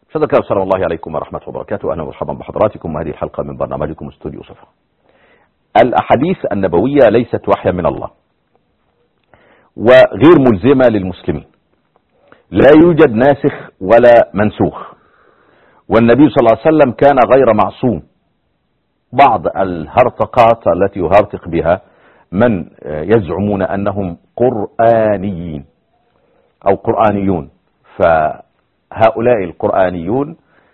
شكرا كده السلام الله عليكم ورحمة الله وبركاته أهلا ومرحبا بحضراتكم وهذه الحلقة من برنامجكم استوديو صفا الأحاديث النبوية ليست وحيا من الله وغير ملزمة للمسلمين لا يوجد ناسخ ولا منسوخ والنبي صلى الله عليه وسلم كان غير معصوم بعض الهرطقات التي يهرطق بها من يزعمون أنهم قرآنيين أو قرآنيون فهؤلاء القرآنيون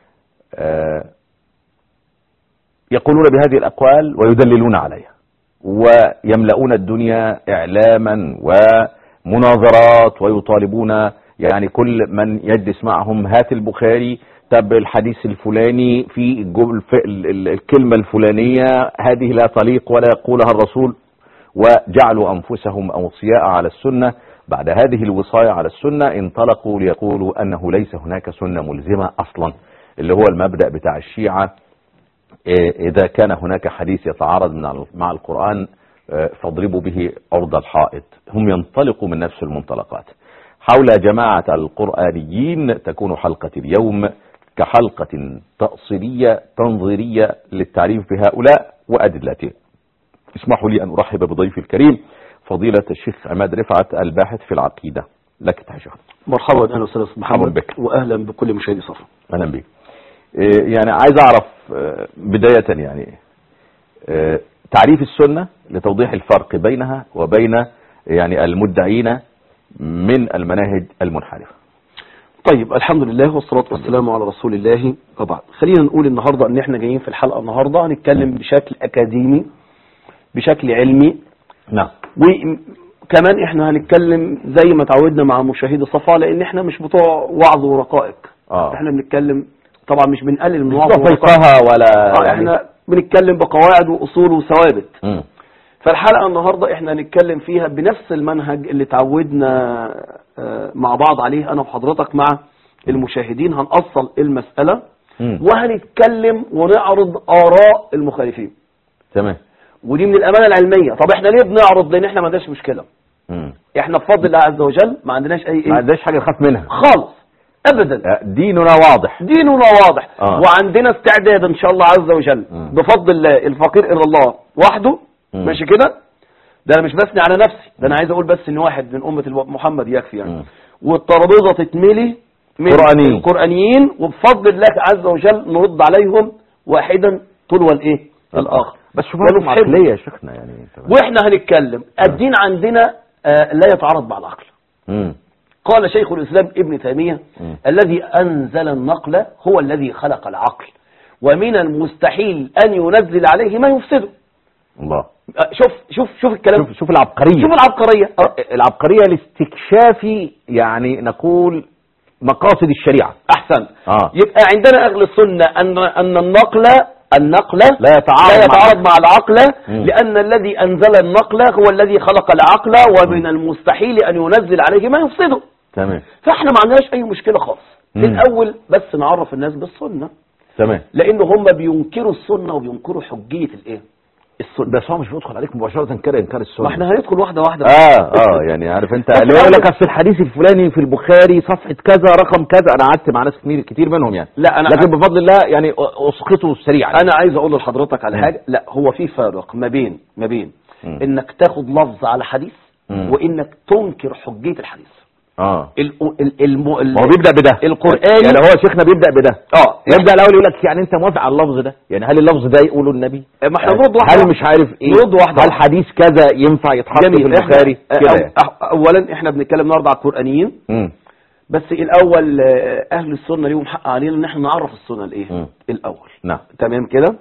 يقولون بهذه الأقوال ويدللون عليها ويملؤون الدنيا إعلاما ومناظرات ويطالبون يعني كل من يجلس معهم هات البخاري طب الحديث الفلاني في الكلمة الفلانية هذه لا تليق ولا يقولها الرسول وجعلوا أنفسهم أوصياء على السنة بعد هذه الوصاية على السنة انطلقوا ليقولوا أنه ليس هناك سنة ملزمة أصلا اللي هو المبدأ بتاع الشيعة إذا كان هناك حديث يتعارض مع القرآن فاضربوا به عرض الحائط هم ينطلقوا من نفس المنطلقات حول جماعة القرآنيين تكون حلقة اليوم كحلقة تأصيلية تنظيرية للتعريف بهؤلاء وأدلته اسمحوا لي أن أرحب بضيفي الكريم فضيلة الشيخ عماد رفعت الباحث في العقيدة لك تحية مرحبا أهلا وسهلا محمد بك وأهلا بكل مشاهدي صفا أهلا بك يعني عايز أعرف بداية يعني تعريف السنة لتوضيح الفرق بينها وبين يعني المدعين من المناهج المنحرفة طيب الحمد لله والصلاة والسلام على رسول الله وبعد خلينا نقول النهاردة ان احنا جايين في الحلقة النهاردة هنتكلم بشكل اكاديمي بشكل علمي نعم وكمان احنا هنتكلم زي ما تعودنا مع مشاهدي صفا لان احنا مش بتوع وعظ ورقائق آه. احنا بنتكلم طبعا مش بنقلل من مش وعظ فقهها ولا آه احنا بنتكلم بقواعد واصول وثوابت مم. فالحلقة النهاردة احنا هنتكلم فيها بنفس المنهج اللي تعودنا آه، مع بعض عليه انا وحضرتك مع المشاهدين هنأصل المسألة مم. وهنتكلم ونعرض آراء المخالفين تمام ودي من الأمانة العلمية طب احنا ليه بنعرض لان احنا ما عندناش مشكلة مم. احنا بفضل الله عز وجل ما عندناش اي ما ايه عندناش حاجة نخاف منها خالص ابدا ديننا واضح ديننا واضح آه. وعندنا استعداد ان شاء الله عز وجل مم. بفضل الله الفقير الى الله وحده مم. ماشي كده ده انا مش بثني على نفسي ده انا عايز اقول بس ان واحد من امه الو- محمد يكفي يعني مم. والترابيزه تتملي من قرآنيين. القرانيين وبفضل الله عز وجل نرد عليهم واحدا تلو الايه الاخر بس شوف ونفهم. لهم عقلية يا شيخنا يعني تمام. واحنا هنتكلم الدين عندنا آه، لا يتعارض مع العقل مم. قال شيخ الإسلام ابن تيمية مم. الذي أنزل النقل هو الذي خلق العقل ومن المستحيل أن ينزل عليه ما يفسده الله أه، شوف شوف شوف الكلام شوف شوف العبقرية شوف العبقرية أه، العبقرية لاستكشاف يعني نقول مقاصد الشريعة أحسن آه. يبقى عندنا أهل السنة أن أن النقل النقل لا يتعارض لا مع يتعارض مع العقل مم. لأن الذي أنزل النقل هو الذي خلق العقل ومن المستحيل أن ينزل عليه ما يفسده تمام فاحنا ما عندناش أي مشكلة خالص في مم. الأول بس نعرف الناس بالسنة تمام لان هم بينكروا السنه وبينكروا حجيه الايه السنه بس هو مش بيدخل عليك مباشرة كده انكار السنة ما احنا هندخل واحده واحده اه اه يعني عارف انت اللي يقول لك اصل الحديث الفلاني في البخاري صفحة كذا رقم كذا انا قعدت مع ناس كتير كتير منهم يعني لا انا لكن بفضل الله يعني اسقطه سريعا انا عايز اقول لحضرتك على مم. حاجه لا هو في فارق ما بين ما بين مم. انك تاخد لفظ على حديث مم. وانك تنكر حجيه الحديث اه ال ال الم ال ما هو بيبدأ بده القرآني- يعني هو شيخنا بيبدأ بده اه يبدأ الاول يقول لك يعني انت موافق على اللفظ ده يعني هل اللفظ ده يقوله النبي ما احنا يعني نرد واحده هل مش عارف ايه نرد واحده هل واحدة. حديث كذا ينفع يتحط في جميل البخاري احنا كده أو يعني أو- اولا احنا بنتكلم النهارده على القرانيين مم. بس الاول آه، اهل السنه ليهم حق علينا ان احنا نعرف السنه الايه مم. الاول نعم تمام كده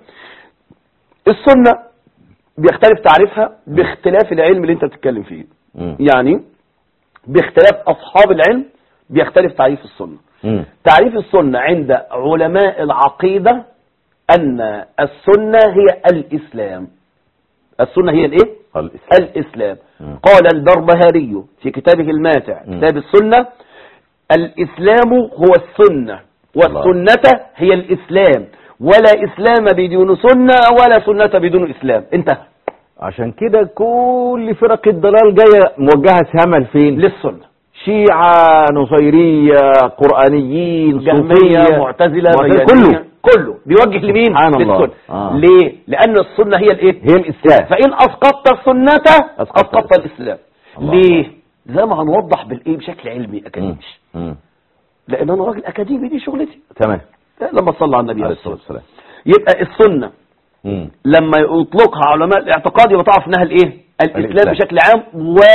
السنة بيختلف تعريفها باختلاف العلم اللي انت بتتكلم فيه مم. يعني باختلاف اصحاب العلم بيختلف تعريف السنة مم. تعريف السنة عند علماء العقيدة ان السنة هي الاسلام السنة هي الايه الإسلام. الاسلام مم. قال البربهاري في كتابه الماتع مم. كتاب السنة الاسلام هو السنة والسنة هي الاسلام ولا اسلام بدون سنة ولا سنة بدون اسلام انتهى عشان كده كل فرق الضلال جاية موجهة سهامها لفين للسنة شيعة نصيرية قرآنيين جهمية صوفية معتزلة معتزلة، بيانية، كله كله بيوجه لمين سبحان الله. للسنة آه. ليه لأن السنة هي الإيه هي الإسلام فإن أسقطت السنة أسقطت أسقطت الإسلام الله. ليه زي ما هنوضح بالإيه بشكل علمي أكاديمي مم. لأن أنا راجل أكاديمي دي شغلتي تمام لما تصلى على النبي عليه عليه الصلاة الصلاة والسلام والسلام يبقى السنة مم. لما يطلقها علماء الاعتقاد يبقى تعرف انها الايه الاسلام الإسلام. بشكل عام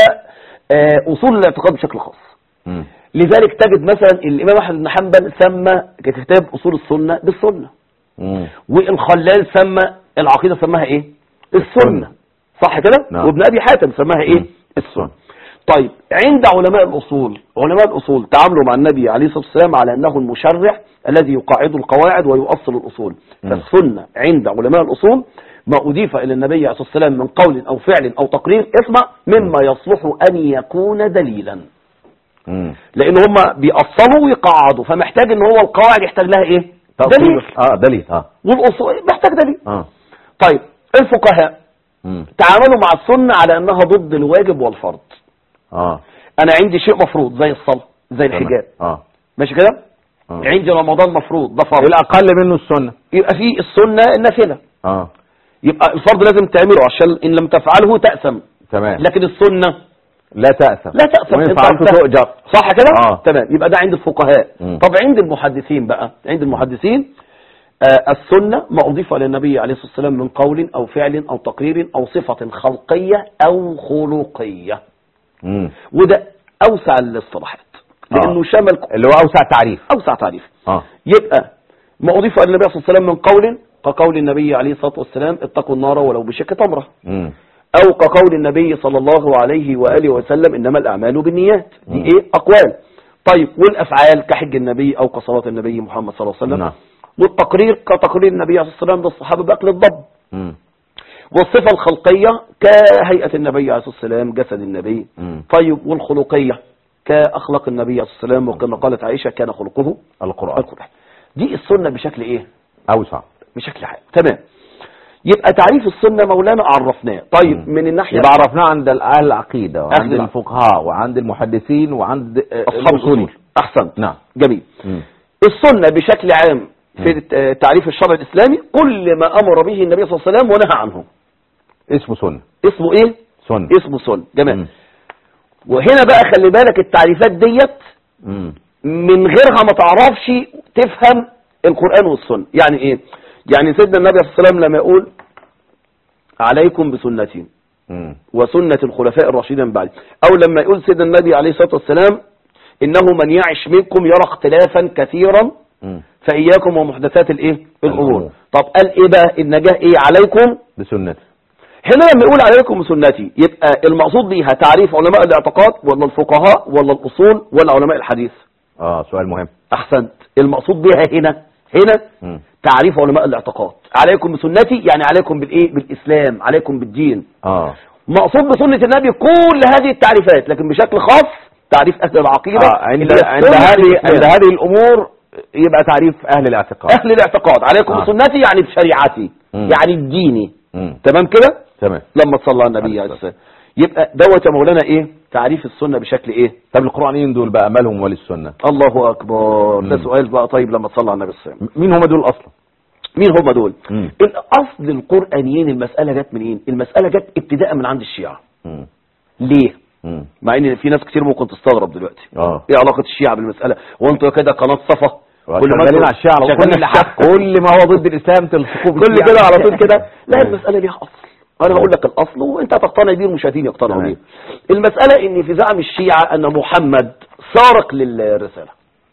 واصول الاعتقاد بشكل خاص مم. لذلك تجد مثلا الامام احمد بن حنبل سمى كتاب اصول السنه بالسنه مم. والخلال سمى العقيده سماها ايه السنه صح كده نعم. وابن ابي حاتم سماها ايه مم. السنه طيب عند علماء الاصول علماء الاصول تعاملوا مع النبي عليه الصلاه والسلام على انه المشرع الذي يقاعد القواعد ويؤصل الاصول مم. فالسنه عند علماء الاصول ما اضيف الى النبي عليه الصلاه والسلام من قول او فعل او تقرير اسمع مما يصلح ان يكون دليلا مم. لان هم بيأصلوا ويقعدوا فمحتاج ان هو القواعد يحتاج لها ايه دليل اه دليل اه والاصول محتاج دليل اه طيب الفقهاء مم. تعاملوا مع السنه على انها ضد الواجب والفرض اه انا عندي شيء مفروض زي الصلاه زي تمام. الحجاب اه ماشي كده آه. عندي رمضان مفروض ده فرض الاقل منه السنة يبقى في السنه النافله اه يبقى الفرض لازم تعمله عشان ان لم تفعله تأثم تمام لكن السنه لا تأثم لا تأثم وإن انت فعلت عرفتها. تؤجر صح كده آه. تمام يبقى ده عند الفقهاء مم. طب عند المحدثين بقى عند المحدثين آه السنة ما أضيف للنبي عليه الصلاة والسلام من قول أو فعل أو تقرير أو صفة خلقية أو خلقية مم. وده أوسع الاصطلاحات لأنه آه. شمل اللي هو اوسع تعريف أوسع تعريف اه يبقى ما أضيف إلى النبي صلى الله عليه وسلم من قول كقول النبي عليه الصلاة والسلام اتقوا النار ولو بشق تمرة مم. أو كقول النبي صلى الله عليه وآله وسلم إنما الأعمال بالنيات دي مم. إيه أقوال طيب والأفعال كحج النبي أو كصلاة النبي محمد صلى الله عليه وسلم نعم والتقرير كتقرير النبي عليه الصلاة والسلام للصحابة بأكل الضب مم. والصفة الخلقية كهيئة النبي عليه الصلاة والسلام جسد النبي مم. طيب والخلقية كأخلاق النبي عليه الصلاة والسلام وكما قالت عائشة كان خلقه القرآن القرآن دي السنة بشكل إيه اوسع بشكل عام تمام يبقى تعريف السنة مولانا عرفناه طيب مم. من الناحية يبقى عرفناه عند اهل العقيدة وعند أهل الع- الفقهاء وعند المحدثين وعند آه، أصحاب الأصولي. الأصول أحسنت نعم جميل مم. السنة بشكل عام في الت- تعريف الشرع الإسلامي كل ما أمر به النبي صلى الله عليه وسلم ونهى عنه اسمه سنة اسمه إيه؟ سنة اسمه سنة جميل مم. وهنا بقى خلي بالك التعريفات ديت مم. من غيرها ما تعرفش تفهم القرآن والسنة يعني إيه؟ يعني سيدنا النبي صلى الله عليه وسلم لما يقول عليكم بسنتي مم. وسنة الخلفاء الراشدين من بعد أو لما يقول سيدنا النبي عليه الصلاة والسلام إنه من يعش منكم يرى اختلافا كثيرا مم. فإياكم ومحدثات الإيه الأمور الأمور. طب قال إيه بقى النجاة إيه عليكم بسنة هنا لما يقول عليكم بسنتي يبقى المقصود بيها تعريف علماء الاعتقاد ولا الفقهاء ولا الأصول ولا علماء الحديث اه سؤال مهم أحسنت المقصود بيها هنا هنا مم. تعريف علماء الاعتقاد عليكم بسنتي يعني عليكم بالإيه بالإسلام عليكم بالدين اه مقصود بسنة النبي كل هذه التعريفات لكن بشكل خاص تعريف أهل العقيدة آه، عند اللي هي عند سنة هذه الإسلام. عند هذه الامور يبقى تعريف اهل الاعتقاد أهل الاعتقاد عليكم آه. بسنتي يعني بشريعتي مم. يعني الديني مم. تمام كده تمام لما تصلى على النبي عليه الصلاة والسلام يبقى دوت يا مولانا ايه تعريف السنة بشكل ايه طب القرآنيين دول بقى مالهم وللسنة الله اكبر ده مم. سؤال بقى طيب لما تصلى على النبي صلى الله عليه وسلم مين هم دول اصلا مين هم دول مم. الاصل القرآنيين المسألة جت منين المسألة جت ابتداء من عند الشيعة مم. ليه مم. مع ان في ناس كتير ممكن تستغرب دلوقتي اه ايه علاقة الشيعة بالمسألة وانتوا كده قناة صفا كل ما شغالين انتوا على الشيعة على شغالين كل على الشيعة. كل ما هو ضد الاسلام تلصقوه كل بالشيعة. كده على طول كده لا مم. المسألة ليها أصل أنا بقول لك الأصل وأنت تقتنع بيه المشاهدين يقتنعوا تمام. بيه المسألة إن في زعم الشيعة أن محمد سارق للرسالة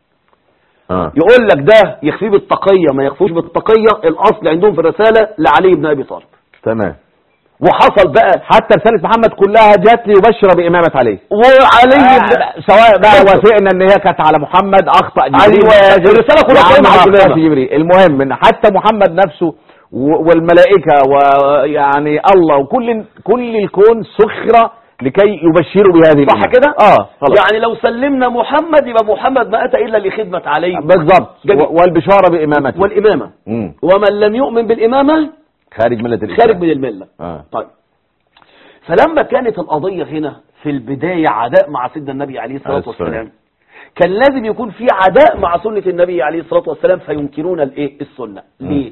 اه يقول لك ده يخفيه بالتقية ما يخفوش بالتقية الأصل عندهم في الرسالة لعلي بن أبي طالب تمام وحصل بقى حتى رسالة محمد كلها جات لي مبشرة بإمامة علي وعلي بن آه، سواء بقى وافقنا ان هي كانت على محمد اخطا جبريل أيوة، الرسالة كلها يا عم قائمة على ما الإمامة. أخطأش جبريل المهم ان حتى محمد نفسه و- والملائكة ويعني الله وكل كل الكون سخر لكي يبشروا بهذه صح الإمامة. كده؟ اه خلاص يعني لو سلمنا محمد يبقى محمد ما أتى إلا لخدمة علي بالضبط جميل. و- والبشارة بإمامته والإمامة مم. ومن لم يؤمن بالإمامة خارج ملة الإسلام خارج من الملة آه. طيب فلما كانت القضية هنا في البداية عداء مع سيدنا النبي عليه الصلاة عليه السلام. والسلام كان لازم يكون في عداء مع سنة النبي عليه الصلاة والسلام فينكرون الايه السنة ليه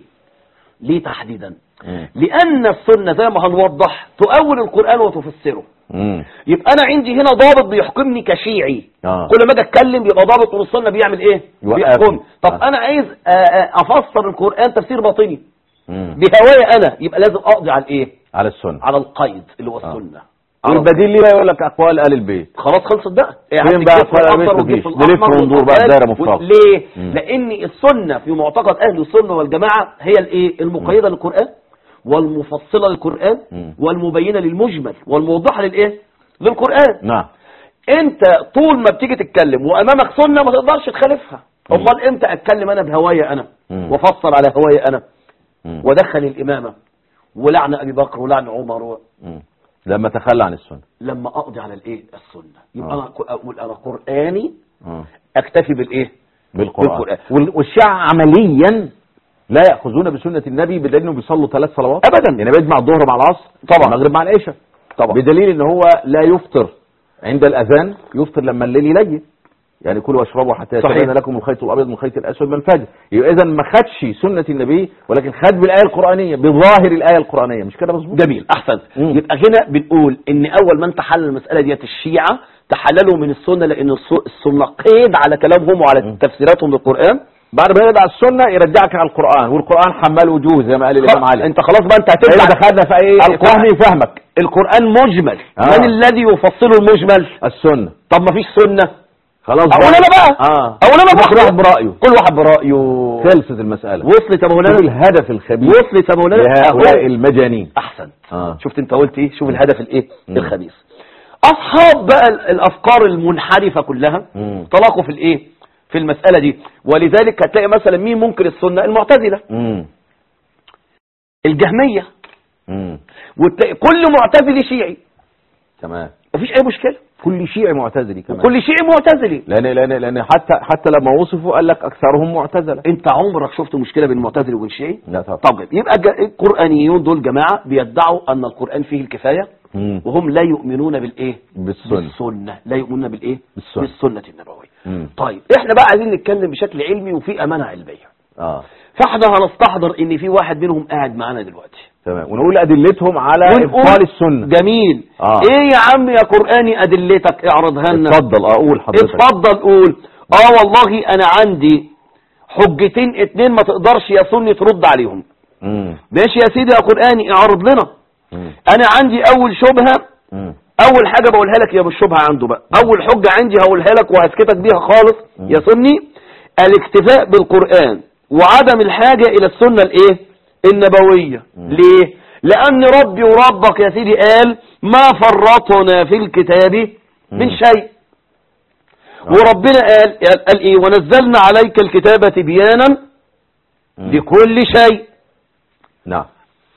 ليه تحديدا مم. لأن السنة زي ما هنوضح تؤول القرآن وتفسره مم. يبقى أنا عندي هنا ضابط بيحكمني كشيعي آه. كل ما اجي اتكلم يبقى ضابط والسنة بيعمل ايه يوقفني. بيحكم طب آه. انا عايز آه، آه، افسر القرآن تفسير باطني مم. بهوايا انا يبقى لازم اقضي على الايه على السنة على القيد اللي هو آه. السنة على والبديل ليه يقول لك اقوال اهل البيت خلاص خلصت بقى فين بقى أقوال أهل البيت مفيش. نلف وندور بقى في دايرة مفرغة. ليه مم. لان السنة في معتقد اهل السنة والجماعة هي الايه المقيدة للقرآن والمفصلة للقرآن مم. والمبينة للمجمل والموضحة للايه للقرآن نعم انت طول ما بتيجي تتكلم وامامك سنة ما تقدرش تخالفها مم. امال امتى اتكلم انا بهوايا انا مم. وافصل على هوايا انا مم. ودخل الامامة ولعن ابي بكر ولعن عمر و... مم. لما تخلى عن السنة لما اقضي على الايه السنة يبقى آه. انا ك- اقول انا قرآني آه. اكتفي بالايه بالقرآن بالقرآن. وال- والشيعة عمليا لا يأخذون بسنة النبي بدليل انه بيصلوا ثلاث صلوات أبداً. يعني بيجمع الظهر مع العصر طبعاً. المغرب مع العشاء طبعا بدليل ان هو لا يفطر عند الاذان يفطر لما الليل يليل يعني كلوا واشربوا حتى صحيح. يتبين لكم الخيط الابيض من الخيط الاسود من الفجر يبقى اذا ما خدش سنه النبي ولكن خد بالايه القرانيه بظاهر الايه القرانيه مش كده مظبوط جميل احسن مم. يبقى هنا بنقول ان اول من تحلل المسألة ديت الشيعة تحللوا من السنة لان الس- السنة قيد على كلامهم وعلى تفسيراتهم للقرآن بعد ما يرجع السنه يرجعك على القران والقران حمال وجوه زي ما قال الامام علي انت خلاص بقى انت احنا هترجع دخلنا في ايه القرآن. فهمي فهمك القرآن مجمل آه. من الذي يفصله المجمل السنه طب ما فيش سنة خلاص اقول انا بقى اه اقول انا كل واحد بقى برايه كل واحد برأيه خلصت المساله وصلت يا شوف مولانا الهدف الخبيث وصلت يا مولانا لهؤلاء أهو. المجانين احسن اه شفت انت قلت ايه شوف الهدف الايه مم. الخبيث اصحاب بقى ال- الافكار المنحرفه كلها مم. طلقوا في الايه في المساله دي ولذلك هتلاقي مثلا مين منكر السنه المعتزله امم الجهميه امم وتلاقي كل معتزلي شيعي تمام مفيش اي مشكله كل شيعي معتزلي كمان كل شيعي معتزلي لان لان لان حتى حتى لما وصفوا قال لك اكثرهم معتزله انت عمرك شفت مشكله بين المعتزلي والشيعي لا طبعا طب يبقى الج- القرانيون دول جماعه بيدعوا ان القران فيه الكفايه مم. وهم لا يؤمنون بالايه بالسنه بالسنه لا يؤمنون بالايه بالسنة. بالسنه النبويه مم. طيب احنا بقى عايزين نتكلم بشكل علمي وفي امانه علميه اه فاحنا هنستحضر ان في واحد منهم قاعد معانا دلوقتي تمام ونقول ادلتهم على ونقول ابطال السنه جميل آه. ايه يا عم يا قراني ادلتك اعرضها لنا اتفضل اه قول حضرتك اتفضل قول اه والله انا عندي حجتين اتنين ما تقدرش يا سني ترد عليهم مم. ماشي يا سيدي يا قراني اعرض لنا مم. انا عندي اول شبهه مم. اول حاجة بقولها لك يا مش شبهة عنده بقى اول حجة عندي هقولها لك وهسكتك بيها خالص يا سني الاكتفاء بالقرآن وعدم الحاجة الى السنة الايه النبوية ليه لان ربي وربك يا سيدي قال ما فرطنا في الكتاب من مم. شيء وربنا قال قال ايه ونزلنا عليك الكتاب تبيانا مم. لكل شيء نعم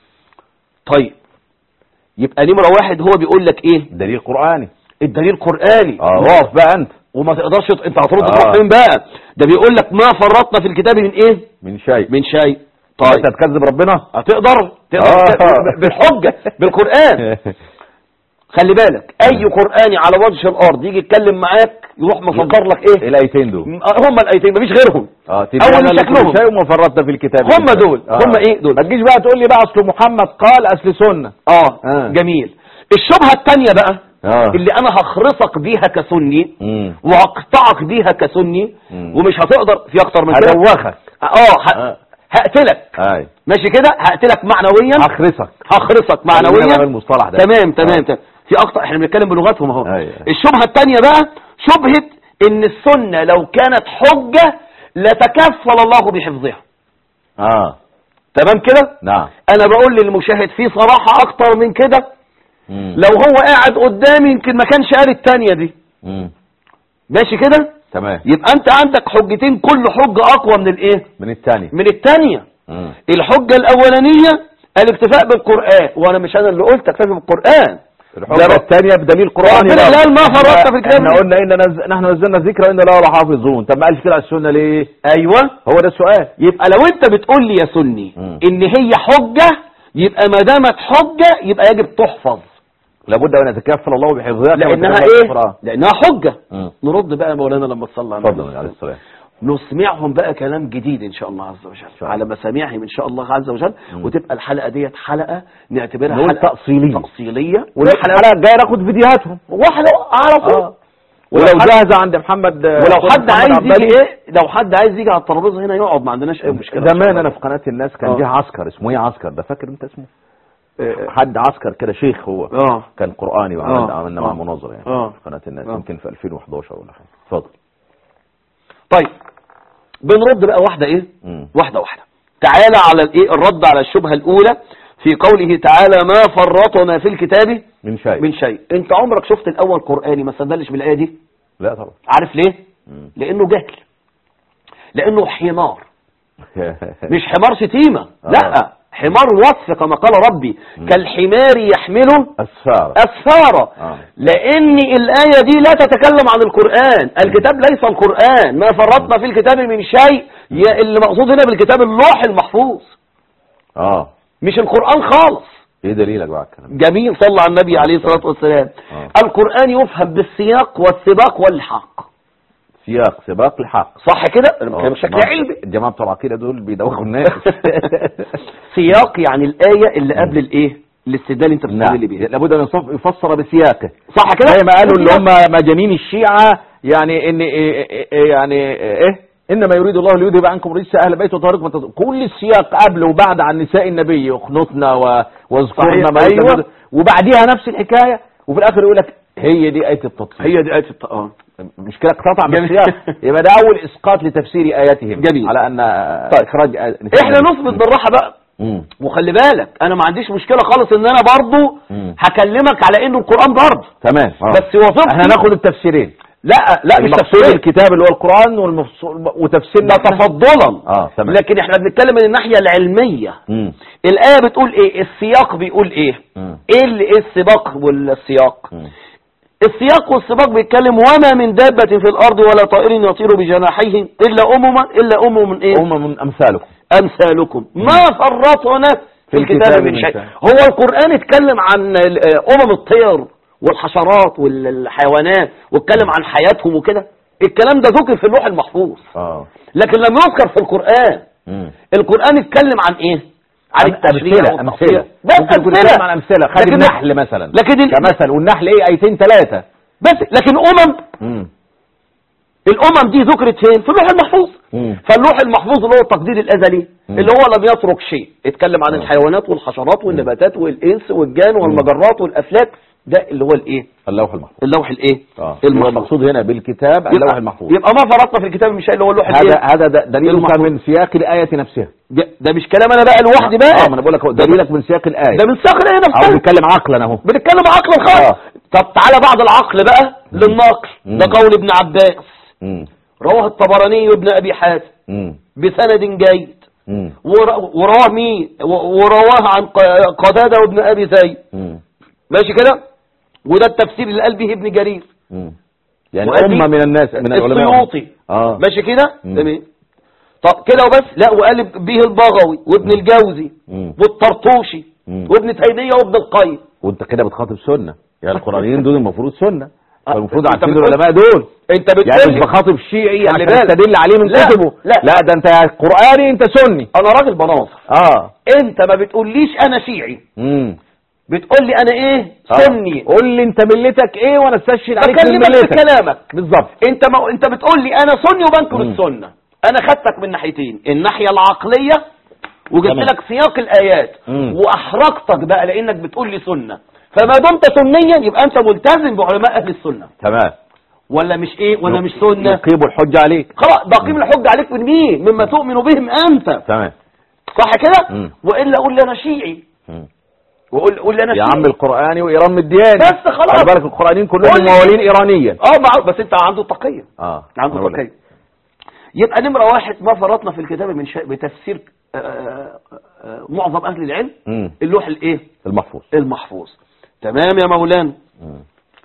طيب يبقى نمرة واحد هو بيقول لك ايه دليل قراني الدليل قرآني اه واقف بقى انت وما تقدرش ت- انت هترد آه. تروح فين بقى ده بيقول لك ما فرطنا في الكتاب من ايه من شيء من شيء طيب طيب انت تكذب ربنا هتقدر تقدر آه. ت- بالحجة بالقرآن خلي بالك اي قرآني على وجه الارض يجي يتكلم معاك يروح مصدر لك ايه الايتين دول هم الايتين مفيش غيرهم اه أول تبيانا لكل شكلهم. شيء وما فرطنا في الكتاب هم من شيء. دول. آه. هم إيه دول؟ ما تجيش بقى تقول لي بقى اصل محمد قال اصل سنه اه, آه. جميل الشبهة التانية بقى اه اللي انا هخرصك بيها كسني مم. وهقطعك بيها كسني مم. ومش هتقدر في اكتر من كده هدوخك اه ه- آه. هقتلك اي ماشي كده هقتلك معنويا هخرسك هخرسك خلينا بقى معنويا بالمصطلح ده تمام تمام آه. تمام في اكتر احنا بنتكلم بلغتهم اهو أيوة. الشبهه الثانيه بقى شبهه ان السنه لو كانت حجه لتكفل الله بحفظها اه تمام كده نعم انا بقول للمشاهد في صراحه اكتر من كده مم. لو هو قاعد قدامي يمكن ما كانش قال الثانيه دي مم. ماشي كده تمام يبقى انت عندك حجتين كل حجه اقوى من الايه من الثاني من الثانيه مم. الحجه الاولانيه الاكتفاء بالقران وانا مش انا اللي قلت اكتفي بالقران الحجة ده- الثانية بدليل قرآني ربنا برضه. قال ما فرطنا في الكتاب احنا قلنا إن نز... نحن نزلنا الذكر وإن لا لحافظون طب ما قالش كده على السنة ليه ايوه هو ده السؤال يبقى لو انت بتقول لي يا سني مم. ان هي حجة يبقى ما دامت حجة يبقى يجب تحفظ لابد ان يتكفل الله بحفظها كما لانها تكفل ايه القرآن. لانها حجة مم. نرد بقى يا مولانا لما تصلى على النبي اتفضل عليه السلام نسمعهم بقى كلام جديد ان شاء الله عز وجل شاء الله. على مسامعهم ان شاء الله عز وجل مم. وتبقى الحلقه ديت حلقه نعتبرها نقول حلقه تأصيلية. تأصيلية والحلقة الجاية ناخد فيديوهاتهم واحده على طول آه. ولو حد- جاهزة عند محمد ولو أخونا حد محمد عايز عبالي، يجي ايه لو حد عايز يجي على الترابيزه هنا يقعد ما عندناش اي مشكله زمان انا في قناة الناس كان آه. جه عسكر اسمه ايه عسكر ده فاكر انت اسمه آه. حد عسكر كده شيخ هو اه كان قرآني وعملنا آه. عملنا مع آه. مناظرة يعني آه. في قناة الناس آه. يمكن في 2011 ولا حاجة اتفضل طيب بنرد بقى واحده ايه مم. واحده واحده تعالى على الايه الرد على الشبهه الاولى في قوله تعالى ما فرطنا في الكتاب من شيء من شيء انت عمرك شفت الاول قراني ما استدلش بالايه دي لا طبعا عارف ليه مم. لانه جهل لانه حمار مش حمار شتيمة آه. لا حمار وصف كما قال ربي كالحمار يحمله أسفار أسفارا آه. لأن الآية دي لا تتكلم عن القرآن الكتاب ليس القرآن ما فرطنا في الكتاب من شيء يا اللي مقصود هنا بالكتاب اللوح المحفوظ اه مش القرآن خالص ايه دليلك بقى على الكلام جميل صلى على النبي عليه الصلاة والسلام آه. القرآن يفهم بالسياق والسباق والحق سياق سباق لحق صح كده انا آه. بتكلم بشكل ما- علمي الجماعة بتوع العقيدة دول بيدوخوا الناس سياق يعني الآية اللي قبل الايه الاستدلال اللي انت نعم بتستدل بيه لابد ان يصف- يفسر بسياقه صح كده زي ما قالوا اللي هم مجانين الشيعة يعني ان إيه إيه إيه يعني ايه انما يريد الله ليذهب عنكم رجس اهل البيت وطهركم من تطهير. كل السياق قبل وبعد عن نساء النبي اخنطنا و- واذكرنا صحيح. ما أيوة. يتمد- وبعديها نفس الحكايه وفي الاخر يقول لك هي دي ايه التطهير هي دي آية الط- اه مش كده اقتطع جميل. بالسياق يبقى ده اول اسقاط لتفسير اياتهم جميل. على ان طيب. اخراج احنا نثبت بالراحة بقى مم. وخلي بالك انا ما عنديش مشكلة خالص ان انا برضو مم. هكلمك على انه القرآن ضرب تمام آه. بس وظيفتي احنا ناخد التفسيرين لا لا مش المقصود تفسير الكتاب اللي هو القرآن والمفصول وتفسيرنا ده تفضلا اه تمام لكن احنا بنتكلم من الناحية العلمية مم. الآية بتقول ايه السياق بيقول ايه مم. ايه اللي ايه السباق والسياق مم. السياق والسباق بيتكلم وما من دابة في الأرض ولا طائر يطير بجناحيه إلا أمما إلا أمم إيه أمم أمثالكم أمثالكم ما فرطنا في الكتاب من شيء هو القرآن اتكلم عن ال- أمم الطير والحشرات والحيوانات واتكلم عن حياتهم وكده الكلام ده ذكر في اللوح المحفوظ اه لكن لم يذكر في القرآن مم. القرآن اتكلم عن ايه عن التشريع أمثلة والتفصيل. أمثلة بس ممكن يكون أمثلة يتكلم عن أمثلة خد لكن- النحل مثلا لكن ال- كمثل والنحل إيه آيتين ثلاثة بس لكن أمم مم. الأمم دي ذكرت فين في اللوح المحفوظ مم. فاللوح المحفوظ اللي هو التقدير الأزلي مم. اللي هو لم يترك شيء اتكلم عن مم. الحيوانات والحشرات والنباتات والإنس والجان والمجرات والأفلاك ده اللي هو الإيه اللوح المحفوظ اللوح الإيه اه المحفوظ. هو المقصود هنا بالكتاب اللوح يبقى, المحفوظ يبقى ما فرطنا في الكتاب من شيء اللي هو اللوح هذا الإيه هذا د- دليلك المحفوظ. من سياق الآية نفسها ده, ده مش كلام أنا بقى لوحدي اه بقى ما انا بقول لك هو دليلك من سياق الآية ده من ساق الآية او نفسها بيتكلم عقلا اهو بنتكلم عقل خالص آه. طب تعالى بعد العقل بقى للنقل مم. ده قول ابن عباس مم. رواه الطبراني وابن أبي حاتم مم. بسند جيد مم. ور- ورواه مين و- ورواه عن ق- قتادة وابن أبي زيد مم. ماشي كده وده التفسير اللي قال به ابن جرير مم. يعني وقال أمة لي من الناس من العلماء السيوطي اه ماشي كده مم. تمام طب كده وبس لا وقال به البغوي وابن الجوزي مم. والطرطوشي مم. وابن تيمية وابن القيم وانت كده بتخاطب سنة يعني القرآنيين دول المفروض سنة آه، فالمفروض انت عارفين بتقول- العلماء دول انت يعني بتقول مش بخاطب شيعي خلي عشان بالك. استدل عليه من لا، كتبه لا. لا ده انت يا قرآني انت سني انا راجل بناظر اه انت ما بتقوليش انا شيعي امم بتقول لي انا ايه سني قول لي انت ملتك ايه وانا استشهد عليك من بكلمك في ملتك كلامك بالظبط انت ما انت بتقول لي انا سني وبنكر مم. السنه انا خدتك من ناحيتين الناحيه العقليه وجبت تمام. لك سياق الايات مم. واحرجتك بقى لانك بتقول لي سنه فما دمت سنيا يبقى انت ملتزم بعلماء اهل السنه تمام ولا مش ايه ولا مش سنه يقيم الحجة عليك خلاص بقيم الحج عليك من مين مما تؤمن بهم انت تمام صح كده مم. والا قول لي انا شيعي مم. وقول قول لي انا يا شيعي عم القرآني وإيران مدياني بس خلاص. خلي بالك القرآنيين كلهم قول لي. موالين إيرانيا اه مع- بس انت عنده تقيه اه عنده أنا بقول لك. تقية يبقى نمرة واحد ما فرطنا في الكتاب من شيء بتفسير آه، آه، آه، معظم أهل العلم مم. اللوح الايه المحفوظ المحفوظ تمام يا مولانا مم.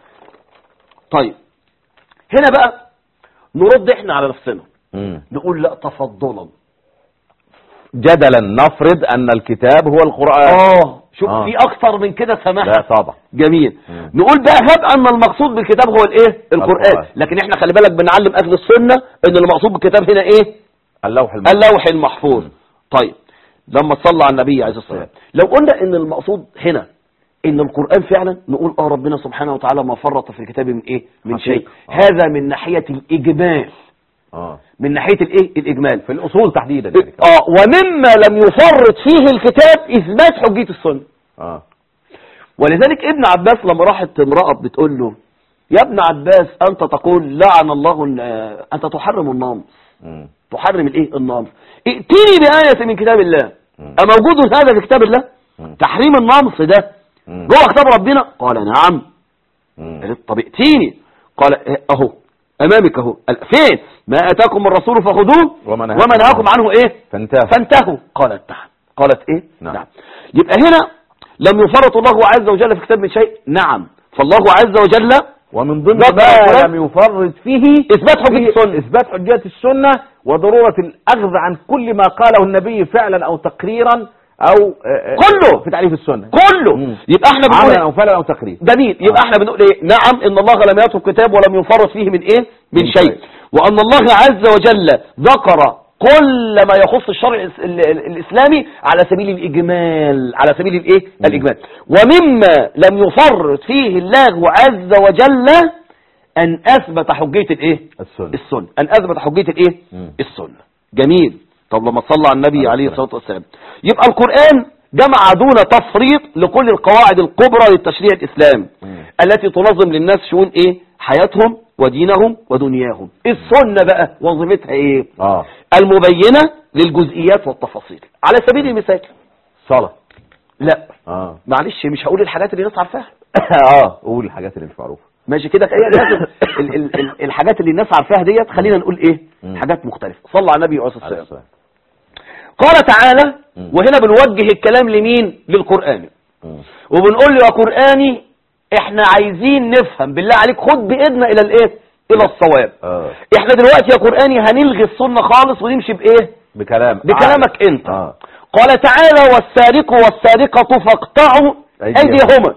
طيب هنا بقى نرد احنا على نفسنا مم. نقول لا تفضلا جدلا نفرض أن الكتاب هو القرآن اه شوف آه. في اكتر من كده سماحه لا طبعا جميل مم. نقول بقى هب ان المقصود بالكتاب هو الايه القرآن القرآن. لكن احنا خلي بالك بنعلم اهل السنة ان المقصود بالكتاب هنا ايه اللوح المحفوظ اللوح المحفوظ طيب لما صلى على النبي عليه الصلاة والسلام لو قلنا ان المقصود هنا ان القرآن فعلا نقول اه ربنا سبحانه وتعالى ما فرط في الكتاب من ايه من حقيقة. شيء آه. هذا من ناحية الاجمال اه من ناحية الايه الاجمال في الاصول تحديدا يعني اه ومما لم يفرط فيه الكتاب اثبات حجية السنة اه ولذلك ابن عباس لما راحت امرأة بتقول له يا ابن عباس أنت تقول لعن الله ال- آه، أنت تحرم الناموس مم. تحرم الايه الناموس ائتني بآية من كتاب الله مم. أموجود هذا في كتاب الله مم. تحريم الناموس ده مم. جوه كتاب ربنا قال نعم مم. قالت طب ائتيني قال إيه، اهو امامك اهو قال فين ما اتاكم الرسول فخذوه وما نهاكم وما نهاكم عنه ايه فانتهى فانتهوا قالت نعم قالت ايه نعم. نعم يبقى هنا لم يفرط الله عز وجل في كتاب من شيء نعم فالله عز وجل ومن ضمن ذكر ما القرآن لم يفرط فيه اثبات حجية في السنة اثبات حجية السنة وضرورة الاخذ عن كل ما قاله النبي فعلا او تقريرا او آه، آه، كله. في تعريف السنة كله مم. يبقى احنا عملا بنقول او فعلا او تقرير جميل يبقى آه. احنا بنقول ايه نعم ان الله لم يترك كتاب ولم يفرط فيه من ايه من من شيء شيء. وان الله عز وجل ذكر كل ما يخص الشرع الإس- ال- ال- الاسلامي على سبيل الاجمال على سبيل الايه مم. الاجمال ومما لم يفرط فيه الله عز وجل ان اثبت حجيه الايه السنة السنه ان اثبت حجيه الايه مم. السنه جميل طب لما صلى على النبي عليه عليه السلام. الصلاه والسلام يبقى القران جمع دون تفريط لكل القواعد الكبرى للتشريع الاسلامي مم. التي تنظم للناس شؤون ايه حياتهم ودينهم ودنياهم السنه بقى وظيفتها ايه اه المبينه للجزئيات والتفاصيل على سبيل المثال صلاة لا اه معلش مش هقول الحاجات اللي الناس عارفاها اه قول الحاجات اللي مش معروفة ماشي كده هي لازم ال- ال- ال- الحاجات اللي الناس عارفاها ديت خلينا نقول ايه مم. حاجات مختلفه صلى على النبي عليه الصلاه عليه والسلام السلام قال تعالى مم. وهنا بنوجه الكلام لمين للقرآن مم. وبنقول له يا قرآني احنا عايزين نفهم بالله عليك خد بإيدنا الى الايه الى الصواب اه احنا دلوقتي يا قرآني هنلغي السنة خالص ونمشي بايه بكلام بكلامك انت اه قال تعالى والسارق والسارقة فاقطعوا أيديهما. ايديهما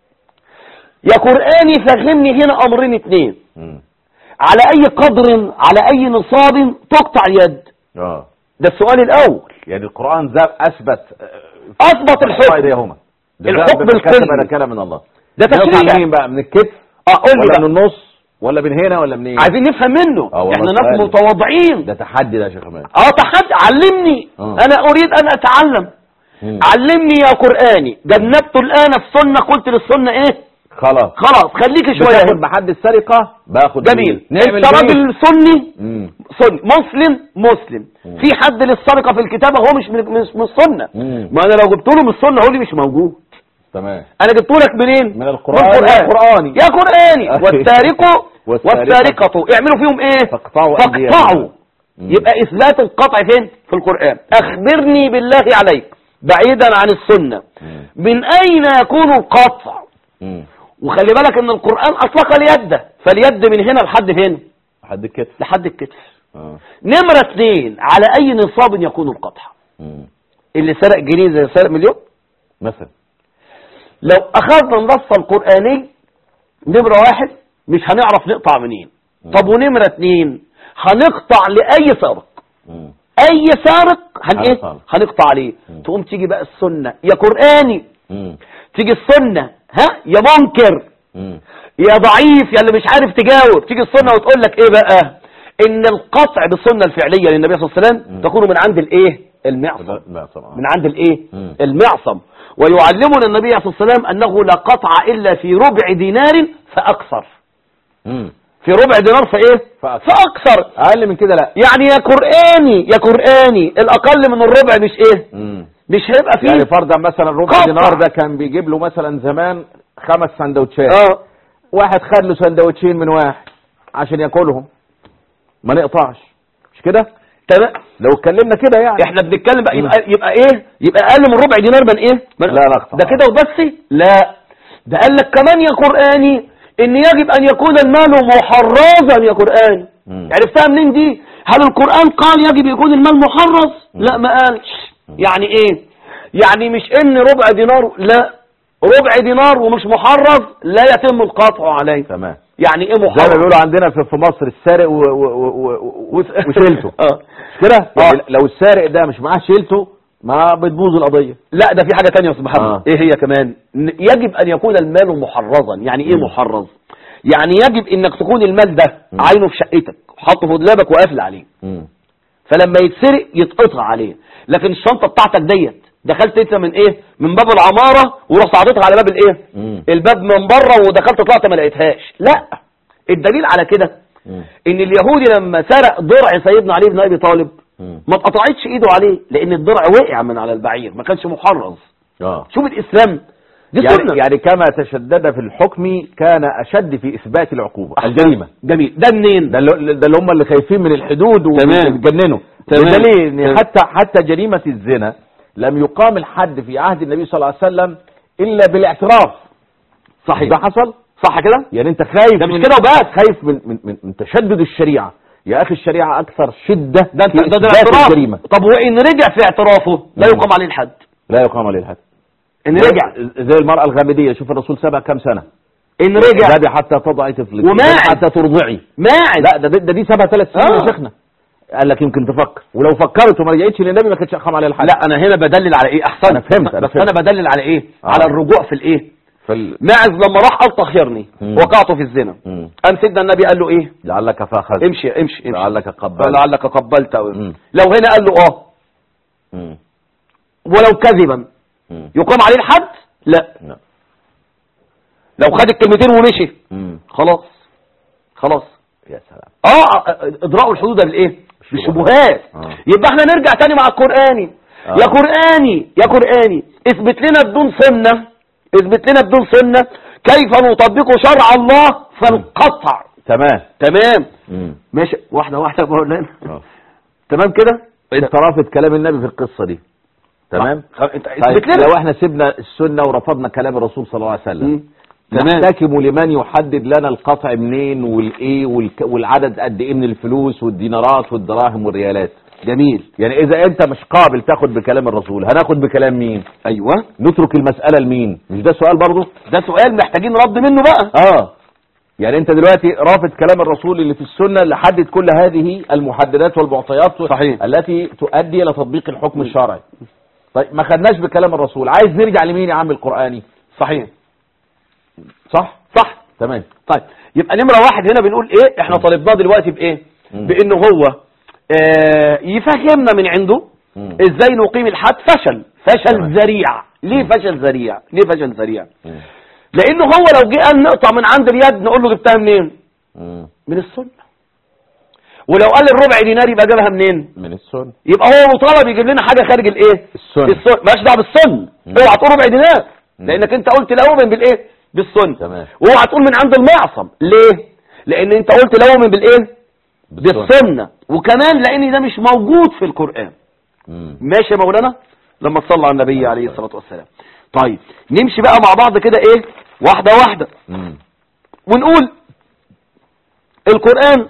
يا قرآني فهمني هنا امرين اتنين مم. على اي قدر على اي نصاب تقطع اليد اه ده السؤال الاول يعني القرآن ذا اثبت اثبت الحكم ايديهما ده الحكم بما كتب الكلي. ده كلام من الله ده نقطع تشريع منين بقى من الكتف اه قول لي ولا بقى من النص ولا من هنا ولا منين عايزين نفهم منه اه والله احنا ناس سؤال. متواضعين ده تحدي ده يا شيخ مالك اه تحدي علمني اه. انا اريد ان اتعلم مم. علمني يا قرآني جنبت الان السنة قلت للسنة ايه خلاص خلاص خليك شوية بتاخد هنا. بحد السرقة باخد جميل بيه. نعمل انت بيه. راجل سني مم. سني مسلم مسلم مم. في حد للسرقة في الكتابة هو مش من مش من السنة مم. ما انا لو جبت له من السنة هو اللي مش موجود تمام انا جبت لك منين من القرآن من يا قرآني. يا قرآني والسارق والسارقة. والسارقة اعملوا فيهم ايه فاقطعوا أيديهما. فاقطعوا مم. يبقى اثبات القطع فين في القرآن اخبرني بالله عليك بعيدا عن السنة مم. من اين يكون القطع مم. وخلي بالك ان القرآن اطلق اليد فاليد من هنا لحد فين حد الكتف لحد الكتف اه نمرة اثنين على اي نصاب يكون القطع مم. اللي سرق جنيه زي سرق مليون مثلا لو اخذنا النص القرآني نمرة واحد مش هنعرف نقطع منين طب ونمرة اتنين هنقطع لأي سارق مم. أي سارق هن إيه؟ هنقطع. هنقطع عليه مم. تقوم تيجي بقى السنة يا قرآني مم. تيجي السنة ها يا منكر مم. يا ضعيف يا اللي مش عارف تجاوب تيجي السنة وتقول لك ايه بقى ان القطع بالسنة الفعلية للنبي صلى الله عليه وسلم مم. تكون من عند الايه المعصم لا لا طبعا من عند الايه مم. المعصم ويعلمنا النبي عليه الصلاة والسلام انه لا قطع الا في ربع دينار فاكثر مم. في ربع دينار فايه فأكثر. فاكثر اقل من كده لا يعني يا قرآني يا قرآني الاقل من الربع مش ايه مم. مش هيبقى فيه يعني فرضا مثلا ربع قطع. دينار ده كان بيجيب له مثلا زمان خمس سندوتشات اه واحد خد له سندوتشين من واحد عشان ياكلهم ما نقطعش مش كده تمام لو اتكلمنا كده يعني احنا بنتكلم بقى مم. يبقى يبقى ايه يبقى اقل من ربع دينار من ايه من لا نقطع. ده كده وبس لا ده قال لك كمان يا قرآني ان يجب ان يكون المال محرزا يا قرآني مم. عرفتها منين دي هل القرآن قال يجب يكون المال محرز لا ما قالش يعني ايه يعني مش ان ربع دينار لا ربع دينار ومش محرز لا يتم القطع عليه تمام يعني ايه زي ما محرز بيقولوا عندنا في في مصر السارق و... و... و... و... وشيلته اه مش كده آه. يعني لو السارق ده مش معاه شيلته ما بتبوظ القضيه لا ده في حاجة تانية يا استاذ محمد آه. ايه هي كمان ن- يجب ان يكون المال محرزا يعني ايه مم. محرز يعني يجب انك تكون المال ده مم. عينه في شقتك وحاطه في دولابك وقافل عليه مم. فلما يتسرق يتقطع عليه لكن الشنطه بتاعتك ديت دخلت انت من ايه من باب العماره ورحت حاططها على باب الايه مم. الباب من بره ودخلت طلعت ما لقيتهاش لا الدليل على كده مم. ان اليهودي لما سرق درع سيدنا علي بن ابي طالب مم. ما اتقطعتش ايده عليه لان الدرع وقع من على البعير ما كانش محرز اه شوف الاسلام دي يعني سنه يعني كما تشدد في الحكم كان اشد في اثبات العقوبه الجريمه جميل ده منين ده اللي ده اللي هم اللي خايفين من الحدود تمام. وبيتجننوا تمام. بدليل ان تمام. حتى حتى جريمه الزنا لم يقام الحد في عهد النبي صلى الله عليه وسلم الا بالاعتراف صحيح ده حصل صح كده يعني انت خايف ده مش من- كده وبس. خايف من من من, من تشدد الشريعه يا اخي الشريعه اكثر شده ده في ده, ده إثبات الاعتراف الجريمه طب وان رجع في اعترافه لا مم. يقام عليه الحد لا يقام عليه الحد ان رجع زي المراه الغامديه شوف الرسول سابها كام سنه ان رجع ده حتى تضعي طفلك وماعز. حتى ترضعي ماعد لا ده ده دي سابها ثلاث سنين آه. يا شيخنا قال لك يمكن تفكر ولو فكرت وما رجعتش للنبي ما كانتش اقام عليها الحد لا انا هنا بدلل على ايه احسن أنا فهمت، أنا بس فهمت. انا بدلل على ايه آه. على الرجوع في الايه فال... ماعز لما راح قال طهرني مم. وقعت في الزنا مم. قام سيدنا النبي قال له ايه لعلك فاخذ امشي امشي امشي لعلك قبلت لعلك قبلت أو مم. لو هنا قال له اه مم. ولو كذبا مم. يقام عليه الحد لا لا. لو خد الكلمتين ومشي مم. خلاص خلاص يا سلام اه اضراء الحدود بالايه بالشبهات آه. يبقى احنا نرجع تاني مع القرآني آه. يا قرآني يا قرآني اثبت لنا بدون سنة اثبت لنا بدون سنة كيف نطبق شرع الله فنقطع تمام تمام مم. ماشي واحدة واحدة بقول لنا آه. تمام كده انت رافض كلام النبي في القصه دي تمام خ- انت طيب اثبت لنا لو احنا سيبنا السنه ورفضنا كلام الرسول صلى الله عليه وسلم مم. تمام نحتكم لمن يحدد لنا القطع منين والايه والك... والعدد قد ايه من الفلوس والدينارات والدراهم والريالات جميل يعني اذا انت مش قابل تاخد بكلام الرسول هناخد بكلام مين ايوه نترك المساله لمين مش ده سؤال برضه ده سؤال محتاجين رد منه بقى اه يعني انت دلوقتي رافض كلام الرسول اللي في السنه اللي حدد كل هذه المحددات والمعطيات صحيح. التي تؤدي الى تطبيق الحكم الشرعي طيب ما خدناش بكلام الرسول عايز نرجع لمين يا عم القراني صحيح صح صح تمام طيب يبقى نمرة واحد هنا بنقول ايه احنا طالبناه دلوقتي بايه مم. بانه هو آه يفهمنا من عنده مم. ازاي نقيم الحد فشل فشل تمام. ذريع ليه فشل ذريع ليه فشل ذريع مم. لانه هو لو جه قال نقطع من عند اليد نقول له جبتها منين مم. من السنه ولو قال الربع دينار يبقى جابها منين من السنه يبقى هو مطالب يجيب لنا حاجه خارج الايه السنة. السنه مالهاش دعوه بالسن مم. اوعى تقول ربع دينار مم. لانك انت قلت لا اؤمن بالايه بالسنه تمام. واوعى تقول من عند المعصم ليه لان انت قلت لا اؤمن بالايه بالسنه وكمان لان ده مش موجود في القران مم. ماشي يا مولانا لما تصلى على النبي عليه الصلاه والسلام طيب نمشي بقى مع بعض كده ايه واحده واحده مم. ونقول القرآن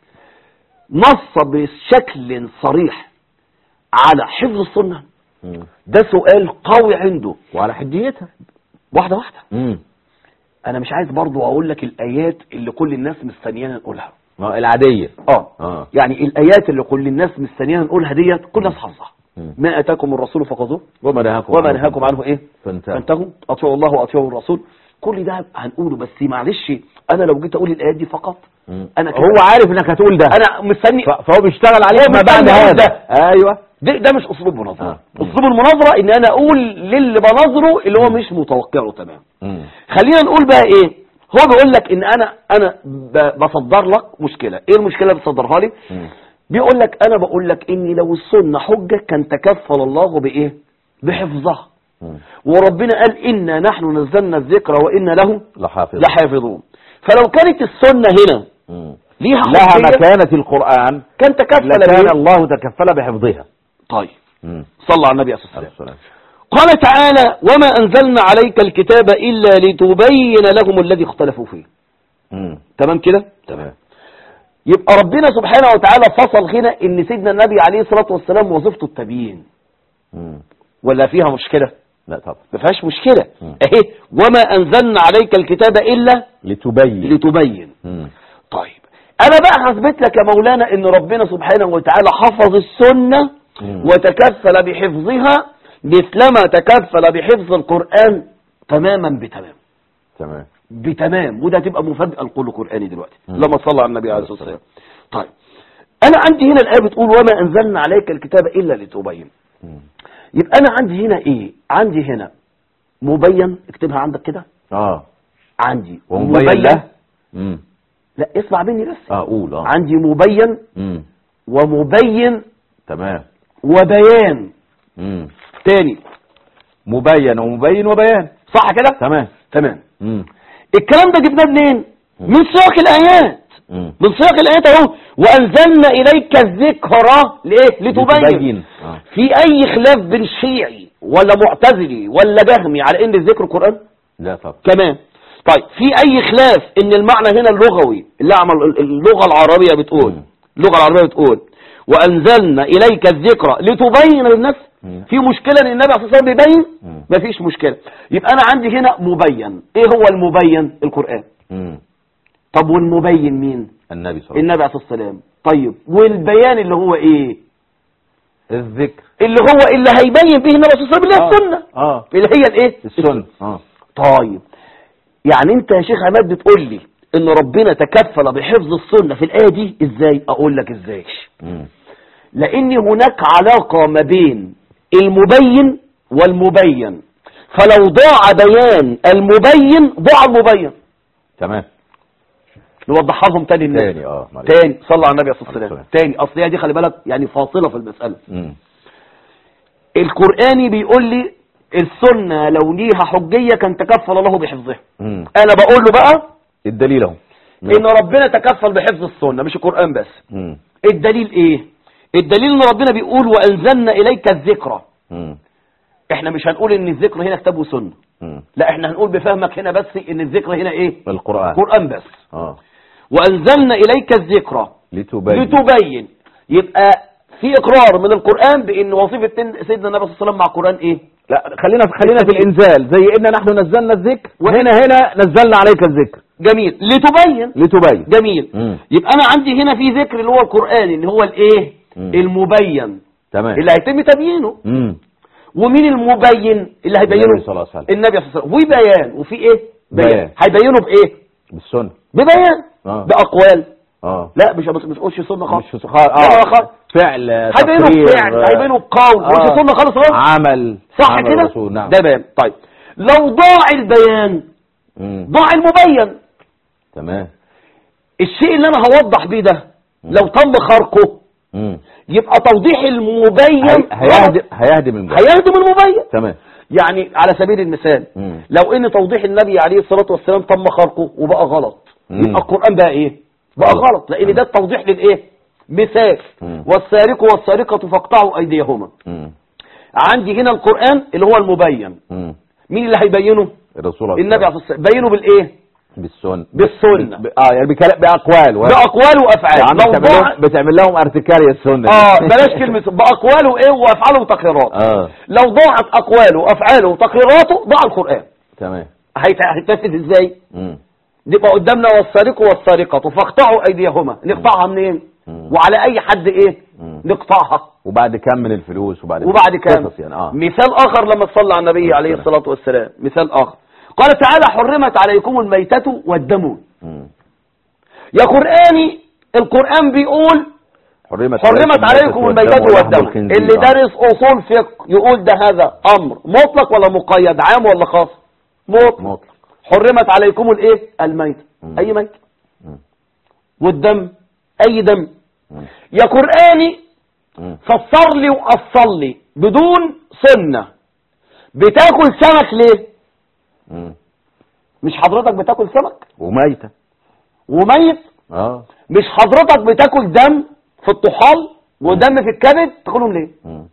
نص بشكل صريح على حفظ السنة مم. ده سؤال قوي عنده وعلى حجيتها واحدة واحدة مم. انا مش عايز برضو اقول لك الايات اللي كل الناس مستنيانا نقولها ما هو العاديه اه اه يعني الايات اللي كل الناس مستنيانا نقولها ديت كل الناس حافظها مم. ما اتاكم الرسول فخذوه وما نهاكم وما نهاكم عنه ايه فانتهوا فانتهوا اطيعوا الله واطيعوا الرسول كل ده هنقوله بس معلش انا لو جيت اقول الايات دي فقط مم. انا كده- هو عارف انك هتقول ده انا مستني ف- فهو بيشتغل عليه هو ما بعد مستني يقول هذا ده. ايوه ده, ده مش اسلوب مناظره آه. اسلوب المناظره ان انا اقول للي بناظره اللي هو مش متوقعه تمام مم. خلينا نقول بقى ايه هو بيقول لك ان انا انا ب- بصدر لك مشكله ايه المشكله اللي بتصدرها لي مم. بيقول لك انا بقول لك ان لو السنه حجه كان تكفل الله بايه بحفظها مم. وربنا قال انا نحن نزلنا الذكر وانا له لحافظ لحافظون فلو كانت السنه هنا مم. ليها لها حجيه مكانة القرآن كان تكفل لكان بإيه؟ الله تكفل بحفظها طيب مم. صلى على النبي عليه الصلاه عليه والسلام السلام. قال تعالى وما أنزلنا عليك الكتاب إلا لتبين لهم الذي اختلفوا فيه مم. تمام كده تمام يبقى ربنا سبحانه وتعالى فصل هنا ان سيدنا النبي عليه الصلاة والسلام وظيفته التبيين مم. ولا فيها مشكلة لا طبعا ما فيهاش مشكلة مم. اهي وما انزلنا عليك الكتاب الا لتبين لتبين مم. طيب انا بقى هثبت لك يا مولانا ان ربنا سبحانه وتعالى حفظ السنة مم. وتكفل بحفظها مثلما تكفل بحفظ القرآن تماما بتمام تمام بتمام وده تبقى مفاجأة لكل قرآني دلوقتي مم. لما صلى على النبي عليه الصلاة والسلام طيب انا عندي هنا الآية بتقول وما انزلنا عليك الكتاب الا لتبين مم. يبقى انا عندي هنا ايه عندي هنا مبين اكتبها عندك كده اه عندي ومبين له مم. لا اسمع مني بس اه قول اه عندي مبين مم. ومبين تمام وبيان مم. تاني مبين ومبين وبيان صح كده تمام تمام مم. الكلام ده جبناه منين من سياق الايات مم. من سياق الايات اهو وانزلنا اليك الذكرى لايه لتبين لتبين. آه. في اي خلاف بين شيعي ولا معتزلي ولا جهمي على ان الذكر قران لا طبعا كمان طيب في اي خلاف ان المعنى هنا اللغوي اللي عمل اللغه العربيه بتقول مم. اللغه العربيه بتقول وانزلنا اليك الذكرى لتبين للناس مم. في مشكله ان النبي عليه الصلاه والسلام بيبين مم. مفيش مشكله يبقى انا عندي هنا مبين ايه هو المبين القران مم. طب والمبين مين النبي صلى الله النبي عليه الصلاه والسلام طيب والبيان اللي هو ايه عليه وسلم الذكر اللي هو اللي هيبين به النبي صلى الله عليه وسلم اللي هي آه. السنه اه اللي هي الايه السنة اه طيب يعني انت يا شيخ عماد بتقول لي ان ربنا تكفل بحفظ السنة في الآية دي ازاي اقول لك ازاي مم. لان هناك علاقة ما بين المبين والمبين فلو ضاع بيان المبين ضاع المبين تمام نوضحها لهم تاني الناس تاني اه معلش. تاني صلى على النبي صلى الله عليه عليه وسلم تاني اصل هي دي خلي بالك يعني فاصلة في المسألة مم. القرآني بيقول لي السنة لو ليها حجية كان تكفل الله بحفظها مم. انا بقول له بقى الدليل اهو ان ربنا تكفل بحفظ السنة مش القرآن بس مم. الدليل ايه الدليل ان ربنا بيقول وانزلنا اليك الذكرى مم. احنا مش هنقول ان الذكر هنا كتاب وسنة مم. لا احنا هنقول بفهمك هنا بس ان الذكر هنا ايه القرآن قرآن بس اه وانزلنا اليك الذكرى لتبين لتبين يبقى في اقرار من القرآن بان وظيفة سيدنا النبي صلى الله عليه وسلم مع القرآن ايه لا خلينا خلينا في الانزال زي ان نحن نزلنا الذكر وهنا هنا نزلنا عليك الذكر جميل لتبين لتبين جميل مم. يبقى انا عندي هنا في ذكر اللي هو القرآن اللي هو الايه مم. المبين تمام اللي هيتم تبيينه مم. ومين المبين اللي هيبينه النبي صلى الله عليه وسلم النبي صلى الله عليه وسلم وبيان وفي ايه بيان. هيبينه بايه بالسنة ببيان اه باقوال اه لا مش مش تقولش سنه خالص مش خالص لا، اه خالص. فعل هيبينه تقرير، بفعل هيبينه بقول آه. مش سنه خالص اهو عمل صح عمل كده الرسول نعم ده بيان طيب لو ضاع البيان مم. ضاع المبين تمام الشيء اللي انا هوضح بيه ده لو تم خرقه مم. يبقى توضيح المبين هي- هيهدم هيهدم المجال هيهدم المبين تمام يعني على سبيل المثال مم. لو ان توضيح النبي عليه الصلاة والسلام تم خرقه وبقى غلط مم. يبقى القرآن بقى ايه بقى غلط. غلط لان ده التوضيح للايه مثال مم. والسارق والسارقة فاقطعوا ايديهما مم. عندي هنا القرآن اللي هو المبين مم. مين اللي هيبينه الرسول عليه النبي عليه الصلاة والسلام بينه بالايه بالسنة بالسنة. ب- اه يعني بكلام باقوال و... باقوال يا وافعال عم لو بتعمل ضاع لهم بتعمل لهم ارتكارية السنة اه بلاش كلمة باقواله ايه وافعاله وتقريراته اه لو ضاعت اقواله وافعاله وتقريراته ضاع القرآن تمام هيت- هيتنفذ ازاي مم. نبقى قدامنا والسارق والسارقة فاقطعوا ايديهما نقطعها منين مم. وعلى اي حد ايه مم. نقطعها وبعد كم من الفلوس وبعد وبعد كام قصص يعني اه مثال اخر لما تصلى على النبي عليه والسلام. الصلاة والسلام مثال اخر قال تعالى حرمت عليكم الميتة والدم مم. يا قرآني القرآن بيقول حرمت حرمت عليكم الميتة والدم والخنزير. اللي آه. دارس اصول فقه يقول ده هذا امر مطلق ولا مقيد عام ولا خاص مطلق مطلق حرمت عليكم الايه الميت مم. اي ميت مم. والدم اي دم مم. يا قرآني مم. فسر لي وأصل لي بدون سنة بتاكل سمك ليه مم. مش حضرتك بتاكل سمك وميتة وميت اه مش حضرتك بتاكل دم في الطحال ودم في الكبد تاكلهم ليه مم.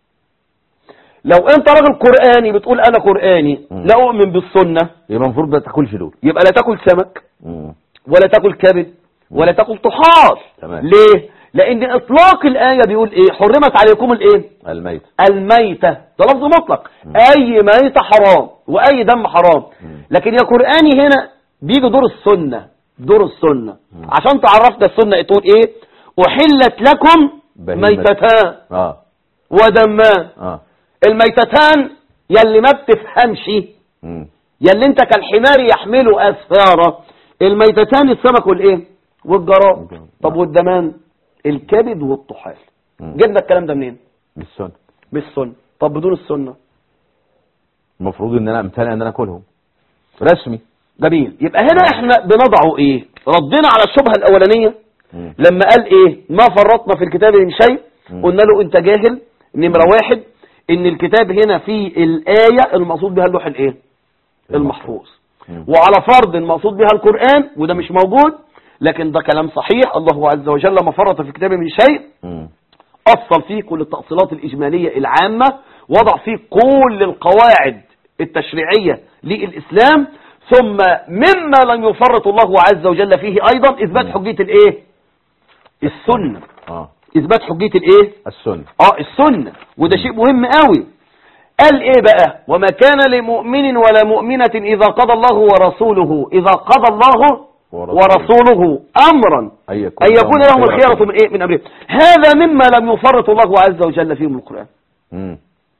لو انت راجل قرآني بتقول انا قرآني مم. لا اؤمن بالسنة يبقى المفروض ما تاكلش دول يبقى لا تاكل سمك مم. ولا تاكل كبد ولا تاكل طحال تمام. ليه لان اطلاق الايه بيقول ايه حرمت عليكم الايه الميت الميتة ده لفظ مطلق اي ميتة حرام واي دم حرام لكن يا قرآني هنا بيجي دور السنة دور السنة عشان تعرفنا السنة تقول ايه احلت لكم بهيمة. ميتتان اه ودمان اه الميتتان يلي ما بتفهمش مم. يلي انت كالحمار يحمل اسفارا الميتتان السمك والايه والجراد الجراد. طب والدمان الكبد والطحال مم. جبنا الكلام ده منين بالسنة بالسنة طب بدون السنة المفروض ان انا امتنع ان انا اكلهم رسمي جميل يبقى هنا احنا بنضعه ايه ردنا على الشبهة الاولانية مم. لما قال ايه ما فرطنا في الكتاب من شيء مم. قلنا له انت جاهل نمرة واحد ان الكتاب هنا في الآية المقصود بها اللوح الايه المحفوظ مم. وعلى فرض المقصود بها القرآن وده مش موجود لكن ده كلام صحيح الله عز وجل ما فرط في الكتاب من شيء مم. أصل فيه كل التأصيلات الإجمالية العامة وضع فيه كل القواعد التشريعية للإسلام ثم مما لم يفرط الله عز وجل فيه أيضا إثبات حجية الإيه السنة اه إثبات حجية الإيه السنة اه السنة وده شيء مهم قوي قال ايه بقى وما كان لمؤمن ولا مؤمنة اذا قضى الله ورسوله اذا قضى الله ورسوله. ورسوله امرا أن يكون ان يكون لهم لهم الخيرة من ايه من امره هذا مما لم يفرط الله عز وجل فيه من القرآن مم.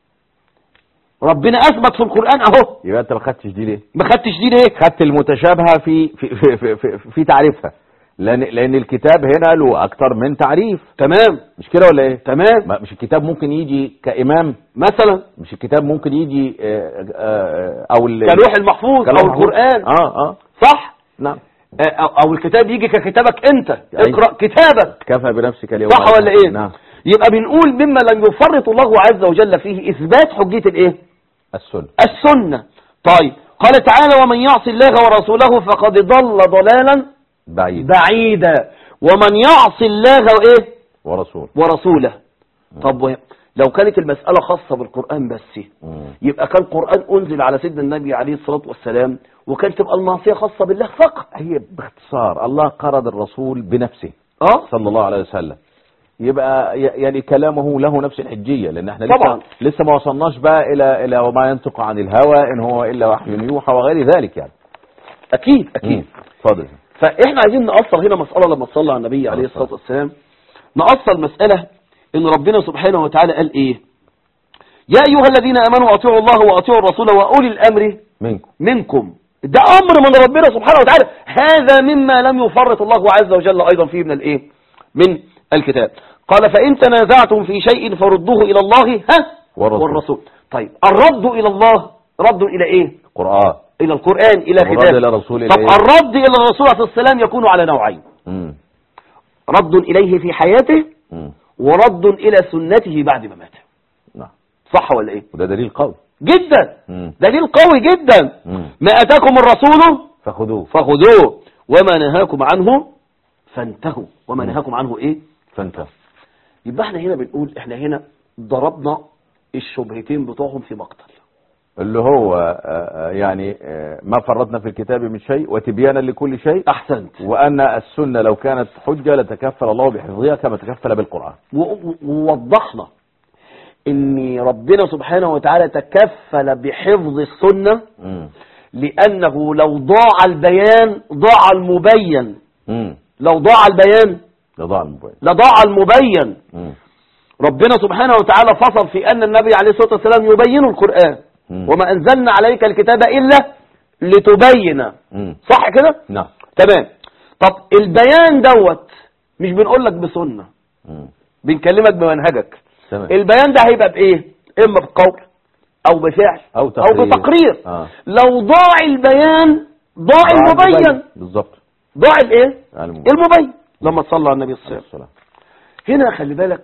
ربنا اثبت في القرآن اهو يبقى انت ما خدتش دي ليه ما خدتش دي ليه خدت المتشابهة في في في, في, في, في تعريفها لان لان الكتاب هنا له اكتر من تعريف تمام مش كده ولا ايه تمام ما- مش الكتاب ممكن يجي كامام مثلا مش الكتاب ممكن يجي آه، آه، او ال- كلوح المحفوظ كلوح او محفوظ. القرآن اه اه صح نعم آه، او أو الكتاب يجي ككتابك انت أيوة. اقرأ كتابك كفى بنفسك اليوم صح ولا ايه نعم يبقى بنقول مما لم يفرط الله عز وجل فيه اثبات حجية الايه السنة السنة طيب قال تعالى ومن يعص الله ورسوله فقد ضل ضلالا بعيد بعيدا ومن يعص الله وايه ورسول ورسوله طب و- لو كانت المسألة خاصة بالقرآن بس مم. يبقى كان القرآن أنزل على سيدنا النبي عليه الصلاة والسلام وكانت تبقى المعصية خاصة بالله فقط هي باختصار الله قرض الرسول بنفسه اه صلى الله عليه وسلم يبقى ي- يعني كلامه له نفس الحجية لأن احنا طبعا. لسه, لسه ما وصلناش بقى إلى إلى وما ينطق عن الهوى إن هو إلا وحي يوحى وغير ذلك يعني أكيد أكيد مم. اتفضل فاحنا عايزين نأصل هنا مسألة لما تصلى على النبي عليه الصلاة والسلام نأصل مسألة ان ربنا سبحانه وتعالى قال ايه يا ايها الذين امنوا اطيعوا الله واطيعوا الرسول واولي الامر منكم منكم ده امر من ربنا سبحانه وتعالى هذا مما لم يفرط الله عز وجل ايضا فيه من الايه من الكتاب قال فان تنازعتم في شيء فردوه الى الله ها والرسول. والرسول طيب الرد الى الله رد الى ايه قرآن الى القرآن الى والرد كتاب إلى الرسول إلى طب إيه؟ الرد الى الرسول عليه السلام يكون على نوعين مم. رد إليه في حياته مم. ورد إلى سنته بعد ما مات نعم صح ولا إيه وده دليل قوي جدا مم. دليل قوي جدا مم. ما أتاكم الرسول فخذوه فخذوه وما نهاكم عنه فانتهوا وما نهاكم عنه إيه فانت يبقى احنا هنا بنقول احنا هنا ضربنا الشبهتين بتوعهم في مقتل اللي هو آه، آه، يعني آه، ما فرطنا في الكتاب من شيء وتبيانا لكل شيء أحسنت وأن السنة لو كانت حجة لتكفل الله بحفظها كما تكفل بالقرآن و- و- ووضحنا ان ربنا سبحانه وتعالى تكفل بحفظ السنة مم. لأنه لو ضاع البيان ضاع المبين مم. لو ضاع البيان ده ضاع الموبايل لضاع المبين مم. ربنا سبحانه وتعالى فصل في أن النبي عليه الصلاة والسلام يبين القرآن مم. وما أنزلنا عليك الكتاب إلا لتبين مم. صح كده نعم تمام طب البيان دوت مش بنقول لك بسنة مم. بنكلمك بمنهجك تمام البيان ده هيبقى بإيه إما بقول أو بفعل أو أو تقرير. بتقرير آه. لو ضاع البيان ضاع المبين بالظبط ضاع الايه المبين. المبين لما تصلى على النبي صلى الله عليه عليه وسلم الصلاة. هنا خلي بالك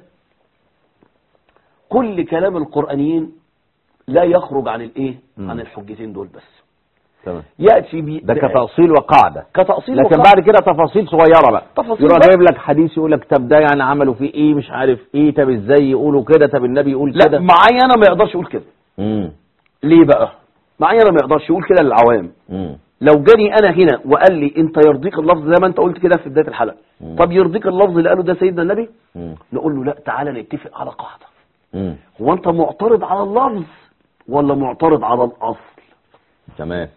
كل كلام القرآنيين لا يخرج عن الايه مم. عن الحجتين دول بس تمام يأتي بي ده كتأصيل وقاعدة كتأصيل لكن وقاعدة. بعد كده تفاصيل صغيرة بقى تفاصيل يروح بقى. جايب لك حديث يقول لك طب ده يعني عملوا فيه ايه مش عارف ايه طب ازاي يقولوا كده طب النبي يقول لا كده معايا انا ما يقدرش يقول كده مم. ليه بقى معايا انا ما يقدرش يقول كده للعوام مم. لو جاني انا هنا وقال لي انت يرضيك اللفظ زي ما انت قلت كده في بدايه الحلقه مم. طب يرضيك اللفظ اللي قاله ده سيدنا النبي مم. نقول له لا تعالى نتفق على قاعده مم. هو انت معترض على اللفظ ولا معترض على الاصل تمام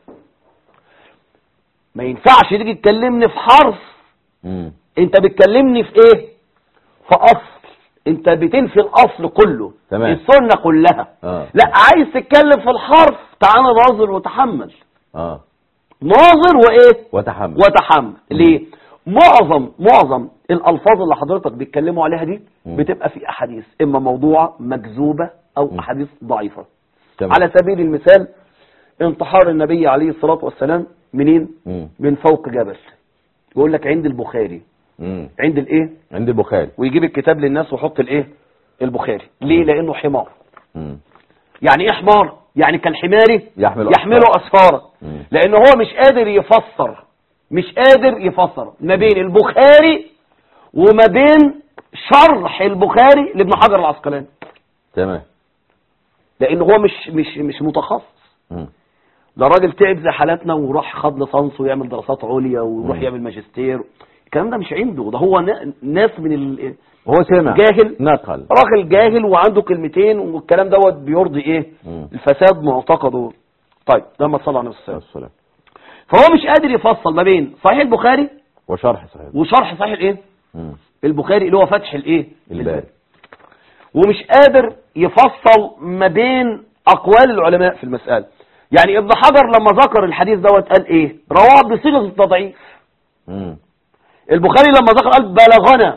ما ينفعش تيجي تكلمني في حرف مم. انت بتكلمني في ايه في اصل انت بتنفي الاصل كله تمام. السنه كلها اه لا عايز تتكلم في الحرف تعالى ناظر وتحمل اه ناظر وايه وتحمل وتحمل ليه معظم معظم الالفاظ اللي حضرتك بيتكلموا عليها دي مم. بتبقى في احاديث اما موضوعه مكذوبه او مم. احاديث ضعيفه تمام. على سبيل المثال انتحار النبي عليه الصلاه والسلام منين مم. من فوق جبل يقول لك عند البخاري مم. عند الايه عند البخاري ويجيب الكتاب للناس ويحط الايه البخاري ليه لانه حمار مم. يعني ايه حمار يعني كالحمار يحمل يحمله اسفارا مم. لان هو مش قادر يفسر مش قادر يفسر ما بين البخاري وما بين شرح البخاري لابن حجر العسقلاني تمام لان هو مش مش مش متخصص مم. ده راجل تعب زي حالاتنا وراح خد ليسانس ويعمل دراسات عليا ويروح مم. يعمل ماجستير الكلام ده مش عنده ده هو نا- ناس من ال... هو سمع جاهل نقل راجل جاهل وعنده كلمتين والكلام دوت بيرضي ايه مم. الفساد معتقده طيب لما صلى على النبي السلام فهو مش قادر يفصل ما بين صحيح البخاري وشرح صحيح وشرح صحيح الايه مم. البخاري اللي هو فتح الايه الباري ومش قادر يفصل ما بين اقوال العلماء في المساله يعني ابن حجر لما ذكر الحديث دوت قال ايه رواه بصيغه التضعيف مم. البخاري لما ذكر قال بلغنا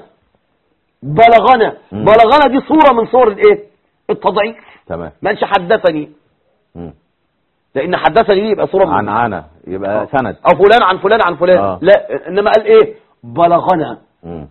بلغنا مم. بلغنا دي صوره من صور الايه التضعيف تمام ما قالش حدثني مم. لان حدثني دي يبقى صوره من عن عنا يبقى سند او فلان عن فلان عن فلان آه. لا انما قال ايه بلغنا مم.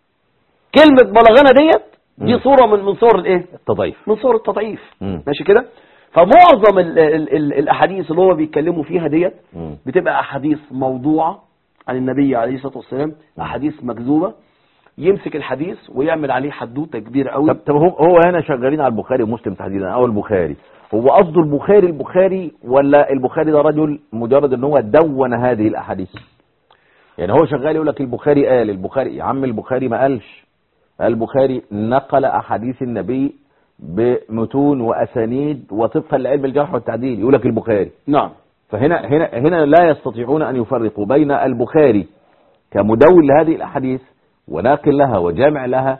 كلمه بلغنا ديت دي مم. صوره من من صور الايه التضعيف من صور التضعيف مم. ماشي كده فمعظم ال ال ال الاحاديث اللي هو بيتكلموا فيها ديت مم. بتبقى احاديث موضوعه عن النبي عليه الصلاه والسلام احاديث مكذوبه يمسك الحديث ويعمل عليه حدوته كبيره قوي طب طب هو هو هنا شغالين على البخاري ومسلم تحديدا او البخاري هو قصده البخاري البخاري ولا البخاري ده رجل مجرد ان هو دون هذه الاحاديث يعني هو شغال يقول لك البخاري قال البخاري يا عم البخاري ما قالش البخاري نقل احاديث النبي بمتون واسانيد وطبقا لعلم الجرح والتعديل يقول لك البخاري نعم فهنا هنا هنا لا يستطيعون ان يفرقوا بين البخاري كمدون لهذه الاحاديث وناقل لها وجامع لها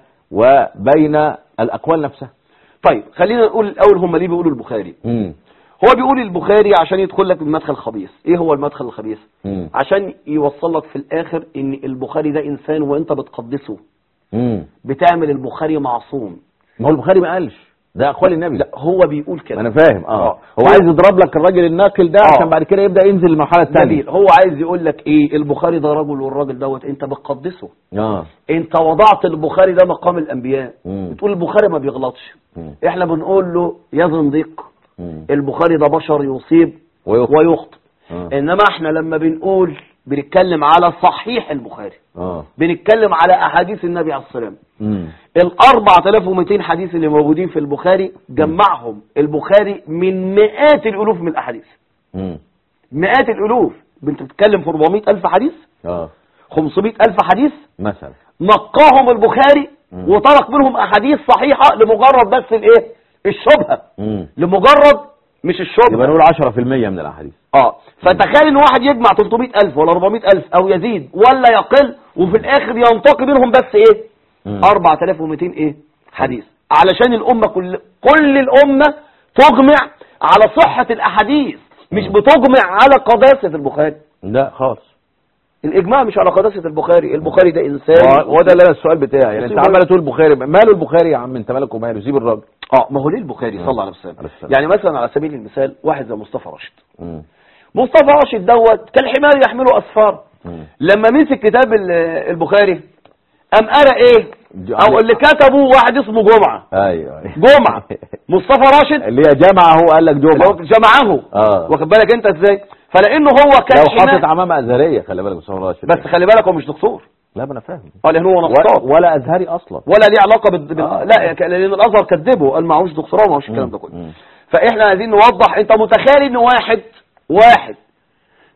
وبين الاقوال نفسها طيب خلينا نقول الاول هم ليه بيقولوا البخاري امم هو بيقول البخاري عشان يدخل لك بمدخل خبيث ايه هو المدخل الخبيث امم عشان يوصل لك في الاخر ان البخاري ده انسان وانت بتقدسه امم بتعمل البخاري معصوم ما هو البخاري ما قالش ده اقوال النبي لا هو بيقول كده انا فاهم اه آه. هو عايز يضرب لك الراجل الناقل ده آه. عشان بعد كده يبدا ينزل المرحله الثانيه جميل هو عايز يقول لك ايه البخاري ده رجل والراجل دوت انت بتقدسه اه انت وضعت البخاري ده مقام الانبياء مم. بتقول البخاري ما بيغلطش مم. احنا بنقول له يا زنديق مم. البخاري ده بشر يصيب ويخطئ. ويخطئ آه. انما احنا لما بنقول بنتكلم على صحيح البخاري اه بنتكلم على احاديث النبي عليه الصلاه والسلام امم ال 4200 حديث اللي موجودين في البخاري جمعهم البخاري من مئات الالوف من الاحاديث امم مئات الالوف انت بتتكلم في 400 الف حديث اه 500 الف حديث مثلا نقاهم البخاري مم. وترك منهم احاديث صحيحه لمجرد بس الايه الشبهه امم لمجرد مش يبقى الشبهه نقول 10% من الاحاديث اه فتخيل ان واحد يجمع 300 الف ولا 400 الف او يزيد ولا يقل وفي الاخر ينتقي منهم بس ايه مم. 4200 ايه حديث علشان الامه كل كل الامه تجمع على صحه الاحاديث مش مم. بتجمع على قداسه البخاري لا خالص الاجماع مش على قداسه البخاري البخاري ده انسان هو هو ده اللي انا السؤال بتاعي يعني انت يسيب عمال تقول البخاري ماله البخاري يا عم انت مالك وماله سيب الراجل اه ما هو ليه البخاري صلى الله عليه وسلم عليه السلام. يعني مثلا على سبيل المثال واحد زي مصطفى راشد مم. مصطفى راشد دوت كالحمار يحمله اسفار مم. لما مسك كتاب ال- البخاري قام قرا ايه ج- او اللي كتبه واحد اسمه جمعه ايوه أيوة. جمعه مصطفى راشد اللي هي جمعه هو قال لك اللي هو جمعه جمعه اه واخد بالك انت ازاي فلانه هو لو كان حاطط حمار عمامه ازهريه خلي بالك مصطفى راشد بس خلي بالك هو مش دكتور لا ما انا فاهم اه لان هو ولا, نصاب ولا ازهري اصلا ولا ليه علاقه بال... بال... آه. لا ك- لان الازهر كذبه قال معهوش دكتوراه ومعهوش الكلام ده كله مم. فاحنا عايزين نوضح انت متخيل ان واحد واحد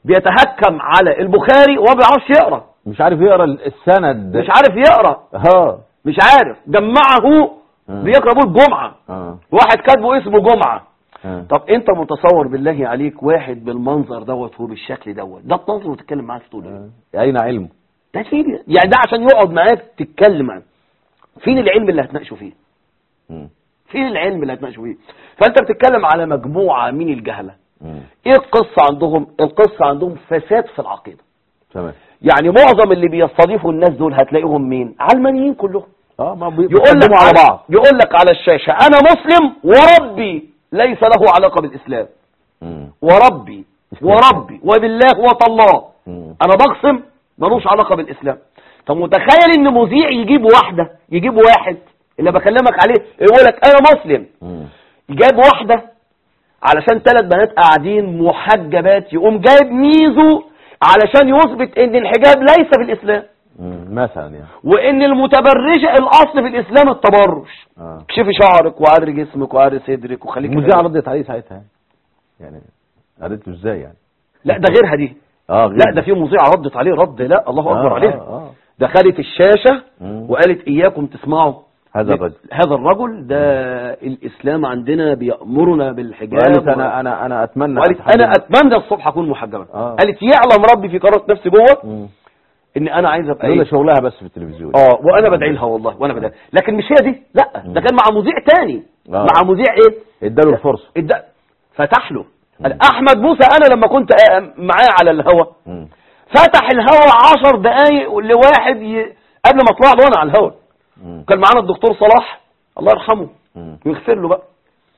بيتهكم على البخاري وما بيعرفش يقرا مش عارف يقرا السند مش عارف يقرا ها مش عارف جمعه مم. بيقرا ابوه الجمعه اه واحد كاتبه اسمه جمعه اه طب انت متصور بالله عليك واحد بالمنظر دوت وبالشكل دوت ده تنظر وتتكلم معاه في طول اليوم. آه. اين علمه ده فين يعني ده عشان يقعد معاك تتكلم معاه فين العلم اللي هتناقشه فيه مم. فين العلم اللي هتناقشه فيه فانت بتتكلم على مجموعه من الجهله مم. ايه القصه عندهم القصه عندهم فساد في العقيده تمام يعني معظم اللي بيستضيفوا الناس دول هتلاقيهم مين علمانيين كلهم اه ما بي- يقول لك بيقدموا على بعض يقول لك على الشاشه انا مسلم وربي ليس له علاقه بالاسلام مم. وربي وربي وبالله وطالله مم. انا بقسم ملوش علاقه بالاسلام طب متخيل ان مذيع يجيب واحده يجيب واحد اللي بكلمك عليه يقول لك انا مسلم مم. جاب واحده علشان ثلاث بنات قاعدين محجبات يقوم جايب ميزو علشان يثبت ان الحجاب ليس في الاسلام مم. مثلا يعني وان المتبرجه الاصل في الاسلام التبرج اه اكشفي شعرك وعري جسمك وعري صدرك وخليك المذيعة ردت عليه ساعتها يعني قالت له ازاي يعني لا ده غيرها دي اه غير لا ده في مذيعه ردت عليه رد لا الله اكبر آه، عليها آه، آه. دخلت الشاشه مم. وقالت اياكم تسمعوا هذا الرجل هذا الرجل ده الاسلام عندنا بيامرنا بالحجاب وقالت و- انا انا انا اتمنى وقالت أتحجب. انا اتمنى الصبح اكون محجبه آه. قالت يعلم ربي في قرارة نفسي جوه مم. ان انا عايز ابقى لولا ايه شغلها بس في التلفزيون اه وانا بدعي لها والله وانا بدعي لكن مش هي دي لا ده كان مع مذيع تاني آه. مع مذيع ايه اداله الفرصة الد- فتح له قال احمد موسى انا لما كنت آه معاه على الهوا مم. فتح الهوا عشر دقايق لواحد ي... قبل ما اطلع له وانا على الهوا مم. كان معانا الدكتور صلاح الله يرحمه مم. ويغفر له بقى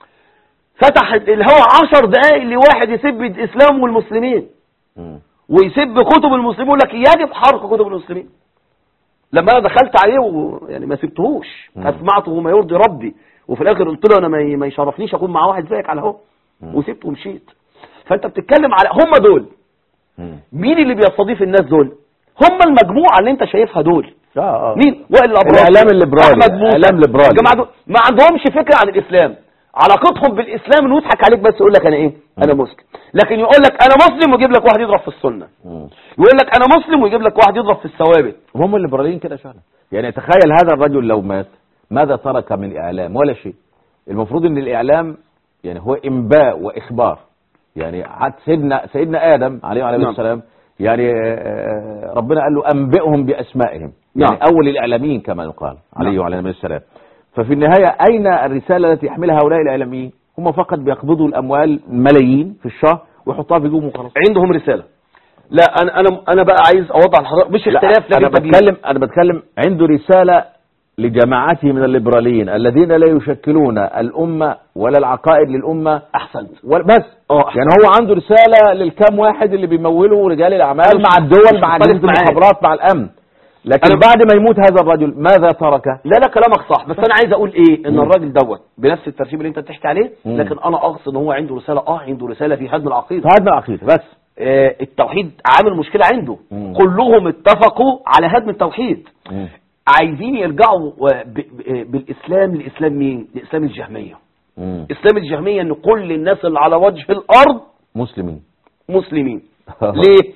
فتح الهوا عشر دقايق لواحد يسب الاسلام والمسلمين مم. ويسب كتب المسلمين يقول لك يجب حرق كتب المسلمين لما انا دخلت عليه و... يعني ما سبتهوش مم. اسمعته وما يرضي ربي وفي الاخر قلت له انا ما, ي... ما يشرفنيش اكون مع واحد زيك على الهوا مم. وسبته ومشيت فانت بتتكلم على هم دول مم. مين اللي بيستضيف الناس دول هم المجموعه اللي انت شايفها دول اه اه مين وائل الابراج الإعلام الليبرالي. احمد موسى إعلام ليبرالي. الجماعه دول ما عندهمش فكره عن الاسلام علاقتهم بالاسلام انه يضحك عليك بس يقول لك انا ايه انا مسلم لكن يقول لك انا مسلم ويجيب لك واحد يضرب في السنه مم. يقول لك انا مسلم ويجيب لك واحد يضرب في الثوابت هم الليبراليين كده فعلا يعني تخيل هذا الرجل لو مات ماذا ترك من اعلام ولا شيء المفروض ان الاعلام يعني هو انباء واخبار يعني حتى سيدنا سيدنا ادم عليه وعليه نعم. السلام يعني آه، ربنا قال له انبئهم باسمائهم يعني نعم. اول الاعلاميين كما يقال عليه نعم. وعليه السلام ففي النهايه اين الرساله التي يحملها هؤلاء الاعلاميين هم فقط بيقبضوا الاموال ملايين في الشهر ويحطوها في جيبهم وخلاص عندهم رساله لا انا انا انا بقى عايز اوضح لحضرتك مش لا، اختلاف انا لكن تجديد. بتكلم انا بتكلم عنده رساله لجماعته من الليبراليين الذين لا يشكلون الامه ولا العقائد للامه احسنت ولا- بس اه يعني هو عنده رساله للكام واحد اللي بيمولوا رجال الاعمال أنا مع مش- الدول مش مع مختلف اجهزه معاك. المخابرات مع الامن لكن أنا- بعد ما يموت هذا الرجل ماذا ترك لا لا كلامك صح بس انا عايز اقول ايه ان مم. الراجل دوت بنفس الترتيب اللي انت بتحكي عليه مم. لكن انا اقصد ان هو عنده رساله اه عنده رساله في هدم العقيده هذا العقيده بس آه، التوحيد عامل مشكلة عنده مم. كلهم اتفقوا على هدم التوحيد مم. عايزين يرجعوا آه، ب- ب- بالإسلام لإسلام مين لإسلام الجهمية مم. إسلام الجهمية ان كل الناس اللي على وجه الأرض مسلمين مسلمين ليه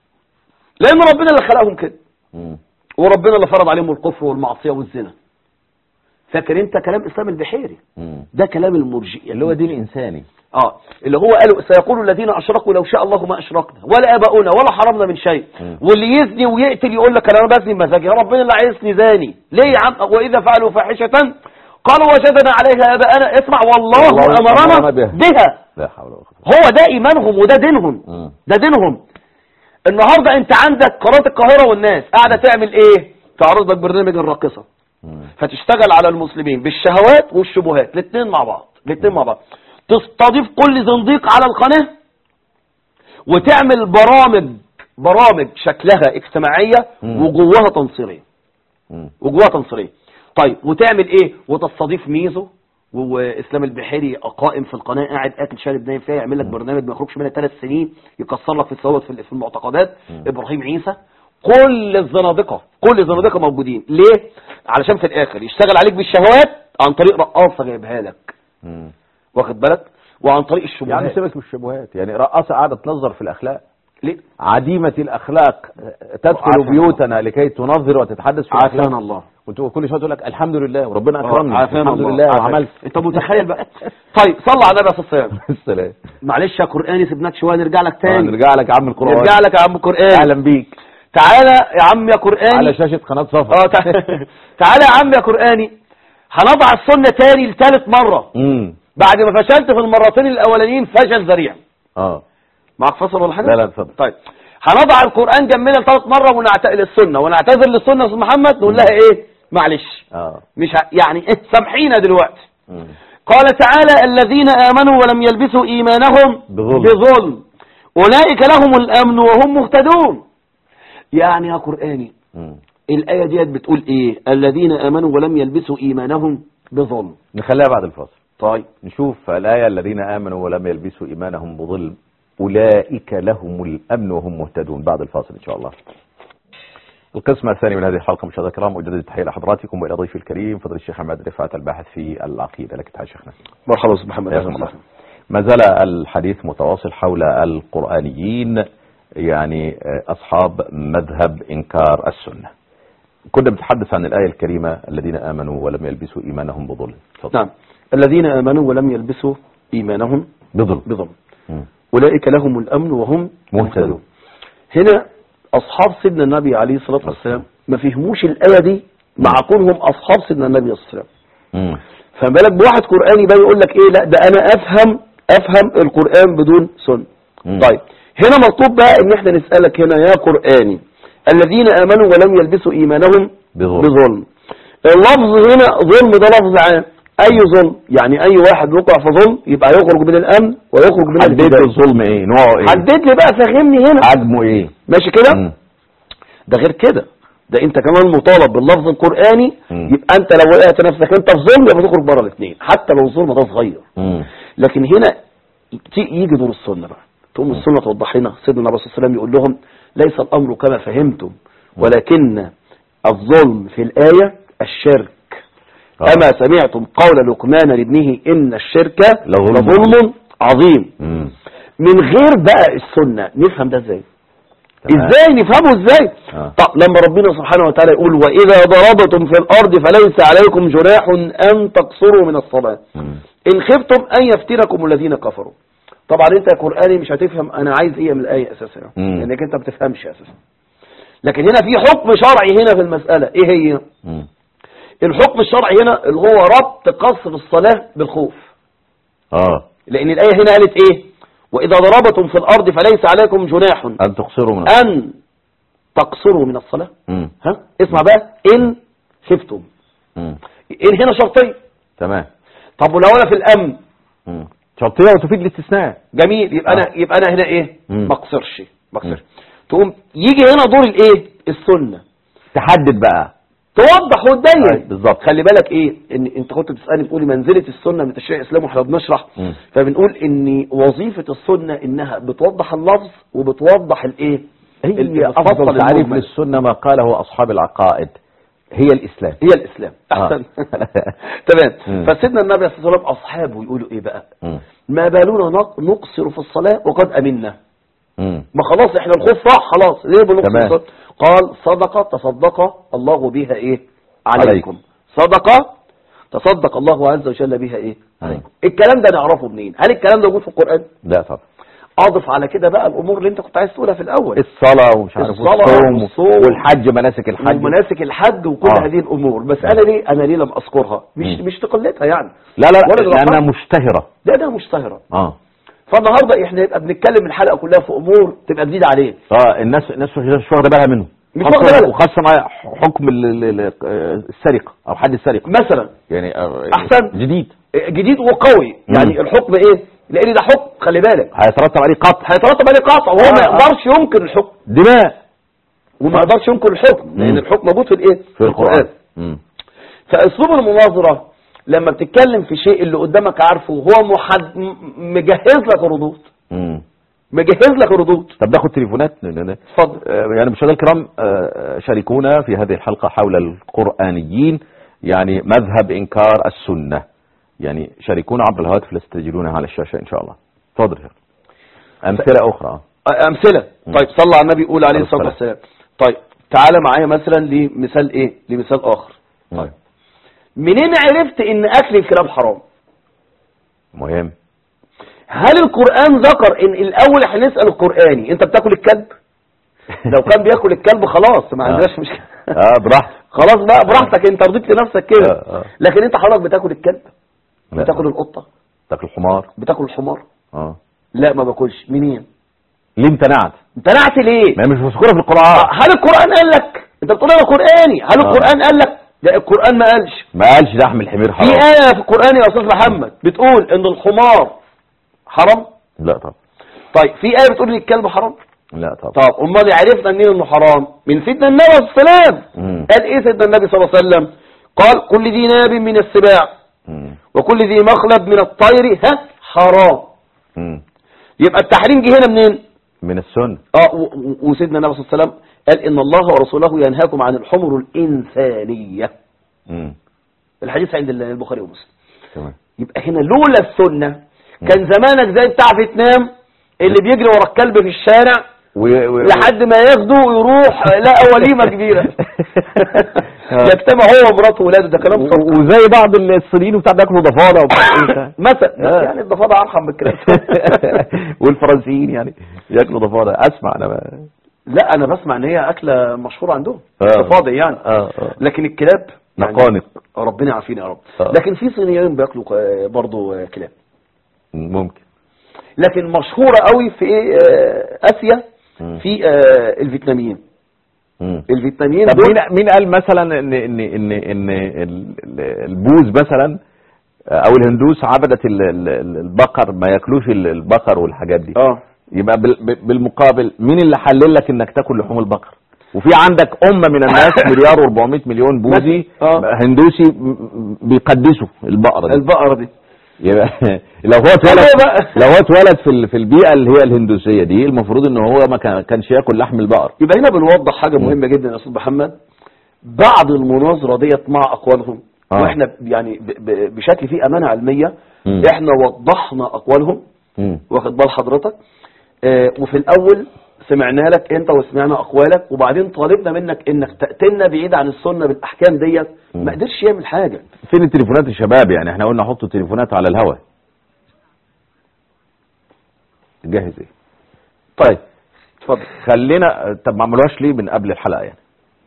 لأن ربنا اللي خلقهم كده مم. وربنا اللي فرض عليهم الكفر والمعصية والزنا فاكر انت كلام إسلام البحيري مم. ده كلام المرجئة اللي هو دين انساني اه اللي هو قالوا سيقول الذين اشركوا لو شاء الله ما اشركنا ولا اباؤنا ولا حرمنا من شيء مم. واللي يزني ويقتل يقول لك انا بزني بمزاجي يا ربنا اللي عايزني زاني ليه يا عم واذا فعلوا فاحشه قالوا وجدنا عليها اباءنا اسمع والله والله امرنا أمرنا بها. بها لا حول ولا قوه هو ده ايمانهم وده دينهم مم. ده دينهم النهارده انت عندك قناه القاهره والناس قاعده تعمل ايه تعرض لك برنامج الراقصه مم. فتشتغل على المسلمين بالشهوات والشبهات الاثنين مع بعض الاثنين مع بعض تستضيف كل زنديق على القناة وتعمل برامج برامج شكلها اجتماعية مم. وجواها تنصيرية مم. وجواها تنصيرية طيب وتعمل ايه وتستضيف ميزو واسلام البحيري قائم في القناه قاعد اكل شارب نايم فيها يعمل لك برنامج ما يخرجش منها ثلاث سنين يكسر لك في الثوابت في في المعتقدات ابراهيم عيسى كل الزنادقه كل الزنادقه موجودين ليه علشان في الاخر يشتغل عليك بالشهوات عن طريق رقاصه جايبها لك مم. واخد بالك وعن طريق يعني الشبهات سيبك من الشبهات يعني رقاصه قاعده تنظر في الاخلاق ليه؟ عديمة الأخلاق تدخل عافانا بيوتنا لكي تنظر وتتحدث في الأخلاق عافانا الله وتبقى كل شويه تقول لك الحمد لله وربنا اكرمني عافانا الحمد الله لله عافانا. وعملت انت متخيل بقى طيب صلى على النبي صلى الله عليه وسلم السلام معلش يا قرآني سيبناك شويه نرجع لك آه، تاني نرجع لك يا عم القرآن نرجع لك يا عم قرآن اهلا بيك تعالى يا عم يا على قرآني شاشة قناة صفا اه تع- تعالى يا عم يا قرآني هنضع السنة تاني لثالث مرة امم بعد ما فشلت في المرتين الاولانيين فشل ذريع اه معك فصل ولا حاجه لا لا اتفضل طيب هنضع القرآن جنبنا لثالث مرة ونعتقل السنة ونعتذر للسنة يا استاذ محمد نقول لها ايه معلش اه مش ه... يعني ايه سامحينا دلوقتي مم. قال تعالى الذين آمنوا ولم يلبسوا إيمانهم بظلم. بظلم أولئك لهم الأمن وهم مهتدون يعني يا قرآني مم. الآية ديت بتقول إيه الذين آمنوا ولم يلبسوا إيمانهم بظلم نخليها بعد الفاصل طيب نشوف الآية الذين آمنوا ولم يلبسوا إيمانهم بظلم أولئك لهم الأمن وهم مهتدون بعد الفاصل إن شاء الله القسم الثاني من هذه الحلقة مشاهدينا الكرام أجدد التحية لحضراتكم وإلى ضيفي الكريم فضل الشيخ عماد رفعت الباحث في العقيدة لك تحية شيخنا مرحبا أستاذ محمد حياكم الله. ما زال الحديث متواصل حول القرآنيين يعني آه، أصحاب مذهب إنكار السنة كنا بنتحدث عن الآية الكريمة الذين آمنوا ولم يلبسوا إيمانهم بظلم تفضل. نعم الذين آمنوا ولم يلبسوا إيمانهم بظلم بظلم مم. أولئك لهم الأمن وهم مهتدون. هنا أصحاب سيدنا النبي عليه الصلاة والسلام ما فهموش الآية دي مع كونهم أصحاب سيدنا النبي صلى الله عليه وسلم مم. فما بالك بواحد قرآني بقى يقول لك إيه لا ده أنا أفهم أفهم القرآن بدون سنة مم. طيب هنا مطلوب بقى إن إحنا نسألك هنا يا قرآني الذين آمنوا ولم يلبسوا إيمانهم بظلم. بظلم اللفظ هنا ظلم ده لفظ عام أي ظلم يعني أي واحد وقع في ظلم يبقى يخرج من الأمن ويخرج من حدد الهداية الظلم ايه نوعه ايه حدد لي بقى فهمني هنا حجمه ايه ماشي كده مم. ده غير كده ده انت كمان مطالب باللفظ القرآني مم. يبقى انت لو وقعت نفسك انت في ظلم يبقى تخرج بره الاثنين حتى لو الظلم ده صغير مم. لكن هنا ت- يجي دور السنة بقى تقوم السنة توضح لنا سيدنا النبي صلى الله عليه وسلم يقول لهم ليس الأمر كما فهمتم ولكن الظلم في الآية الشرك آه. أما سمعتم قول لقمان لابنه إن الشرك لظلم. لظلم عظيم مم. من غير بقى السنة نفهم ده ازاي تمام. ازاي نفهمه ازاي آه. طب لما ربنا سبحانه وتعالى يقول واذا ضربتم في الارض فليس عليكم جناح ان تقصروا من الصلاه مم. ان خفتم ان يفتنكم الذين كفروا طبعا انت يا قراني مش هتفهم انا عايز ايه من الايه اساسا مم. لانك انت ما بتفهمش اساسا لكن هنا في حكم شرعي هنا في المساله ايه هي مم. الحكم الشرعي هنا اللي هو ربط قصر الصلاه بالخوف اه لان الايه هنا قالت ايه واذا ضربتم في الارض فليس عليكم جناح ان تقصروا من أن تقصروا من الصلاة مم. ها اسمع بقى إن خفتم مم. إن هنا شرطية تمام طب ولو أنا في الأمن مم. شرطية وتفيد الاستثناء جميل يبقى أنا يبقى أنا هنا إيه مم. ما اقصرش ما مم. اقصرش تقوم يجي هنا دور الإيه السنة تحدد بقى توضح وتبين طيب، بالظبط. خلي بالك ايه ان انت كنت بتسالني بتقولي منزله السنه من تشريع الاسلام واحنا بنشرح مم. فبنقول ان وظيفه السنه انها بتوضح اللفظ وبتوضح الايه هي بتفصل افضل تعريف المجمل. للسنة ما قاله اصحاب العقائد هي الاسلام هي الاسلام احسن آه. تمام مم. فسيدنا النبي صلى الله عليه وسلم اصحابه يقولوا ايه بقى مم. ما بالنا نق- نقصر في الصلاه وقد امنا مم. ما خلاص احنا الخوف راح خلاص ليه بنقصر تمام. في الصلاة؟ قال صدقه تصدق الله بها ايه عليكم. عليكم صدقه تصدق الله عز وجل بها ايه عليكم الكلام ده نعرفه منين هل الكلام ده موجود في القران لا طبعا اضف على كده بقى الامور اللي انت كنت عايز تقولها في الاول الصلاة ومش عارف الصلاة والصوم والصوم. والحج مناسك الحج ومناسك الحج وكل آه. هذه الامور بس انا ليه انا ليه لم اذكرها مش مم. مش تقلتها يعني لا لا ولا لا بالأحرى. لانها مشتهرة ده ده مشتهرة اه فالنهارده احنا يبقى بنتكلم الحلقه كلها في امور تبقى جديده عليك اه الناس الناس مش واخده بالها منه مش خاصة- واخدة بالها. وخاصة مع حكم ال- ال- ال- السرقة او حد السرقة مثلا يعني آه، أحسن. جديد جديد وقوي يعني مم. الحكم ايه لان ده حكم خلي بالك هيترتب عليه قطع هيترتب عليه قطع وهو ما آه، آه. يقدرش ينكر الحكم دماء وما يقدرش ينكر الحكم لان مم. الحكم موجود في الايه في القرآن مم. فاسلوب المناظره لما بتتكلم في شيء اللي قدامك عارفه هو محد... م- مجهز لك ردود مم. مجهز لك ردود طب ناخد تليفونات ن- ن- ن- اتفضل آه، يعني مشاهدينا الكرام آه، شاركونا في هذه الحلقة حول القرآنيين يعني مذهب إنكار السنة يعني شاركونا عبر الهواتف اللي ستجدونها على الشاشة إن شاء الله تفضل يا شيخ. أمثلة أخرى امثله مم. طيب صلى على النبي قول عليه عليه الصلاه الصلاة. والسلام طيب تعالى معايا مثلا لمثال ايه لمثال اخر طيب منين عرفت ان اكل الكلاب حرام مهم هل القرآن ذكر ان الاول هنسأل القرآني انت بتاكل الكلب لو كان بياكل الكلب خلاص ما آه. عندناش مشكلة اه براحتك خلاص بقى براحتك انت رضيت لنفسك كده آه، آه. لكن انت حضرتك بتاكل الكلب لا. بتاكل القطة تاكل حمار بتاكل الحمار اه لا ما باكلش منين ليه امتنعت امتنعت ليه ما هي مش مذكوره في القران هل القرآن قال لك انت بتقول انا قرآني هل آه. القرآن قال لك لا القرآن ما قالش ما قالش لحم الحمير في حرام آية في القرآن يا أستاذ محمد بتقول إن الحمار حرام لا طبعا طيب في آية بتقول إن الكلب حرام لا طبعا طب أمال عرفنا منين إنه حرام من سيدنا النبي عليه الصلاة والسلام مم. قال إيه سيدنا النبي صلى الله عليه وسلم قال كل ذي ناب من السباع مم. وكل ذي مخلب من الطير ها حرام مم. يبقى التحريم جه هنا منين من السنه اه و- و- وسيدنا النبي صلى الله عليه وسلم قال إن الله ورسوله ينهاكم عن الحمر الإنسانية مم. الحديث عند البخاري ومسلم تمام يبقى هنا لولا السنة كان زمانك زي بتاع فيتنام اللي بيجري ورا الكلب في الشارع و... و... لحد ما ياخده ويروح لقى وليمة كبيرة يجتمع هو ومراته وولاده ده كلام صح وزي بعض الصينيين وبتاع بياكلوا ضفادع وبتاع مثلا آه. يعني الضفادع ارحم من الكلام والفرنسيين يعني ياكلوا ضفادع اسمع انا ما... لا انا بسمع ان هي اكله مشهوره عندهم آه. ضفادع يعني اه اه لكن الكلاب يعني نقانق ربنا يعافينا يا رب آه. لكن في صينيين بياكلوا آه، برضو آه، كلاب ممكن لكن مشهوره قوي في ايه آه، اسيا مم. في آه، الفيتناميين مم. الفيتناميين طب دول مين مين قال مثلا ان ان ان ان ال- ال- البوذ مثلا او الهندوس عبدت ال- ال- البقر ما ياكلوش ال- البقر والحاجات دي اه يبقى بال- بالمقابل مين اللي حلل لك انك تاكل لحوم البقر وفي عندك امه من الناس مليار و400 مليون بوذي آه. هندوسي م- م- بيقدسوا البقره دي البقره دي يبقى لو هو اتولد هو بقى. لو هو اتولد في ال- في البيئه اللي هي الهندوسيه دي المفروض ان هو ما كان- كانش ياكل لحم البقر يبقى هنا بنوضح حاجة مهمة جدا يا أستاذ محمد بعد المناظرة ديت مع أقوالهم آه. وإحنا يعني ب- ب- بشكل فيه أمانة علمية مم. إحنا وضحنا أقوالهم مم. واخد بال حضرتك آه، وفي الأول سمعنا لك أنت وسمعنا أقوالك وبعدين طالبنا منك إنك تأتينا بعيد عن السنة بالأحكام ديت مم. ما قدرش يعمل حاجة فين التليفونات الشباب يعني احنا قلنا حطوا التليفونات على الهواء جاهز ايه طيب اتفضل خلينا طب ما عملوهاش ليه من قبل الحلقه يعني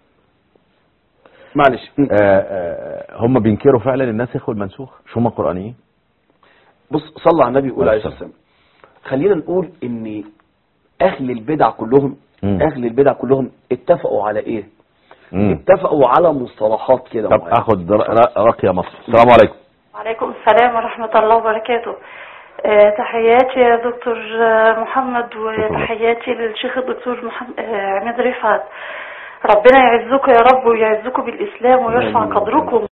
معلش آه آه هم بينكروا فعلا الناسخ والمنسوخ مش هم قرانيين بص صلى على النبي يقول عليه عليه الصلاة والسلام خلينا نقول إن أهل البدع كلهم مم. أهل البدع كلهم اتفقوا على إيه مم. اتفقوا على مصطلحات كده طب معينة. اخد ر- ر- راقيه مصر السلام عليكم وعليكم السلام ورحمة الله وبركاته آه، تحياتي يا دكتور آه، محمد وتحياتي للشيخ الدكتور محمد عماد رفعت ربنا يعزكم يا رب ويعزكم بالإسلام ويرفع آمين. قدركم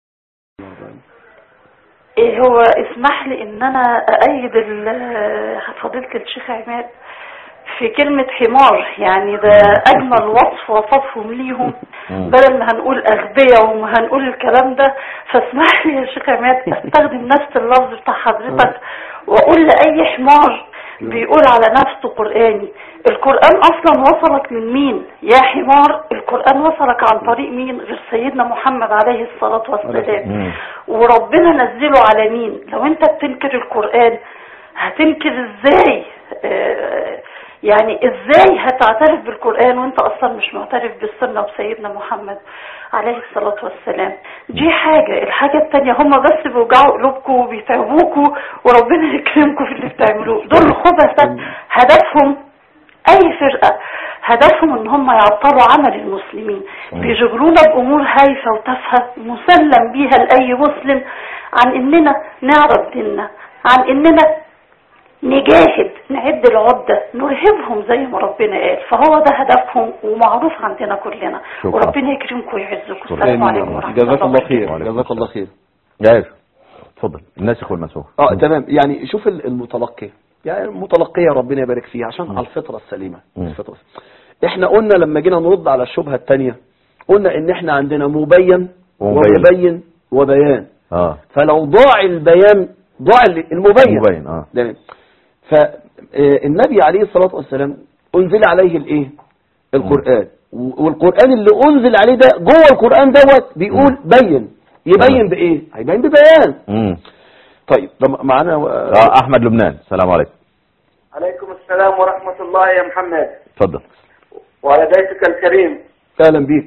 إيه هو اسمح لي ان انا اأيد ال- فضيلة الشيخ عماد في كلمة حمار يعني ده اجمل وصف وصفهم ليهم مم. بدل ما هنقول اغبياء وما هنقول الكلام ده فاسمح لي يا شيخ عماد استخدم نفس اللفظ بتاع حضرتك واقول لاي حمار بيقول على نفسه قرآني القرآن اصلا وصلك من مين يا حمار القرآن وصلك عن طريق مين غير سيدنا محمد عليه الصلاة والسلام مم. وربنا نزله على مين لو انت بتنكر القرآن هتنكر ازاي آه، يعني ازاي هتعترف بالقرآن وانت اصلا مش معترف بالسنة وسيدنا محمد عليه الصلاة والسلام دي حاجة الحاجة التانية هم بس بيوجعوا قلوبكم وبيتعبوكوا وربنا يكرمكم في اللي بتعملوه دول خبثة هدفهم اي فرقة هدفهم ان هم يعطلوا عمل المسلمين بيشغلونا بامور هايفة وتافهة مسلم بيها لاي مسلم عن اننا نعرف ديننا عن اننا نجاهد نعد العدة نرهبهم زي ما ربنا قال فهو ده هدفهم ومعروف عندنا كلنا شكرا. وربنا يكرمكم ويعزكم شكرا. السلام عليكم ورحمة الله جزاك الله وبركاته. خير وعليكم جزاك الله خير جاهز اتفضل الناسخ والمنسوخ اه تمام يعني شوف ال- المتلقي يعني المتلقية ربنا يبارك فيها عشان على الفطرة السليمة مم. الفطرة احنا قلنا لما جينا نرد على الشبهة التانية قلنا ان احنا عندنا مبين ومبين. ومبين وبيان اه فلو ضاع البيان ضاع ال- المبين مبين اه تمام فالنبي عليه الصلاة والسلام انزل عليه الايه القرآن و- والقرآن اللي انزل عليه ده جوه القرآن دوت بيقول بين يبين بايه هيبين ببيان مم. طيب ده معانا آه احمد لبنان السلام عليكم عليكم السلام ورحمة الله يا محمد اتفضل وعلى ضيفك الكريم اهلا بيك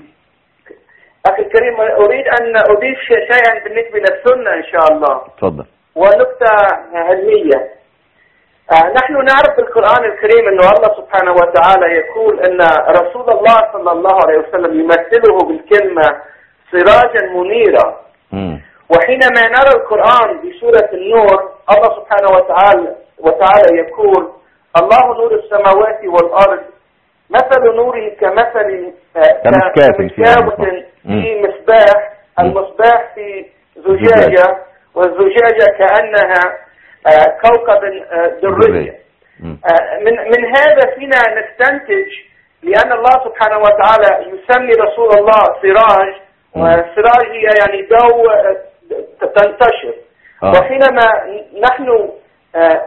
أخي الكريم أريد أن أضيف شيئا بالنسبة للسنة إن شاء الله اتفضل ونكتة علمية آه، نحن نعرف في القرآن الكريم أن الله سبحانه وتعالى يقول أن رسول الله صلى الله عليه وسلم يمثله بالكلمة سراجا منيرا مم. وحينما نرى القرآن بسورة النور الله سبحانه وتعالى وتعالى يقول الله نور السماوات والأرض مثل نوره كمثل آه، كمشكاة فيها كمشكاة مصباح. في مصباح مم. المصباح في زجاجة والزجاجة كأنها آه، كوكب آه، دري مم. آه، من من هذا فينا نستنتج لأن الله سبحانه وتعالى يسمي رسول الله سراج مم. والسراج هي يعني ضوء آه، تنتشر آه. وحينما نحن آه،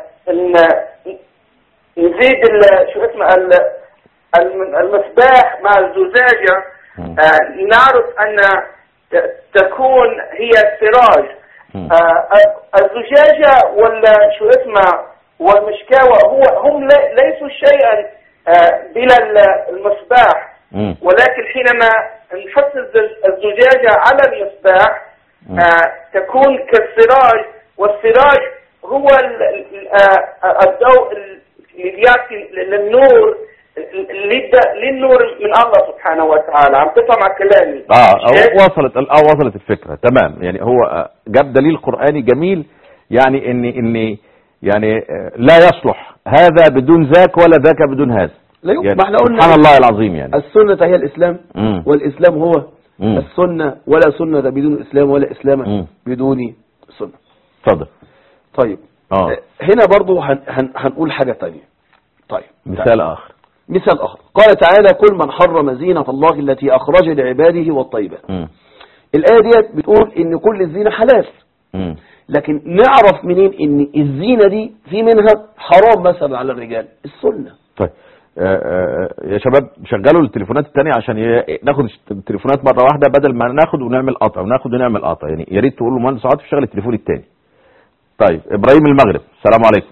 ن- نزيد ال- شو اسمه ال- الم- المصباح مع الزجاجة مم. آه، نعرف أن ت- تكون هي السراج مم. آه، الزجاجة ولا شو اسمه والمشكاوى هو هم لي- ليسوا شيئا آه، بلا ال- المصباح مم. ولكن حينما نحط الز- الزجاجة على المصباح مم. آه، تكون كالسراج والسراج هو ال- ال- آه، الضوء اللي بيعطي للنور للد- للنور من الله سبحانه وتعالى عم تفهم على كلامي اه شايف؟ أو وصلت اه وصلت الفكره تمام يعني هو آه، جاب دليل قراني جميل يعني ان ان يعني آه، لا يصلح هذا بدون ذاك ولا ذاك بدون هذا لا يمكن. يعني ما احنا قلنا سبحان الله العظيم يعني السنة هي الإسلام مم. والإسلام هو مم. السنة ولا سنة بدون إسلام ولا إسلام مم. بدون سنة اتفضل طيب اه آه، هنا برضو هن هن هنقول حاجة تانية طيب مثال اخر مثال آخر قال تعالى كل من حرم زينة الله التي أخرج لعباده والطيبات مم. الآية ديت بتقول إن كل الزينة حلال مم. لكن نعرف منين إن الزينة دي في منها حرام مثلا على الرجال السنة طيب آه، آه، يا شباب شغلوا التليفونات التانية عشان ي- ناخد التليفونات مرة واحدة بدل ما ناخد ونعمل قطع وناخد ونعمل قطع يعني يا ريت تقولوا مهندس عاطف شغل التليفون التاني طيب ابراهيم المغرب السلام عليكم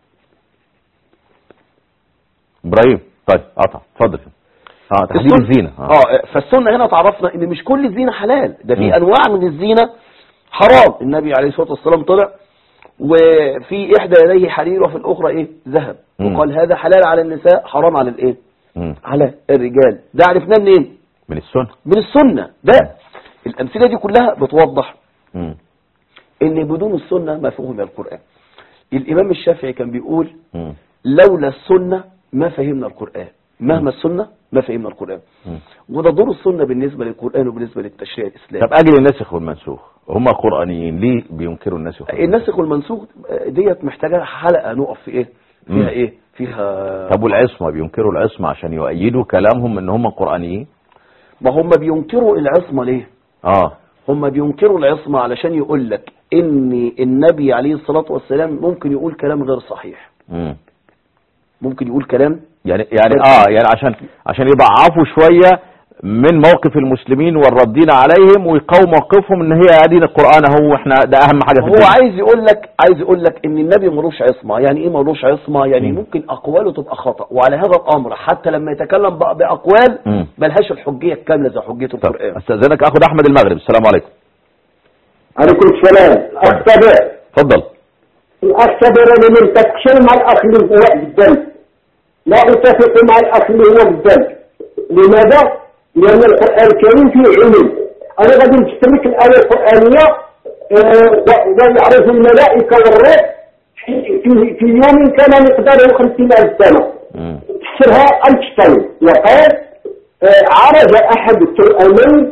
ابراهيم طيب قطع اتفضل اه تحديد السنة- الزينة اه اه فالسنة هنا تعرفنا ان مش كل الزينة حلال ده في مم. انواع من الزينة حرام النبي عليه الصلاة والسلام طلع وفي احدى يديه حرير وفي الاخرى ايه ذهب مم. وقال هذا حلال على النساء حرام على الايه مم. على الرجال ده عرفناه منين من السنة من السنة ده الامثلة دي كلها بتوضح مم. ان بدون السنة ما فهم القرآن الامام الشافعي كان بيقول مم. لولا السنة ما فهمنا القرآن مهما السنة ما فهمنا القرآن مم. وده دور السنة بالنسبة للقرآن وبالنسبة للتشريع الإسلامي طب اجل الناسخ والمنسوخ هم قرآنيين ليه بينكروا الناسخ والمنسوخ؟ الناسخ والمنسوخ ديت محتاجة حلقة نقف في ايه مم. فيها ايه فيها طب والعصمة بينكروا العصمة عشان يؤيدوا كلامهم ان هم قرآنيين ما هم بينكروا العصمة ليه اه هم بينكروا العصمة علشان يقول لك ان النبي عليه الصلاة والسلام ممكن يقول كلام غير صحيح مم. ممكن يقول كلام يعني يعني اه يعني عشان عشان يضعفوا شويه من موقف المسلمين والردين عليهم ويقووا موقفهم ان هي دين القران اهو احنا ده اهم حاجه في هو الدين عايز يقول لك عايز يقول لك ان النبي ملوش عصمه يعني ايه ملوش عصمه يعني مم. ممكن اقواله تبقى خطا وعلى هذا الامر حتى لما يتكلم بقى باقوال مم. ملهاش الحجيه الكامله زي حجيه طب القران استاذنك اخد احمد المغرب السلام عليكم عليكم السلام اختبر اتفضل اختبر من التكشير مع الاخ اللي هو بالذنب لا اتفق مع الاخ اللي هو بالذنب لماذا؟ لان القران الكريم فيه علم انا غادي نشترك الايه القرانيه آه، و- ويعرف الملائكه والروح في, في, في يوم كان مقداره خمسين الف سنه مم. تفسرها اينشتاين وقال آه، عرج احد التوأمين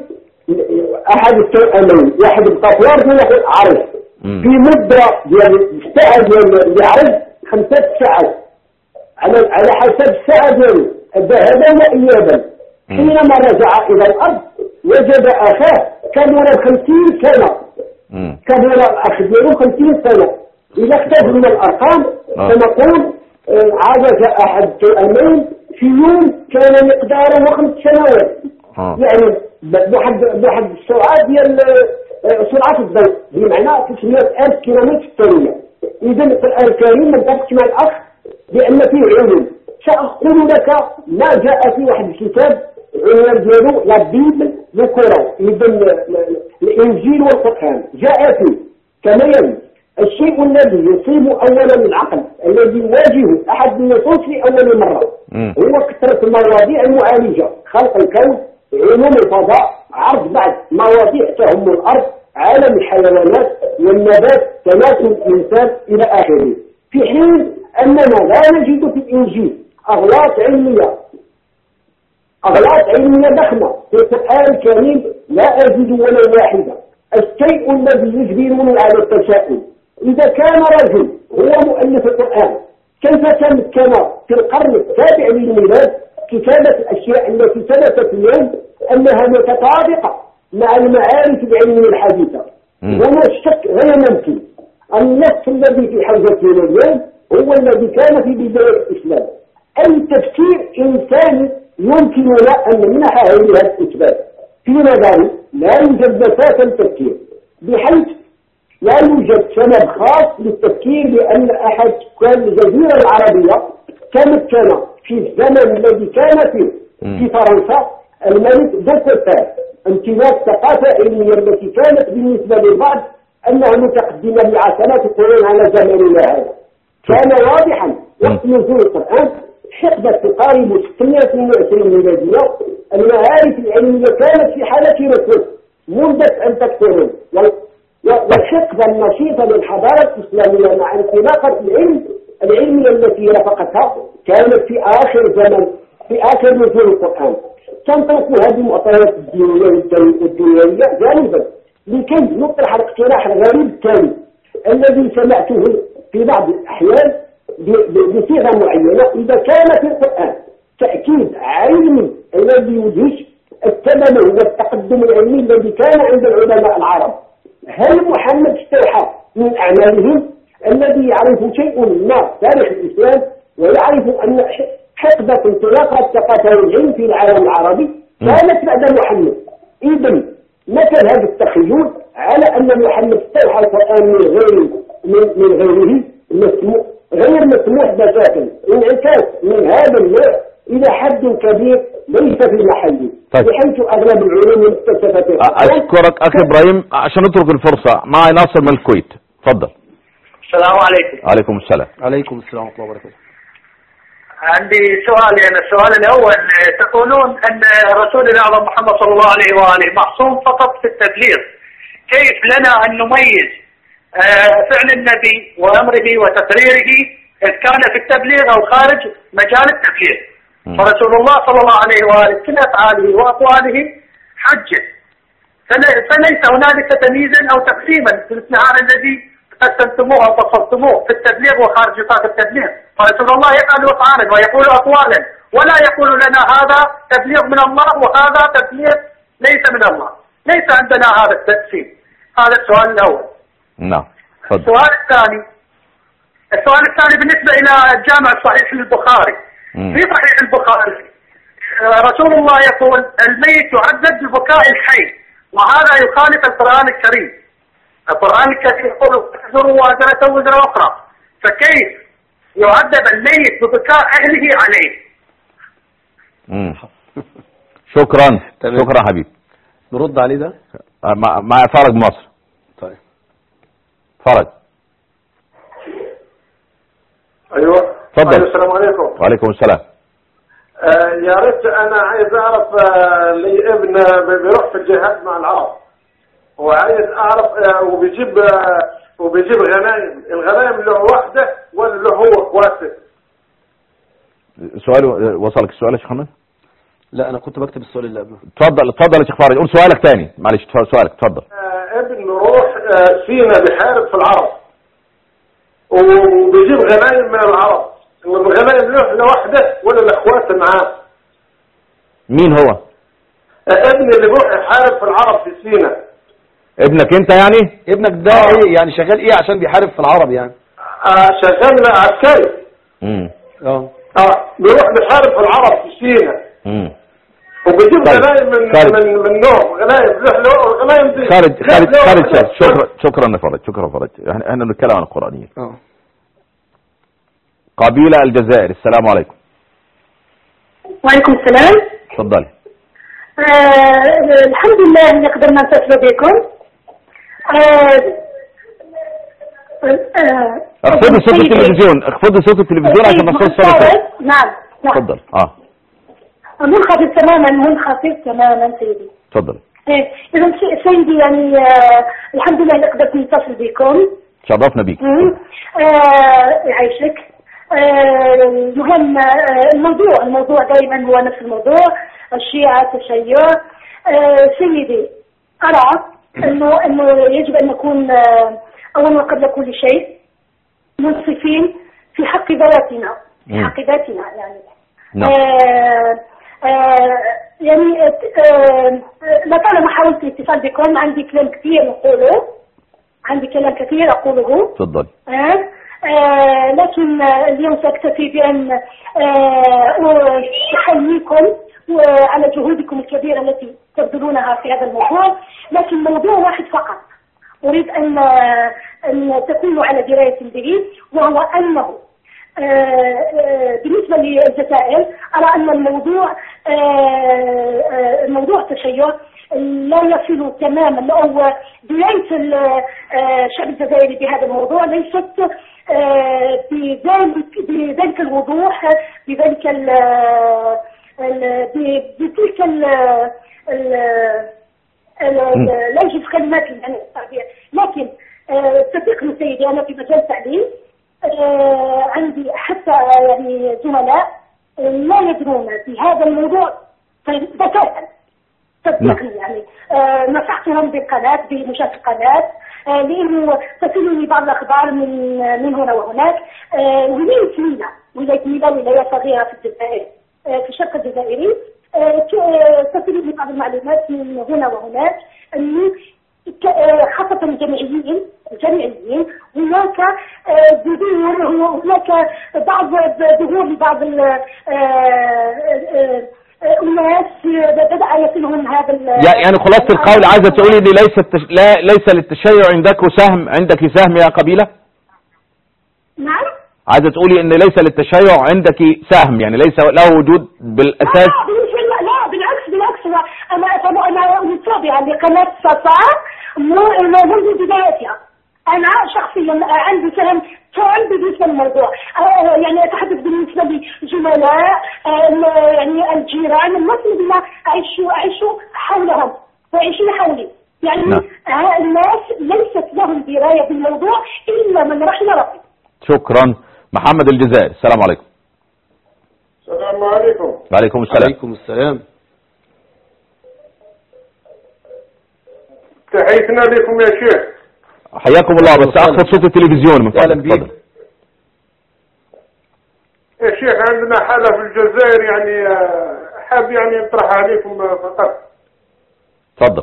احد التوأمين واحد بطفوار واحد عرج مم. في مدة ديال الساعة ديال اللي عرج خمسة ساعات على على حسب الساعة ديالو ذهبا وإيابا مم. حينما رجع إلى الأرض وجد أخاه كان ورا خمسين سنة مم. كان ورا الأخ ديالو خمسين سنة إذا اختلف من الأرقام آه. فنقول آه، عجز أحد التوأمين في يوم كان مقداره خمس سنوات اه يعني ب- بواحد بواحد السرعه ديال آه، سرعه الضوء بمعنى 300000 كيلومتر في الثانيه اذا القران الكريم ما نتفقش مع الاخ بان فيه علوم ساقول لك ما جاء في واحد الكتاب العنوان ديالو لا بيبل لو كوران اذا ال- ال- الانجيل والقران جاء فيه كما يلي الشيء الذي يصيب اولا العقل الذي يواجه احد النصوص في اول مره مم. هو كثرة المواضيع المعالجة خلق الكون علوم الفضاء عرض بعض مواضيع تهم الأرض عالم الحيوانات والنبات تناسل الإنسان إلى آخره في حين أننا لا نجد في الإنجيل أغلاط علمية أغلاط علمية ضخمة في القرآن الكريم لا أجد ولا واحدة الشيء الذي يجبرني على التساؤل إذا كان رجل هو مؤلف القرآن كيف تمكن في القرن السابع للميلاد كتابة الأشياء التي ثبتت اليوم أنها متطابقة مع المعارف العلمية الحديثة مم. ولا شك غير ممكن النص الذي في حوزتنا اليوم هو الذي كان في بداية الإسلام أي تفسير إنساني يمكننا أن نمنح هذه الإثبات في نظري لا يوجد مسافة التفكير بحيث لا يوجد سبب خاص للتفكير بأن أحد سكان الجزيرة العربية تمكن في الزمن الذي كان فيه في فرنسا الملك دوكوتار امتلاك ثقافة علمية التي كانت بالنسبة للبعض أنها متقدمة بعشرات القرون على زمننا هذا كان واضحا وقت نزول القرآن حقبة تقارب 622 ميلادية المعارف العلمية كانت في حالة ركود منذ أن تكثر والحقبة النشيطة للحضارة الإسلامية مع انطلاقة العلم العلمية التي رافقتها كانت في آخر زمن في آخر نزول القرآن تنطلق هذه المعطيات الدينية والدنيوية جانبا لكي نطرح الاقتراح الغريب التالي الذي سمعته في بعض الأحيان ب- ب- بصيغة معينة إذا كان في القرآن تأكيد علمي الذي يدهش التمم والتقدم العلمي الذي كان عند العلماء العرب هل محمد استوحى من أعمالهم الذي يعرف شيء ما تاريخ الإسلام ويعرف أن ح- حقبة انطلاق الثقافة والعلم في العالم العربي كانت بعد محمد إذا مثل هذا التخيل على أن محمد استوحى القرآن من غير من, من غيره مسموح غير مسموح بتاتا انعكاس من هذا النوع إلى حد كبير ليس في محله طيب. بحيث أغلب العلوم المكتسبة في القرآن اشكرك اخي ابراهيم عشان نترك الفرصة معي ناصر من الكويت تفضل السلام عليكم عليكم السلام عليكم السلام ورحمة الله وبركاته عندي سؤالين السؤال الأول تقولون أن رسول الأعظم محمد صلى الله عليه وآله معصوم فقط في التبليغ كيف لنا أن نميز آه، فعل النبي وأمره وتقريره إذ كان في التبليغ أو خارج مجال التبليغ مم. فرسول الله صلى الله عليه وآله كل أفعاله وأقواله حجة فل- فليس هنالك تمييزا أو تقسيما في مثل هذا الذي قسمتموه أو فصلتموه في التبليغ وخارج نطاق التبليغ فرسول الله يفعل أفعالا ويقول أقوالا ولا يقول لنا هذا تبليغ من الله وهذا تبليغ ليس من الله ليس عندنا هذا التقسيم هذا السؤال الأول نعم تفضل السؤال الثاني السؤال الثاني بالنسبة إلى الجامع الصحيح للبخاري مم. في صحيح البخاري آه، رسول الله يقول الميت يعذب ببكاء الحي وهذا يخالف القرآن الكريم القرآن الكريم يقول احذروا وازرة وزر أخرى فكيف يعذب الميت ببكاء أهله عليه مم. شكرا تمام. شكرا حبيبي نرد عليه ده آه، مع مع فرج مصر طيب فرج أيوة تفضل. السلام عليكم وعليكم السلام آه يا ريت انا عايز اعرف آه لي ابن بيروح في الجهاد مع العرب وعايز اعرف آه وبيجيب آه وبيجيب غنايم الغنايم له وحده ولا له هو اخواته سؤال وصلك السؤال يا شيخ محمد لا انا كنت بكتب السؤال اللي قبله تفضل تفضل يا شيخ فرج قول سؤالك تاني معلش تفضل سؤالك تفضل آه ابن روح آه سينا بيحارب في العرب وبيجيب غنايم من العرب والغنايم له لوحده ولا لاخواته معاه مين هو آه ابني اللي بيروح يحارب في العرب في سينا ابنك انت يعني ابنك ده ايه يعني شغال ايه عشان بيحارب في العرب يعني آه شغال عسكري امم اه اه بيروح بيحارب في العرب في سينا مم. وبيجيب طيب. غنايم من خالد. من من نوم غنايم له له غنايم دي خالد له- خالد له- خالد شاذ شكرا شكرا يا فرج شكرا فرج احنا احنا بنتكلم عن القرآنيين اه قبيلة الجزائر السلام عليكم وعليكم السلام اتفضلي آه الحمد لله ان قدرنا نتصل بكم آه آه اخفضي صوت سيدي. التلفزيون اخفضي صوت التلفزيون عشان ما سيد تصل محمد صوتك فارس. نعم نعم اتفضل اه منخفض تماما منخفض تماما سيدي اتفضل إيه، اذا سي- سيدي يعني آه الحمد لله اني قدرت نتصل بكم شرفنا بيك مم. آه، يعيشك آه، المهم آه، الموضوع الموضوع دائما هو نفس الموضوع الشيعة التشيع آه، سيدي أرى أنه أنه يجب أن نكون آه، أولا وقبل كل شيء منصفين في حق ذواتنا في مم. حق ذاتنا يعني نعم آه، آه، يعني آه، آه، لطالما حاولت الاتصال بكم عندي كلام كثير نقوله عندي كلام كثير أقوله اتفضل آه، آه، لكن آه، اليوم سأكتفي بأن آه، أحييكم على جهودكم الكبيرة التي تبذلونها في هذا الموضوع لكن موضوع واحد فقط أريد أن أن تكونوا على دراية به وهو أنه آه، آه، بالنسبة للجزائر أرى أن الموضوع آه، آه، موضوع التشيع لا يصل تماما أو دراية ال- آه، الشعب الجزائري بهذا الموضوع ليست آه، بذلك بذلك الوضوح بذلك ال- ال- ب- بتلك ال- ال- ال- مم. لا يوجد كلمات يعني التعبير لكن آه، صدقني سيدي انا في مجال التعليم آه، عندي حتى يعني زملاء آه، لا يدرون بهذا الموضوع بتاتا صدقني يعني آه، نصحتهم بالقناة بمشاهدة القناة آه، لأنه تصلني بعض الأخبار من من هنا وهناك آه، ولاية ميلا ولاية ميلا ولاية صغيرة في الجزائر آه، في الشرق الجزائري آه، ت- آه، تصلني بعض المعلومات من هنا وهناك أنه ك- آه، خاصة الجامعيين الجامعيين هناك آه، ظهور هناك بعض ظهور لبعض ال- آه، آه، آه، أناس بدأ يصلهم هذا ال- يع- يعني خلاصة القول عايزة تقولي ان ليس التش... لا ليس للتشيع عندك سهم عندك سهم يا قبيلة نعم عايزة تقولي ان ليس للتشيع عندك سهم يعني ليس له وجود بالاساس لا بالنسبة لي- لا بالعكس بالعكس أنا- أنا أنا أنا متابعة لقناة صفا م- منذ بدايتها أنا شخصيا عندي فهم كامل بالنسبة للموضوع آه، يعني أتحدث بالنسبة لزملاء آه، يعني الجيران الناس الذين أعيش أعيش حولهم ويعيشون حولي يعني نعم. آه، الناس ليست لهم دراية بالموضوع إلا من رحم ربي شكرا محمد الجزائر السلام عليكم السلام عليكم وعليكم السلام عليكم السلام تحيتنا لكم يا شيخ حياكم الله بس اخفض صوت التلفزيون من أهلا فضلك بيك. اتفضل يا شيخ عندنا حالة في الجزائر يعني آه، حاب يعني نطرح عليكم آه، فقط اتفضل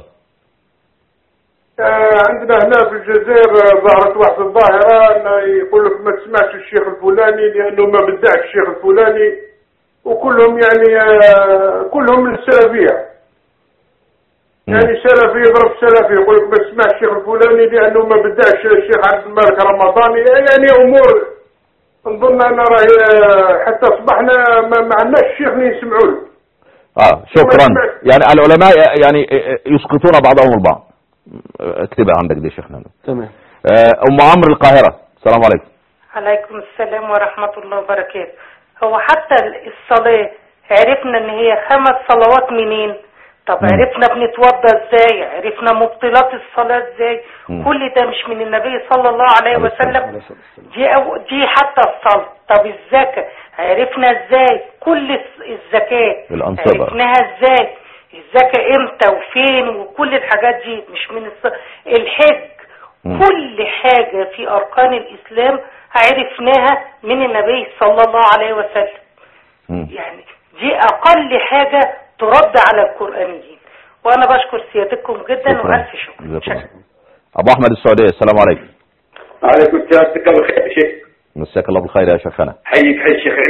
آه، عندنا هنا في الجزائر آه، ظهرت واحدة الظاهرة انه يقول لك ما تسمعش الشيخ الفلاني لانه ما بدعش الشيخ الفلاني وكلهم يعني آه، كلهم من السلفية مم. يعني سلفي يضرب سلفي يقول لك ما تسمعش الشيخ الفلاني لانه ما بدعش الشيخ عبد الملك رمضاني يعني امور نظن انا راهي آه، حتى اصبحنا ما ما عندناش الشيخ اللي يسمعوا له اه شكرا سمعت. يعني العلماء يعني يسقطون بعضهم البعض اكتبها عندك دي يا شيخنا تمام آه، ام عمرو القاهرة السلام عليكم عليكم السلام ورحمة الله وبركاته هو حتى الصلاة عرفنا ان هي خمس صلوات منين طب مم. عرفنا بنتوضى ازاي عرفنا مبطلات الصلاة ازاي مم. كل ده مش من النبي صلى الله عليه عليه الصلاة وسلم دي أو دي حتى الصلاة طب الزكاة عرفنا ازاي كل الس- الزكاة الأنصبة. عرفناها ازاي الزكاة امتى وفين وكل الحاجات دي مش من الص... الحج مم. كل حاجة في أركان الإسلام عرفناها من النبي صلى الله عليه وسلم مم. يعني دي أقل حاجة ترد على القرآنيين وأنا بشكر سيادتكم جدا شكرا وألف شكر جزاكم شكرا الله. ابو احمد السعودية السلام عليكم عليكم السلام مساك الله بالخير يا شيخ مساك الله بالخير يا شيخنا حيك حي الشيخ عماد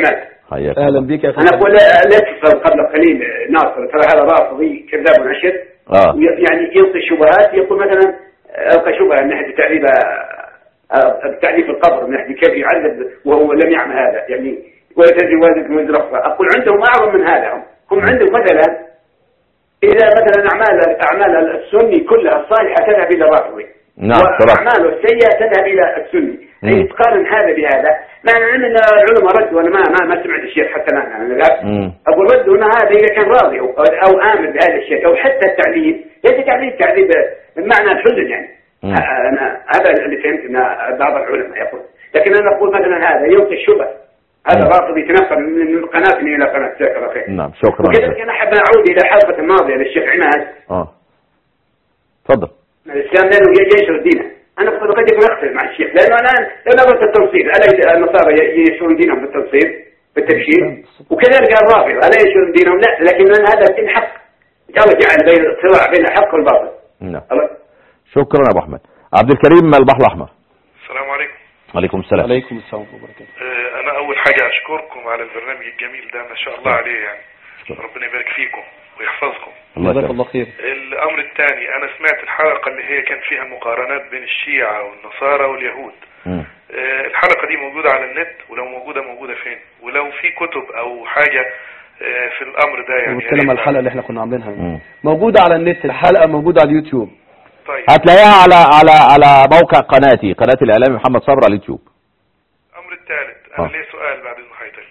حياك اهلا الله. بك يا انا فندم اقول لك قبل قليل ناصر ترى هذا رافضي كذاب ونشد اه يعني يلقي شبهات يقول مثلا القى شبهه من ناحيه تعذيب تعذيب القبر من ناحيه كيف يعذب وهو لم يعمل هذا يعني ولا تجري والدة وزر اخرى اقول عندهم اعظم من هذا هم هم عندهم مثلا اذا مثلا اعمال اعمال السني كلها الصالحه تذهب الى الرافضي نعم صراحة واعماله السيئه تذهب الى السني مم. اي تقارن هذا بهذا مع ان العلماء ردوا انا ما ما, ما سمعت الشيخ حتى الان انا لا مم. اقول ردوا ان هذا اذا كان راضي او, أو امن بهذا الشيء او حتى التعذيب ليس تعذيب تعذيب بمعنى الحزن يعني مم. ه- انا هذا اللي فهمت ان بعض العلماء يقول لكن انا اقول مثلا هذا يلقي الشبه هذا مم. رافض يتنقل من قناه الى قناه جزاك الله خير نعم شكرا وكذلك انا احب اعود الى الحلقه الماضيه للشيخ عماد اه تفضل الاسلام لانه ينشر دينه انا أقول قد يكون اختلف مع الشيخ لانه الان لو نظرت التنصير الا النصارى ي- ينشرون دينهم بالتنصير بالتبشير وكذلك الرافضه الا ينشرون دينهم لا لكن لان هذا الدين حق الله جعل بين الصراع بين الحق والباطل نعم الله شكرا يا ابو احمد عبد الكريم من البحر الاحمر السلام عليكم وعليكم السلام عليكم السلام ورحمه الله وبركاته آه، انا اول حاجة اشكركم على البرنامج الجميل ده ما شاء الله عليه يعني ربنا يبارك فيكم ويحفظكم الله جزاك يسلمك الله خير الامر الثاني انا سمعت الحلقة اللي هي كان فيها مقارنات بين الشيعة والنصارى واليهود مم. آه، الحلقة دي موجودة على النت ولو موجودة موجودة فين ولو في كتب او حاجة آه، في الامر ده يعني بتكلم على الحلقه اللي احنا كنا عاملينها مم. موجوده على النت الحلقه موجوده على اليوتيوب طيب هتلاقيها على على على موقع قناتي قناة الاعلامي محمد صبر على اليوتيوب الامر الثالث انا آه. ليه سؤال بعد اذن حضرتك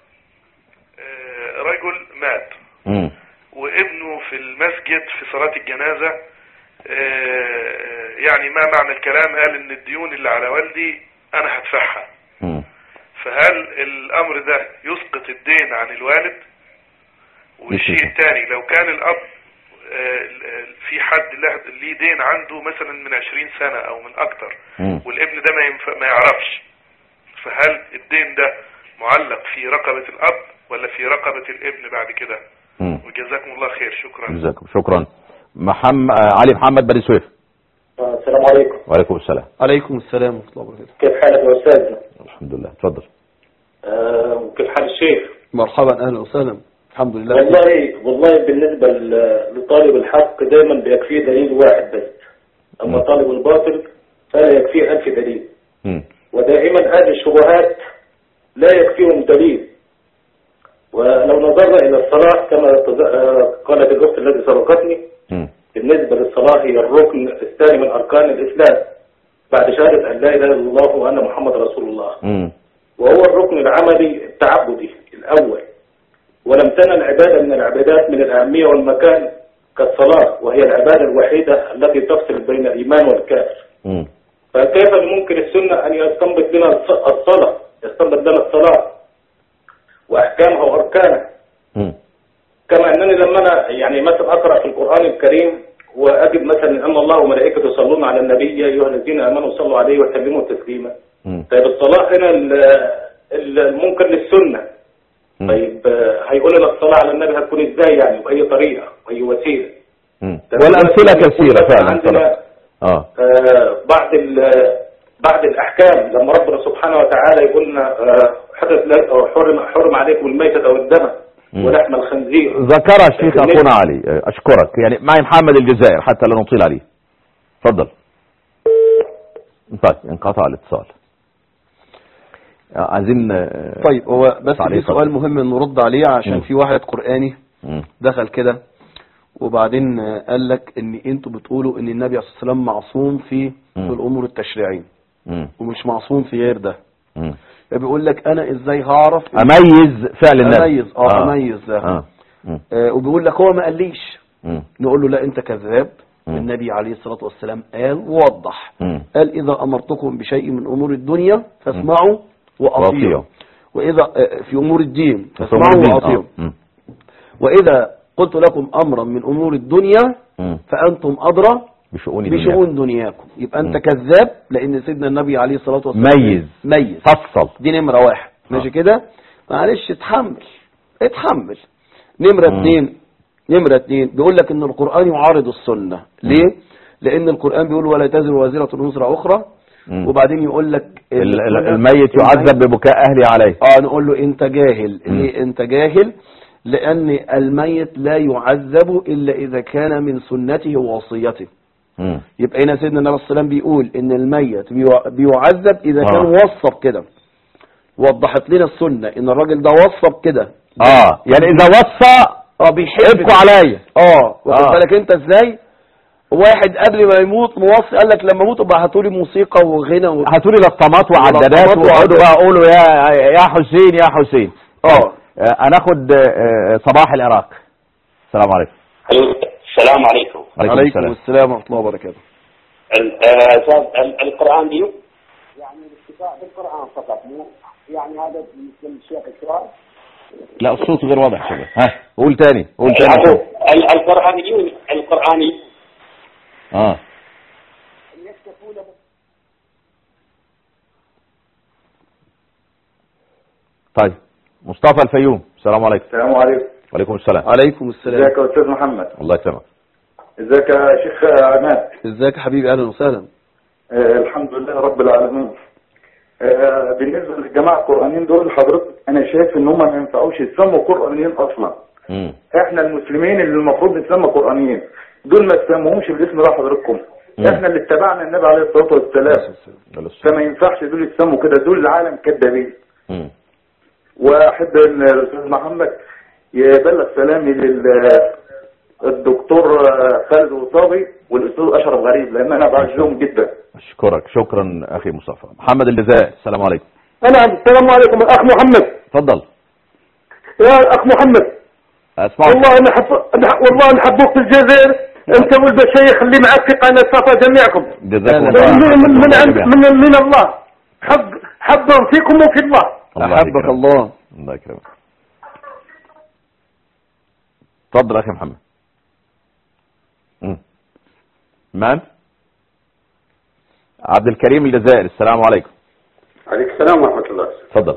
آه، رجل مات مم. وابنه في المسجد في صلاة الجنازة آه، يعني ما معنى الكلام قال ان الديون اللي على والدي انا هدفعها مم. فهل الامر ده يسقط الدين عن الوالد والشيء يسقط. الثاني لو كان الاب آه، في حد له- ليه دين عنده مثلا من 20 سنة او من اكتر مم. والابن ده ما, ينف... ما يعرفش فهل الدين ده معلق في رقبة الاب ولا في رقبة الابن بعد كده مم. وجزاكم الله خير شكرا جزاكم شكرا محمد علي محمد بني سويف السلام عليكم وعليكم السلام عليكم السلام ورحمه الله وبركاته كيف حالك يا أستاذ الحمد لله اتفضل آه، كيف حال الشيخ مرحبا اهلا وسهلا الحمد لله والله والله بالنسبة ل- لطالب الحق دائما بيكفيه دليل واحد بس أما مم. طالب الباطل فلا يكفيه ألف دليل مم. ودائما هذه الشبهات لا يكفيهم دليل ولو نظرنا إلى الصلاة كما تز- آه، قالت الأخت التي سبقتني مم. بالنسبة للصلاة هي الركن الثاني من أركان الإسلام بعد شهادة أن لا إله إلا الله وأن محمد رسول الله مم. وهو الركن العملي التعبدي الأول ولم تنل عبادة من العبادات من الأهمية والمكان كالصلاة وهي العبادة الوحيدة التي تفصل بين الإيمان والكافر مم. فكيف لممكن السنة أن يستنبط لنا الص- الصلاة يستنبط لنا الصلاة وأحكامها وأركانها مم. كما أنني لما أنا يعني مثلا أقرأ في القرآن الكريم وأجد مثلا أن الله وملائكته يصلون على النبي يا أيها الذين آمنوا صلوا عليه وسلموا تسليما مم. طيب الصلاة هنا ال- ال- المنكر للسنة مم. طيب آه، هيقول لنا الصلاة على النبي هتكون ازاي يعني بأي طريقة بأي وسيلة مم. والامثله كثيره فعلا عندنا صراحة. اه آه، بعض ال- بعض الأحكام لما ربنا سبحانه وتعالى يقول لنا آه، حدث لا- أو حرم حرم عليكم الميتة والدم مم. ولحم الخنزير ذكرها الشيخ لكن اخونا علي اشكرك يعني معي محمد الجزائر حتى لا نطيل عليه تفضل طيب انقطع الاتصال عايزين آه، طيب هو بس في تعليق سؤال مهم نرد عليه عشان مم. في واحد قرآني مم. دخل كده وبعدين آه، قال لك ان انتوا بتقولوا ان النبي عليه الصلاه والسلام معصوم في مم. في الامور التشريعيه مم. ومش معصوم في غير ده مم. فبيقول لك انا ازاي هعرف إن- اميز فعل النبي اميز اه اميز ده اه مم. آه وبيقول لك هو ما قاليش مم. نقول له لا انت كذاب مم. النبي عليه الصلاه والسلام قال ووضح مم. قال اذا امرتكم بشيء من امور الدنيا فاسمعوا واطيعوا وأطيعوا. واذا آه، في امور الدين تصور فاسمعوا الدين. واطيعوا آه. مم. واذا قلت لكم امرا من امور الدنيا مم. فانتم ادرى بشؤون الدنيا. بشؤون دنياكم يبقى انت مم. كذاب لان سيدنا النبي عليه الصلاه والسلام ميز. ميز فصل دي نمره واحد ماشي آه. كده معلش اتحمل اتحمل نمره مم. اتنين نمره اتنين بيقول لك ان القران يعارض السنه ليه لان القران بيقول ولا تزر وازره وزر اخرى مم. وبعدين يقول لك ال- ال- الميت يعذب ببكاء اهله عليه اه نقول له انت جاهل مم. ليه انت جاهل لان الميت لا يعذب الا اذا كان من سنته ووصيته مم. يبقى هنا سيدنا النبي صلى الله عليه وسلم بيقول ان الميت بيع- بيعذب اذا كان آه. وصى بكده وضحت لنا السنه ان الراجل ده وصى بكده اه يعني اذا وصى اه بيحب ابقوا عليا اه واخد آه. بالك انت ازاي واحد قبل ما يموت موصي قال لك لما اموت ابقى هاتوا لي موسيقى وغنى و... هاتوا لي لطمات وعدادات لطمات وقعدوا وعدادات. بقى قولوا يا يا حسين يا حسين اه آه، هناخد آه، صباح العراق السلام عليكم السلام عليكم عليكم عليكم السلام السلام ورحمه الله وبركاته ال- آه، أستاذ، ال- القرآن دي يعني الاكتفاء بالقرآن فقط مو يعني هذا مثل الشيخ الشوار لا الصوت غير واضح شباب ها قول تاني قول تاني العفو. ال- القرآنيون القرآني اه طيب مصطفى الفيوم السلام عليكم السلام عليكم وعليكم السلام عليكم السلام ازيك يا استاذ محمد الله يسلمك ازيك يا شيخ عماد ازيك يا حبيبي اهلا وسهلا آه الحمد لله رب العالمين آه بالنسبه للجماعه القرانيين دول حضرتك انا شايف ان هم ما ينفعوش يتسموا قرانيين اصلا مم. احنا المسلمين اللي المفروض نتسمى قرانيين دول ما تسموهمش بالاسم ده حضرتكم مم. احنا اللي اتبعنا النبي عليه الصلاه والسلام فما ينفعش دول يتسموا كده دول العالم كذابين مم. واحب ان الاستاذ محمد يبلغ سلامي للدكتور خالد وصابي والاستاذ اشرف غريب لان انا بعزهم جدا اشكرك شكرا اخي مصطفى محمد اللزاء السلام عليكم انا السلام عليكم الاخ محمد اتفضل يا اخ محمد اسمع والله انا حب... أنا- والله نحبوك في الجزائر انت والمشايخ اللي معك في قناه صفا جميعكم جزاكم من الله من من, من, جميعا. من, من الله حب حبهم فيكم وفي الله الله احبك يكرمك. الله الله يكرمك اتفضل يا اخي محمد مم. من عبد الكريم الجزائري السلام عليكم عليك السلام ورحمة الله اتفضل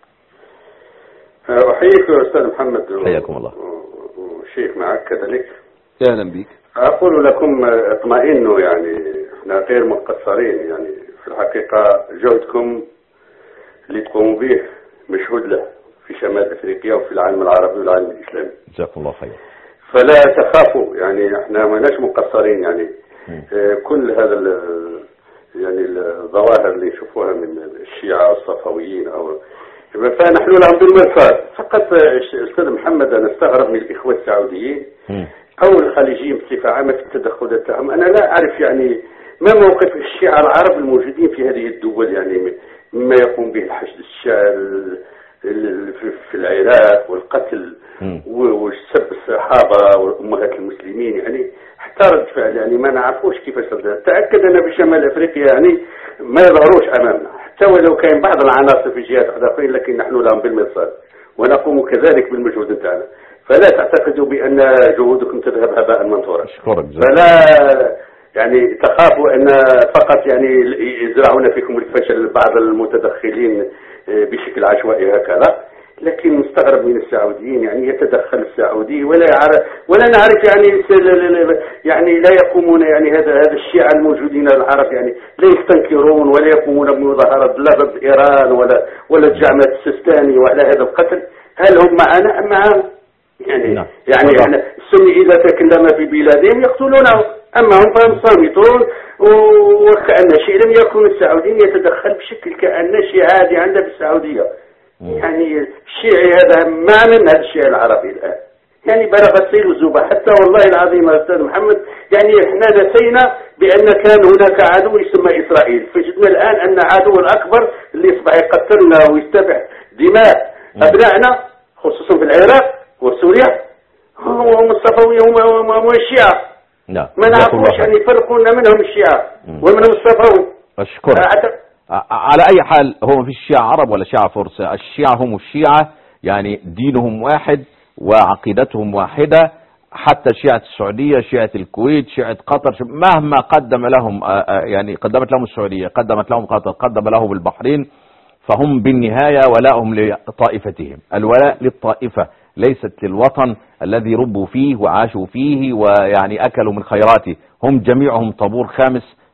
أحييك يا أستاذ محمد و- حياكم الله. و- والشيخ معك كذلك اهلا بيك أقول لكم اطمئنوا يعني احنا غير مقصرين يعني في الحقيقة جهدكم اللي تقوموا به مشهود له في شمال أفريقيا وفي العالم العربي والعالم الإسلامي جزاكم الله خير فلا تخافوا يعني احنا ما ناش مقصرين يعني آه، كل هذا ال- يعني الظواهر اللي يشوفوها من الشيعة الصفويين او فنحن لهم بالمرصاد فقط آه، الش- الاستاذ محمد انا استغرب من الاخوه السعوديين مم. او الخليجيين بصفه عامه في التدخلات تاعهم انا لا اعرف يعني ما موقف الشيعة العرب الموجودين في هذه الدول يعني مما يقوم به الحشد الشيعي ال- ال- في- في العراق والقتل مم. و- وسب الصحابة وأمهات المسلمين يعني حتى رد فعل يعني ما نعرفوش كيفاش رد تأكد أن بشمال أفريقيا يعني ما يظهروش أمامنا حتى ولو كان بعض العناصر في جهات أخرى لكن نحن لهم بالمرصاد ونقوم كذلك بالمجهود نتاعنا فلا تعتقدوا بأن جهودكم تذهب هباء منثورا اشكرك جزاك فلا يعني تخافوا ان فقط يعني يزرعون فيكم الفشل بعض المتدخلين آه، بشكل عشوائي هكذا لكن مستغرب من السعوديين يعني يتدخل السعودي ولا يعرف ولا نعرف يعني س- ل- ل- ل- يعني لا يقومون يعني هذا هذا الشيعة الموجودين العرب يعني لا يستنكرون ولا يقومون بمظاهرات لا ضد ايران ولا ولا الجامعة السيستاني وعلى هذا القتل هل هم معنا ام معهم؟ يعني نعم. يعني بالضبط. يعني السني إذا تكلم في بلادهم يقتلونه أما هم فهم صامتون و- وكأن شيء لم يكن السعوديين يتدخل بشكل كأن شيء عادي عندنا في السعودية يعني الشيعي هذا ما من هذا الشيء العربي الآن يعني بلغ السيل والزوبة حتى والله العظيم يا أستاذ محمد يعني احنا نسينا بأن كان هناك عدو يسمى إسرائيل فجدنا الآن أن عدو الأكبر اللي يصبح يقتلنا ويستبح دماء أبنائنا خصوصا في العراق وسوريا هم هم الصفوية هم هم- هم الشيعة نعم ما جزاكم الله نعرفوش خير. يعني يفرقون منهم الشيعة مم. ومنهم الصفوي اشكرك أعتقد- ع- على اي حال هو ما فيش شيعة عرب ولا شيعة فرس الشيعة هم الشيعة يعني دينهم واحد وعقيدتهم واحدة حتى شيعة السعودية شيعة الكويت شيعة قطر ش- مهما قدم لهم آه، آه، يعني قدمت لهم السعودية قدمت لهم قطر قدم لهم البحرين فهم بالنهاية ولاؤهم لطائفتهم الولاء للطائفة ليست للوطن الذي ربوا فيه وعاشوا فيه ويعني أكلوا من خيراته هم جميعهم طابور خامس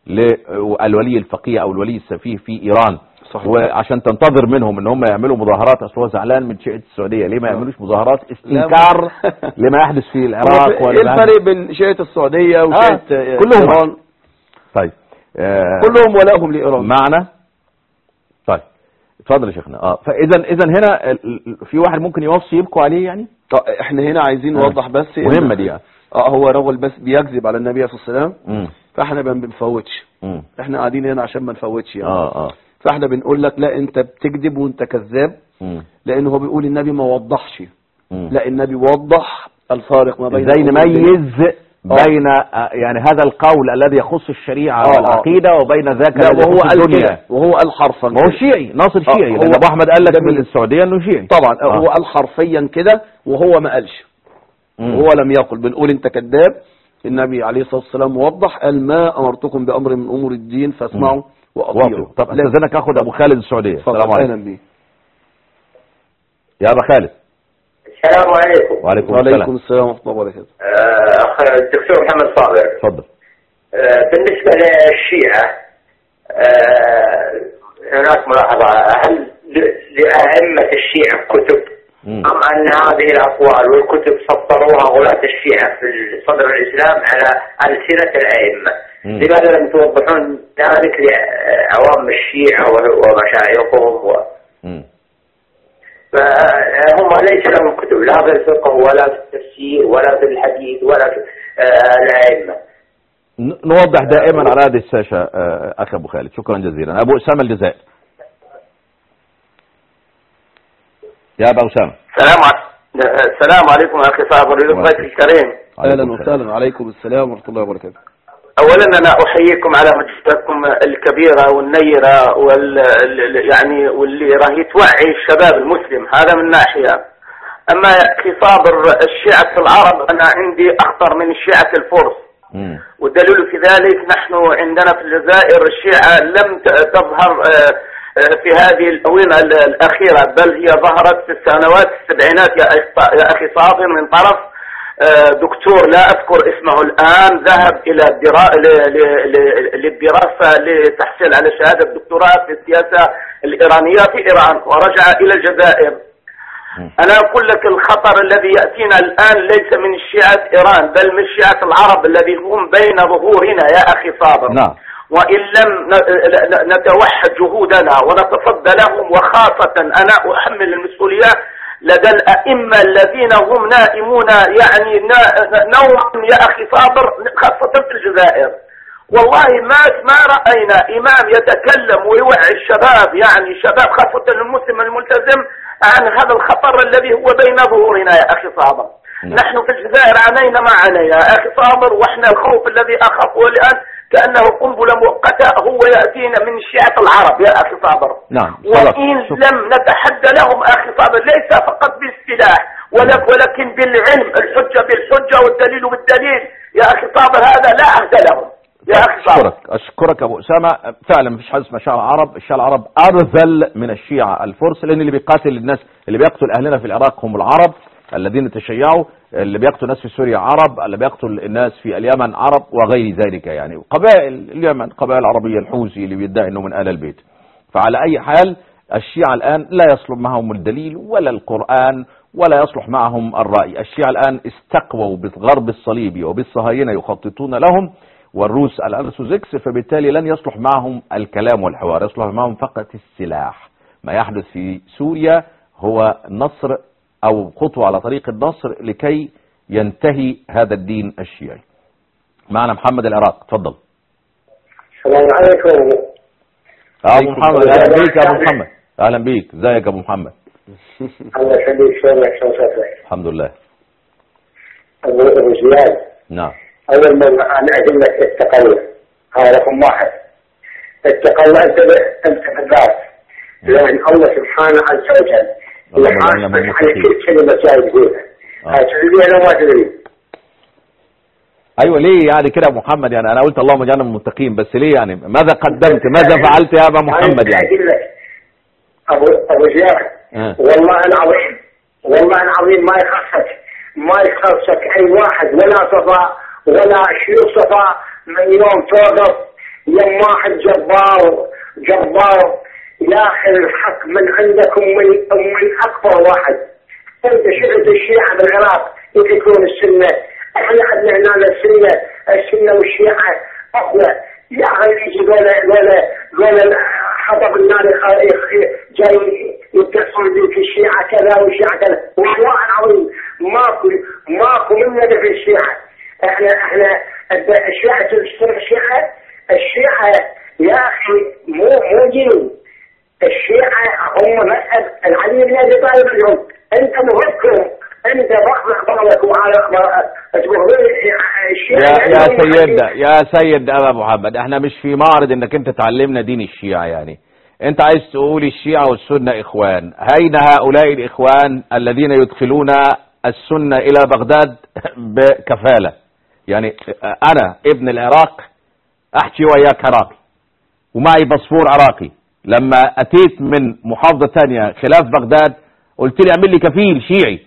للولي الفقيه او الولي السفيه في ايران صحيح. وعشان تنتظر منهم ان هم يعملوا مظاهرات اصل هو زعلان من شيعة السعوديه ليه ما يعملوش مظاهرات استنكار لما يحدث في العراق ايه ولا الفرق بين شيعة السعودية وشيعة آه، كلهم ايران طيب آه كلهم ولاهم لايران معنا طيب اتفضل يا شيخنا اه فاذا اذا هنا ال- ال- في واحد ممكن يوصي يبكوا عليه يعني طب احنا هنا عايزين آه. نوضح بس إن- مهمه دي يعني اه هو رجل بس بيكذب على النبي صلى الله عليه وسلم مم. فاحنا ما بنفوتش مم. احنا قاعدين هنا عشان ما نفوتش يعني اه اه فاحنا بنقول لك لا انت بتكذب وانت كذاب مم. لان هو بيقول النبي ما وضحش مم. لا النبي وضح الفارق ما بين ازاي الأمور دي. نميز بين آه، يعني هذا القول الذي يخص الشريعه آه، آه. والعقيده وبين ذاك لا الذي وهو يخص قال الدنيا كده وهو قال حرفا ما هو كده. شيعي ناصر آه، شيعي هو لان ابو احمد قال لك جميل. من السعوديه انه شيعي طبعا آه. هو قال حرفيا كده وهو ما قالش مم. وهو لم يقل بنقول انت كذاب النبي عليه الصلاه والسلام وضح قال ما امرتكم بامر من امور الدين فاسمعوا واطيعوا واطيعوا. طب لا. استاذنك اخد ابو خالد السعوديه اتفضل، السلام عليكم اهلا بيه يا ابا خالد السلام عليكم وعليكم وعليكم السلام السلام ورحمه الله وبركاته آه، أخ الدكتور محمد صابر اتفضل آه، بالنسبة للشيعة آه، هناك ملاحظة هل ل- لأئمة الشيعة كتب مم. أم أن هذه الأقوال والكتب سطروها غلاة الشيعة في صدر الإسلام على ألسنة الأئمة مم. لماذا لم توضحون ذلك لعوام الشيعة و- ومشايخهم و... مم. فهم ليس لهم كتب لا في الفقه ولا في التفسير ولا في الحديث ولا في آه، الأئمة ن- نوضح دائما على هذه الشاشه آه، اخي ابو خالد شكرا جزيلا ابو اسامه الجزائر يا ابا اسامه السلام ع- السلام عليكم اخي صابر ضيفك الكريم اهلا عليكم السلام. وسهلا عليكم السلام ورحمه الله وبركاته اولا انا احييكم على مجهوداتكم الكبيره والنيره وال ال- ال- يعني واللي راهي توعي الشباب المسلم هذا من ناحيه اما يا اخي صابر الشيعه العرب انا عندي اخطر من الشيعه الفرس مم. والدليل في ذلك نحن عندنا في الجزائر الشيعة لم ت- تظهر آه، آه، في هذه الأونة ال- الأخيرة بل هي ظهرت في السنوات السبعينات يا أخ- يا أخي صابر من طرف آه، دكتور لا أذكر اسمه الآن ذهب إلى الدرا- ل- ل- ل- للدراسة لتحصيل على شهادة دكتوراه في السياسة الإيرانية في إيران ورجع إلى الجزائر أنا أقول لك الخطر الذي يأتينا الآن ليس من شيعة إيران بل من شيعة العرب الذي هم بين ظهورنا يا أخي صابر نعم وإن لم ن- ن- نتوحد جهودنا ونتصدى لهم وخاصة أنا أحمل المسؤولية لدى الأئمة الذين هم نائمون يعني نا- نوم يا أخي صابر خاصة في الجزائر والله ما ما رأينا إمام يتكلم ويوعي الشباب يعني الشباب خاصة المسلم الملتزم عن هذا الخطر الذي هو بين ظهورنا يا أخي صابر نعم. نحن في الجزائر عانينا ما عانينا يا أخي صابر وإحنا الخوف الذي أخافه الآن كأنه قنبلة مؤقتة هو يأتينا من شيعة العرب يا أخي صابر نعم صدق. وإن شكرا. لم نتحدى لهم أخي صابر ليس فقط بالسلاح ولك ولكن بالعلم الحجة بالحجة والدليل بالدليل يا أخي صابر هذا لا عهد لهم يا أخي صابر اشكرك اشكرك ابو اسامه فعلا مفيش حاجه اسمها شيعة العرب الشيعة العرب ارذل من الشيعة الفرس لان اللي بيقاتل الناس اللي بيقتل اهلنا في العراق هم العرب الذين تشيعوا اللي بيقتل الناس في سوريا عرب اللي بيقتل الناس في اليمن عرب وغير ذلك يعني قبائل اليمن قبائل عربيه الحوثي اللي بيدعي انه من ال البيت فعلى اي حال الشيعة الان لا يصلح معهم الدليل ولا القران ولا يصلح معهم الراي الشيعة الان استقووا بالغرب الصليبي وبالصهاينه يخططون لهم والروس الارثوذكس فبالتالي لن يصلح معهم الكلام والحوار يصلح معهم فقط السلاح ما يحدث في سوريا هو نصر او خطوة على طريق النصر لكي ينتهي هذا الدين الشيعي معنا محمد العراق تفضل السلام عليكم ابو محمد اهلا بيك يا ابو محمد اهلا بيك ازيك يا ابو محمد الله يخليك شلونك شلون صوتك الحمد لله ابو أبو زياد نعم اول ما انا اقول لك اتق الله هذا رقم واحد اتق الله انت انت بالذات لان الله سبحانه عز وجل اللهم يحاسبك اجعلنا من على المتقين. كل كلمه جاي تقولها آه. تدري انا ما تدري ايوه ليه يعني كده يا ابو محمد يعني انا قلت اللهم اجعلنا من المتقين بس ليه يعني ماذا قدمت ماذا فعلت يا ابا محمد أنا يعني اقول لك ابو ابو زياد آه. والله العظيم والله العظيم ما يخصك ما يخصك اي واحد ولا صفاء ولا شيوخ صفاء من يوم توقف يم واحد جبار جبار ياخذ الحق من عندكم من من اكبر واحد انت شفت الشيعه بالعراق يفكرون السنه احنا عندنا هنا السنه السنه والشيعه اقوى يا اخي يجي ذولا ذولا ذولا حطب النار يخ- يخ- جاي يتصل بك الشيعه كذا والشيعه كذا والله العظيم ماكو ماكو منا في الشيعه احنا احنا الد- الشيعه السنه الشيعه الشيعه يا اخي مو مو دين الشيعة هم مذهب العلي بن ابي طالب اليوم انت مفكر انت بخلق بالك وعلى تبغضون الشيعة يا يا سيدنا يا سيد ابا محمد احنا مش في معرض انك انت تعلمنا دين الشيعة يعني انت عايز تقول الشيعة والسنة اخوان اين هؤلاء الاخوان الذين يدخلون السنة الى بغداد بكفالة يعني انا ابن العراق احكي وياك عراقي ومعي باسبور عراقي لما اتيت من محافظة تانية خلاف بغداد قلت لي اعمل لي كفيل شيعي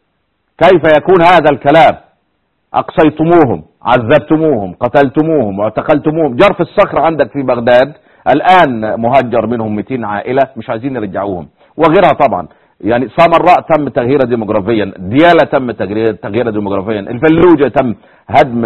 كيف يكون هذا الكلام أقصيتموهم عذبتموهم قتلتموهم واعتقلتموهم جرف الصخر عندك في بغداد الآن مهجر منهم 200 عائلة مش عايزين يرجعوهم وغيرها طبعا يعني سامراء تم تغييرها ديموغرافيا ديالى تم تغيير- تغييرها ديموغرافيا الفلوجة تم هدم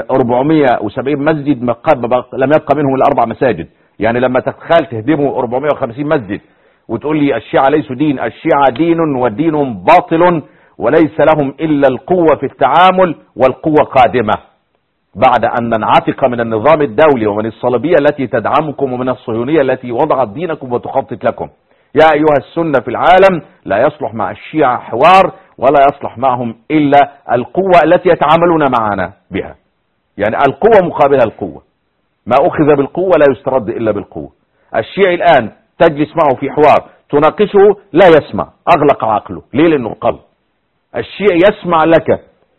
470 مسجد ما قد- ما بق- لم يبقى منهم الا اربع مساجد يعني لما تتخيل تهدموا 450 مسجد وتقول لي الشيعة ليسوا دين الشيعة دين ودين باطل وليس لهم إلا القوة في التعامل والقوة قادمة بعد أن ننعتق من النظام الدولي ومن الصليبية التي تدعمكم ومن الصهيونية التي وضعت دينكم وتخطط لكم يا أيها السنة في العالم لا يصلح مع الشيعة حوار ولا يصلح معهم إلا القوة التي يتعاملون معنا بها يعني القوة مقابل القوة ما أخذ بالقوة لا يسترد إلا بالقوة الشيعي الآن تجلس معه في حوار تناقشه لا يسمع أغلق عقله ليه لأنه قلب الشيعي يسمع لك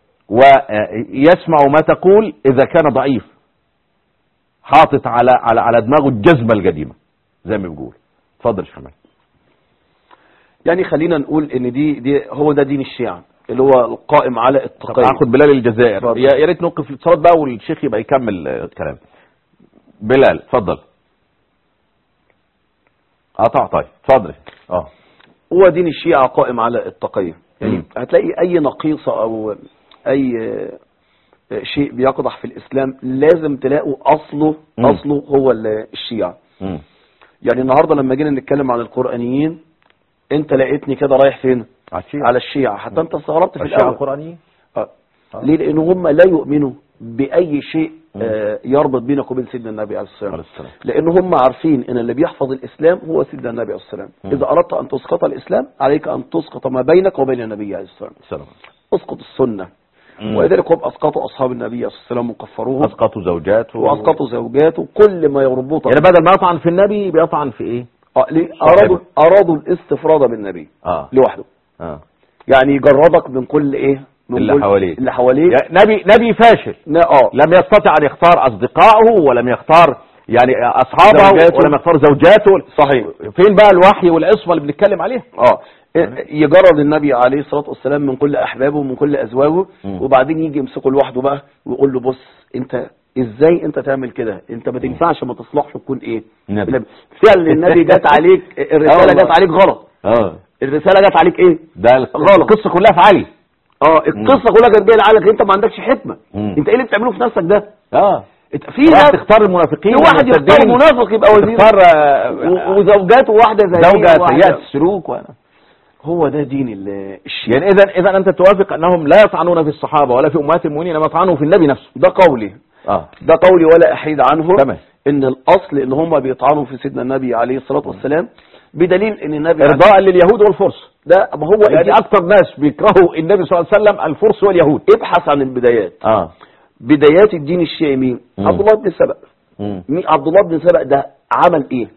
ويسمع ما تقول إذا كان ضعيف حاطط على على على دماغه الجزمة القديمة زي ما بيقول اتفضل يا شمال يعني خلينا نقول ان دي دي هو ده دين الشيعة اللي هو القائم على التقية هاخد بلال الجزائر اتفضل. يا يا ريت نوقف الاتصالات بقى والشيخ يبقى يكمل آه، الكلام بلال اتفضل قطع طيب اتفضل اه هو دين الشيعة قائم على التقية يعني مم. هتلاقي اي نقيصة او اي آه، شيء بيقضح في الاسلام لازم تلاقوا اصله مم. اصله هو ال- الشيعة مم. يعني النهاردة لما جينا نتكلم عن القرآنيين انت لقيتني كده رايح فين على الشيعة على الشيعة حتى انت استغربت في الشيعة الاول القرآنيين آه. ليه لان هم لا يؤمنوا باي شيء آه، يربط بينك وبين سيدنا النبي عليه الصلاه عليه والسلام السلام. لان هم عارفين ان اللي بيحفظ الاسلام هو سيدنا النبي عليه الصلاه والسلام مم. اذا اردت ان تسقط الاسلام عليك ان تسقط ما بينك وبين النبي عليه الصلاه والسلام السلام اسقط السنه مم. ولذلك هم اسقطوا اصحاب النبي عليه الصلاه والسلام وكفروهم اسقطوا زوجاته واسقطوا زوجاته كل ما يربطه يعني بدل ما يطعن في النبي بيطعن في ايه آه، ليه؟ ارادوا ارادوا الاستفراده بالنبي اه لوحده اه يعني يجردك من كل ايه من اللي كل- حواليه. اللي حواليه يعني نبي نبي فاشل لا، اه لم يستطع ان يختار اصدقائه ولم يختار يعني اصحابه زوجاته. ولم يختار زوجاته صحيح فين بقى الوحي والعصمه اللي بنتكلم عليها اه يجرد النبي عليه الصلاة والسلام من كل أحبابه ومن كل أزواجه مم. وبعدين يجي يمسكه لوحده بقى ويقول له بص أنت إزاي أنت تعمل كده أنت ما تنفعش ما تصلحش تكون إيه نبي. نبي. فعلا النبي جت عليك آه الرسالة والله. جت عليك غلط اه الرسالة جت عليك إيه ده غلط. القصه كلها في علي اه القصة كلها كانت جاية لعلك أنت ما عندكش حكمة مم. أنت إيه اللي بتعمله في نفسك ده اه أنت في راح ناس تختار المنافقين في واحد يختار والمرتدين. منافق يبقى وزير تختار آه، و- وزوجاته واحدة زي زوجة سيئة السلوك و... هو ده دين ال- الشيعة يعني اذا اذا انت توافق انهم لا يطعنون في الصحابه ولا في امهات المؤمنين انما يطعنوا في النبي نفسه ده قولي اه ده قولي ولا احيد عنه تمام. ان الاصل ان هم بيطعنوا في سيدنا النبي عليه الصلاه والسلام بدليل ان النبي ارضاء لليهود والفرس ده ما هو يعني اكثر ناس بيكرهوا النبي صلى الله عليه وسلم الفرس واليهود ابحث عن البدايات اه بدايات الدين الشيعي مين مم. عبد الله بن سبأ مم. مين عبد الله بن سبأ ده عمل ايه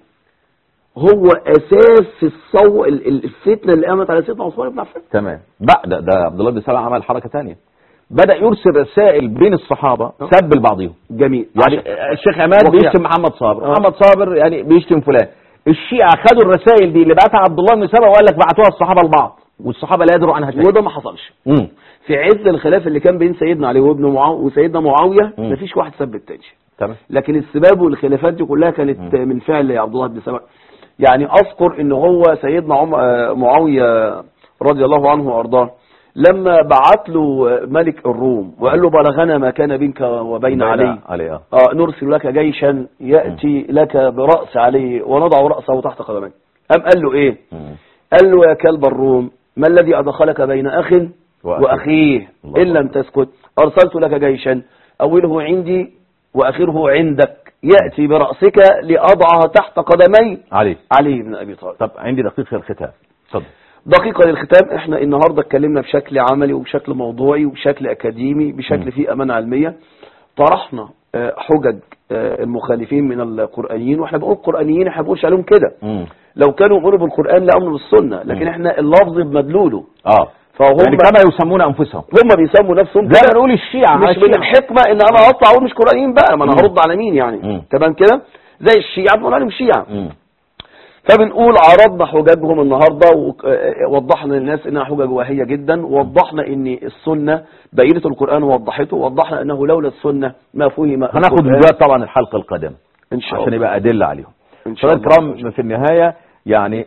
هو اساس الصو ال- ال- الفتنه اللي قامت على سيدنا عثمان بن عفان تمام بقى ده, ده عبد الله بن سلام عمل حركه ثانيه بدا يرسل رسائل بين الصحابه سب لبعضهم جميل يعني الشيخ عماد وقيع. بيشتم محمد صابر آه. محمد صابر يعني بيشتم فلان الشيعة خدوا الرسائل دي اللي بعتها عبد الله بن سبأ وقال لك بعتوها الصحابة لبعض والصحابة لا يدروا عنها شيء وده ما حصلش مم. في عز الخلاف اللي كان بين سيدنا علي وابن معاوية وسيدنا معاوية مم. مفيش واحد سب التاني تمام لكن السباب والخلافات دي كلها كانت من فعل عبد الله بن سبأ يعني اذكر ان هو سيدنا عم... آه، معاويه رضي الله عنه وارضاه لما بعت له ملك الروم وقال له بلغنا ما كان بينك وبين علي علي اه آه نرسل لك جيشا يأتي لك برأس عليه ونضع رأسه تحت قدميه أم قال له إيه قال له يا كلب الروم ما الذي أدخلك بين أخ وأخيه. وأخيه الله إن لم تسكت أرسلت لك جيشا أوله عندي وأخره عندك يأتي برأسك لأضعه تحت قدمي علي علي بن أبي طالب طب عندي دقيقة الختام اتفضل دقيقة للختام احنا النهاردة اتكلمنا بشكل عملي وبشكل موضوعي وبشكل اكاديمي بشكل فيه امانة علمية طرحنا آه، حجج آه، المخالفين من القرآنيين واحنا بنقول قرآنيين احنا بنقولش عليهم كده مم. لو كانوا يؤمنوا بالقرآن لأمنوا بالسنة لكن احنا اللفظ بمدلوله اه فهم يعني كما يسمون انفسهم هم بيسموا نفسهم زي ما كده. نقول الشيعة مش من الشيعة. الحكمة ان انا اطلع اقول مش قرآنيين بقى ما انا مم. هرد على مين يعني مم. تمام كده زي الشيعة بنقول عليهم شيعة مم. فبنقول عرضنا حججهم النهاردة ووضحنا للناس انها حجج واهية جدا ووضحنا ان السنة بقية القرآن وضحته ووضحنا انه لولا السنة ما فهم هناخد القرآن. فيديوهات طبعا الحلقة القادمة ان شاء عشان الله يبقى أدلة عليهم ان شاء فضل الله الكرام في النهاية يعني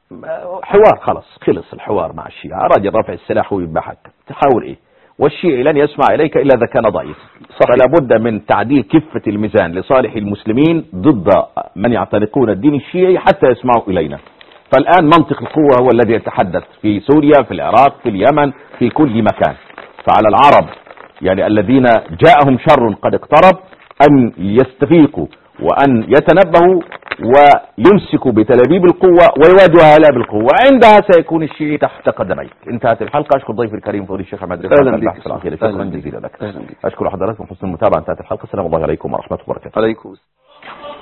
حوار خلاص خلص الحوار مع الشيعة راجل رفع السلاح ويذبحك تحاول ايه والشيعي لن يسمع اليك الا اذا كان ضعيف فلا بد من تعديل كفة الميزان لصالح المسلمين ضد من يعتنقون الدين الشيعي حتى يسمعوا الينا فالان منطق القوة هو الذي يتحدث في سوريا في العراق في اليمن في كل مكان فعلى العرب يعني الذين جاءهم شر قد اقترب ان يستفيقوا وان يتنبهوا ويمسكوا بتلابيب القوة ويواجهوا هؤلاء بالقوة عندها سيكون الشيعي تحت قدميك انتهت الحلقة اشكر ضيفي الكريم فضيل الشيخ احمد رفعت أهلا بك. البحث الأخير شكرا أهلا بك. جزيلا لك أهلا بك. اشكر حضراتكم حسن المتابعة انتهت الحلقة السلام الله عليكم ورحمة الله وبركاته عليكم السلام